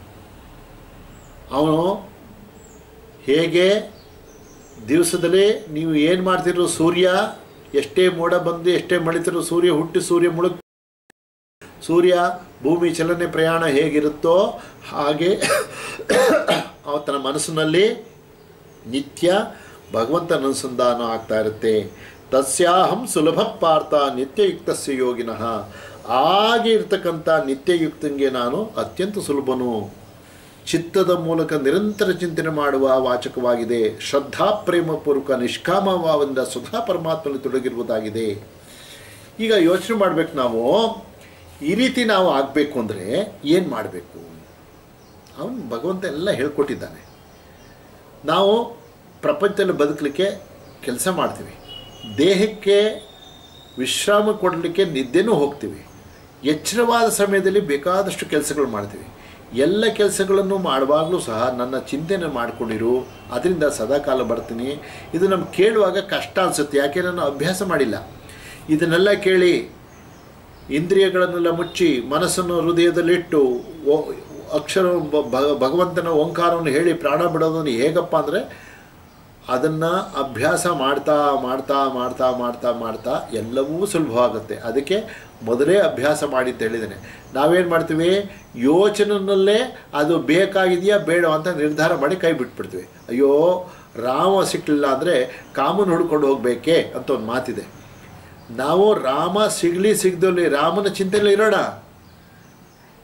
S1: ಅವನು ಹೇಗೆ ದಿವಸದಲ್ಲಿ ನೀವು ಏನು ಮಾಡ್ತಿರೋ ಸೂರ್ಯ ಎಷ್ಟೇ ಮೋಡ ಬಂದು ಎಷ್ಟೇ ಮಳಿತಿರೋ ಸೂರ್ಯ ಹುಟ್ಟಿ ಸೂರ್ಯ ಮುಳುಗ್ ಸೂರ್ಯ ಭೂಮಿ ಚಲನೆ ಪ್ರಯಾಣ ಹೇಗಿರುತ್ತೋ ಹಾಗೆ ಅವ ತನ್ನ ಮನಸ್ಸಿನಲ್ಲಿ ನಿತ್ಯ ಭಗವಂತನ ಅನುಸಂಧಾನ ಆಗ್ತಾ ಇರುತ್ತೆ ತಸ್ಯಾಹಂ ಸುಲಭ ಪಾರ್ಥ ನಿತ್ಯಯುಕ್ತಸ್ಯ ಯೋಗಿನಃ ಹಾಗೆ ಇರ್ತಕ್ಕಂಥ ನಿತ್ಯಯುಕ್ತಂಗೆ ನಾನು ಅತ್ಯಂತ ಸುಲಭನು ಚಿತ್ತದ ಮೂಲಕ ನಿರಂತರ ಚಿಂತನೆ ಮಾಡುವ ವಾಚಕವಾಗಿದೆ ಶ್ರದ್ಧಾ ಪ್ರೇಮಪೂರ್ವಕ ನಿಷ್ಕಾಮವಾದಿಂದ ಸುಧಾ ಪರಮಾತ್ಮನಲ್ಲಿ ತೊಡಗಿರುವುದಾಗಿದೆ ಈಗ ಯೋಚನೆ ಮಾಡಬೇಕು ನಾವು ಈ ರೀತಿ ನಾವು ಆಗಬೇಕು ಅಂದರೆ ಏನು ಮಾಡಬೇಕು ಅವನು ಭಗವಂತ ಎಲ್ಲ ಹೇಳ್ಕೊಟ್ಟಿದ್ದಾನೆ ನಾವು ಪ್ರಪಂಚದಲ್ಲಿ ಬದುಕಲಿಕ್ಕೆ ಕೆಲಸ ಮಾಡ್ತೀವಿ ದೇಹಕ್ಕೆ ವಿಶ್ರಾಮ ಕೊಡಲಿಕ್ಕೆ ನಿದ್ದೆನೂ ಹೋಗ್ತೀವಿ ಎಚ್ಚರವಾದ ಸಮಯದಲ್ಲಿ ಬೇಕಾದಷ್ಟು ಕೆಲಸಗಳು ಮಾಡ್ತೀವಿ ಎಲ್ಲ ಕೆಲಸಗಳನ್ನು ಮಾಡುವಾಗಲೂ ಸಹ ನನ್ನ ಚಿಂತನೆ ಮಾಡಿಕೊಂಡಿರು ಅದರಿಂದ ಸದಾಕಾಲ ಬರ್ತೀನಿ ಇದು ನಮ್ಗೆ ಕೇಳುವಾಗ ಕಷ್ಟ ಅನಿಸುತ್ತೆ ಯಾಕೆ ನಾನು ಅಭ್ಯಾಸ ಮಾಡಿಲ್ಲ ಇದನ್ನೆಲ್ಲ ಕೇಳಿ ಇಂದ್ರಿಯಗಳನ್ನೆಲ್ಲ ಮುಚ್ಚಿ ಮನಸ್ಸನ್ನು ಹೃದಯದಲ್ಲಿಟ್ಟು ಓ ಅಕ್ಷರ ಭ- ಭಗವಂತನ ಓಂಕಾರವನ್ನು ಹೇಳಿ ಪ್ರಾಣ ಬಿಡೋದನ್ನು ಹೇಗಪ್ಪ ಅಂದರೆ ಅದನ್ನು ಅಭ್ಯಾಸ ಮಾಡ್ತಾ ಮಾಡ್ತಾ ಮಾಡ್ತಾ ಮಾಡ್ತಾ ಮಾಡ್ತಾ ಎಲ್ಲವೂ ಸುಲಭವಾಗುತ್ತೆ ಅದಕ್ಕೆ ಮೊದಲೇ ಅಭ್ಯಾಸ ಮಾಡಿ ಅಂತ ಹೇಳಿದ್ದೇನೆ ನಾವೇನು ಮಾಡ್ತೀವಿ ಯೋಚನೆಯಲ್ಲೇ ಅದು ಬೇಕಾಗಿದೆಯಾ ಬೇಡ ಅಂತ ನಿರ್ಧಾರ ಮಾಡಿ ಕೈ ಬಿಟ್ಬಿಡ್ತೀವಿ ಅಯ್ಯೋ ರಾಮ ಸಿಕ್ಕಲಿಲ್ಲ ಅಂದರೆ ಕಾಮನ್ ಹುಡ್ಕೊಂಡು ಹೋಗಬೇಕೇ ಅಂತ ಒಂದು ಮಾತಿದೆ ನಾವು ರಾಮ ಸಿಗಲಿ ಸಿಗದಲ್ಲಿ ರಾಮನ ಚಿಂತೆಯಲ್ಲಿ ಇರೋಣ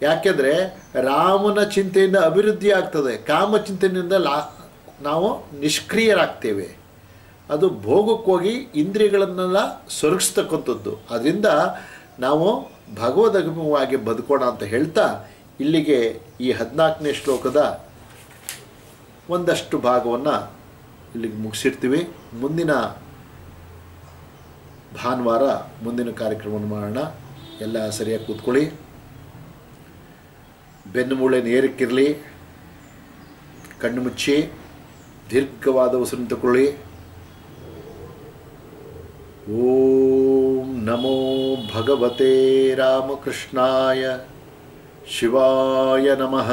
S1: ಯಾಕೆಂದರೆ ರಾಮನ ಚಿಂತೆಯಿಂದ ಅಭಿವೃದ್ಧಿ ಆಗ್ತದೆ ಕಾಮ ಚಿಂತನೆಯಿಂದ ಲಾ ನಾವು ನಿಷ್ಕ್ರಿಯರಾಗ್ತೇವೆ ಅದು ಭೋಗಕ್ಕೋಗಿ ಇಂದ್ರಿಯಗಳನ್ನೆಲ್ಲ ಸೊರಗಿಸ್ತಕ್ಕಂಥದ್ದು ಅದರಿಂದ ನಾವು ಭಗವದಭಿಮುಖವಾಗಿ ಬದುಕೋಣ ಅಂತ ಹೇಳ್ತಾ ಇಲ್ಲಿಗೆ ಈ ಹದಿನಾಲ್ಕನೇ ಶ್ಲೋಕದ ಒಂದಷ್ಟು ಭಾಗವನ್ನು ಇಲ್ಲಿಗೆ ಮುಗಿಸಿರ್ತೀವಿ ಮುಂದಿನ ಭಾನುವಾರ ಮುಂದಿನ ಕಾರ್ಯಕ್ರಮವನ್ನು ಮಾಡೋಣ ಎಲ್ಲ ಸರಿಯಾಗಿ ಕೂತ್ಕೊಳ್ಳಿ ಬೆನ್ನು ಮೂಳೆ ನೇರಕ್ಕಿರಲಿ ಕಣ್ಣು ಮುಚ್ಚಿ ದೀರ್ಘವಾದ ಉಸಿರನ್ನು ತಗೊಳ್ಳಿ ಓಂ ನಮೋ ಭಗವತೆ ರಾಮಕೃಷ್ಣಾಯ ಶಿವಾಯ ನಮಃ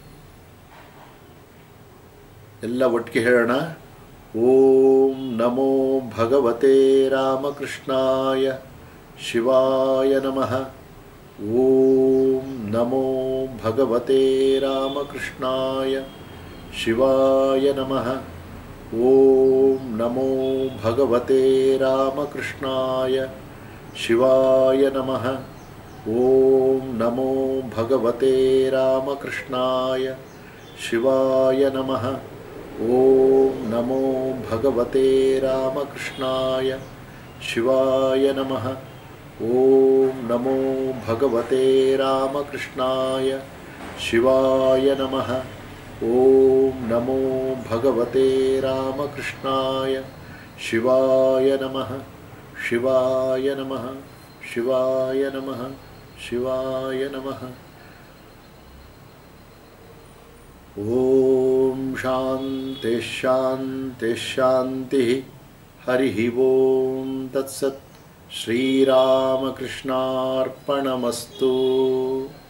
S1: ಎಲ್ಲ ಒಟ್ಟಿಗೆ ಹೇಳೋಣ ಓಂ ನಮೋ ಭಗವತೆ ರಾಮಕೃಷ್ಣಾಯ ಶಿವಾಯ ನಮಃ ಓಂ ನಮೋ ಭಗವತೆ ರಾಮಕೃಷ್ಣಾಯ ಶಿವಾಯ ನಮಃ ಓಂ ನಮೋ ಭಗವತೆ ರಾಮಕೃಷ್ಣಾಯ ಶಿವಾಯ ನಮಃ ಓಂ ನಮೋ ಭಗವತೆ ರಾಮಕೃಷ್ಣಾಯ ಶಿವಾಯ ನಮಃ ಓಂ ನಮೋ ಭಗವತೆ ರಾಮಕೃಷ್ಣಾಯ ಶಿವಾಯ ನಮಃ ಓಂ ನಮೋ ಭಗವತೆ ರಾಮಕೃಷ್ಣಾಯ ಶಿವಾಯ ನಮಃ ಓಂ ನಮೋ ಭಗವತೆ ರಾಮಕೃಷ್ಣಾಯ ಶಿವಾಯ ನಮಃ ಶಿವಾಯ ನಮಃ ಶಿವಾಯ ನಮಃ ಶಿವಾಯ ನಮಃ ಓಂ ಶಾಂತಿ ಶಾಂತಿ ಶಾಂತಿ ಹರಿ ಓಂ ತತ್ಸತ್ ಶ್ರೀರಾಮಕೃಷ್ಣಾರ್ಪಣಮಸ್ತು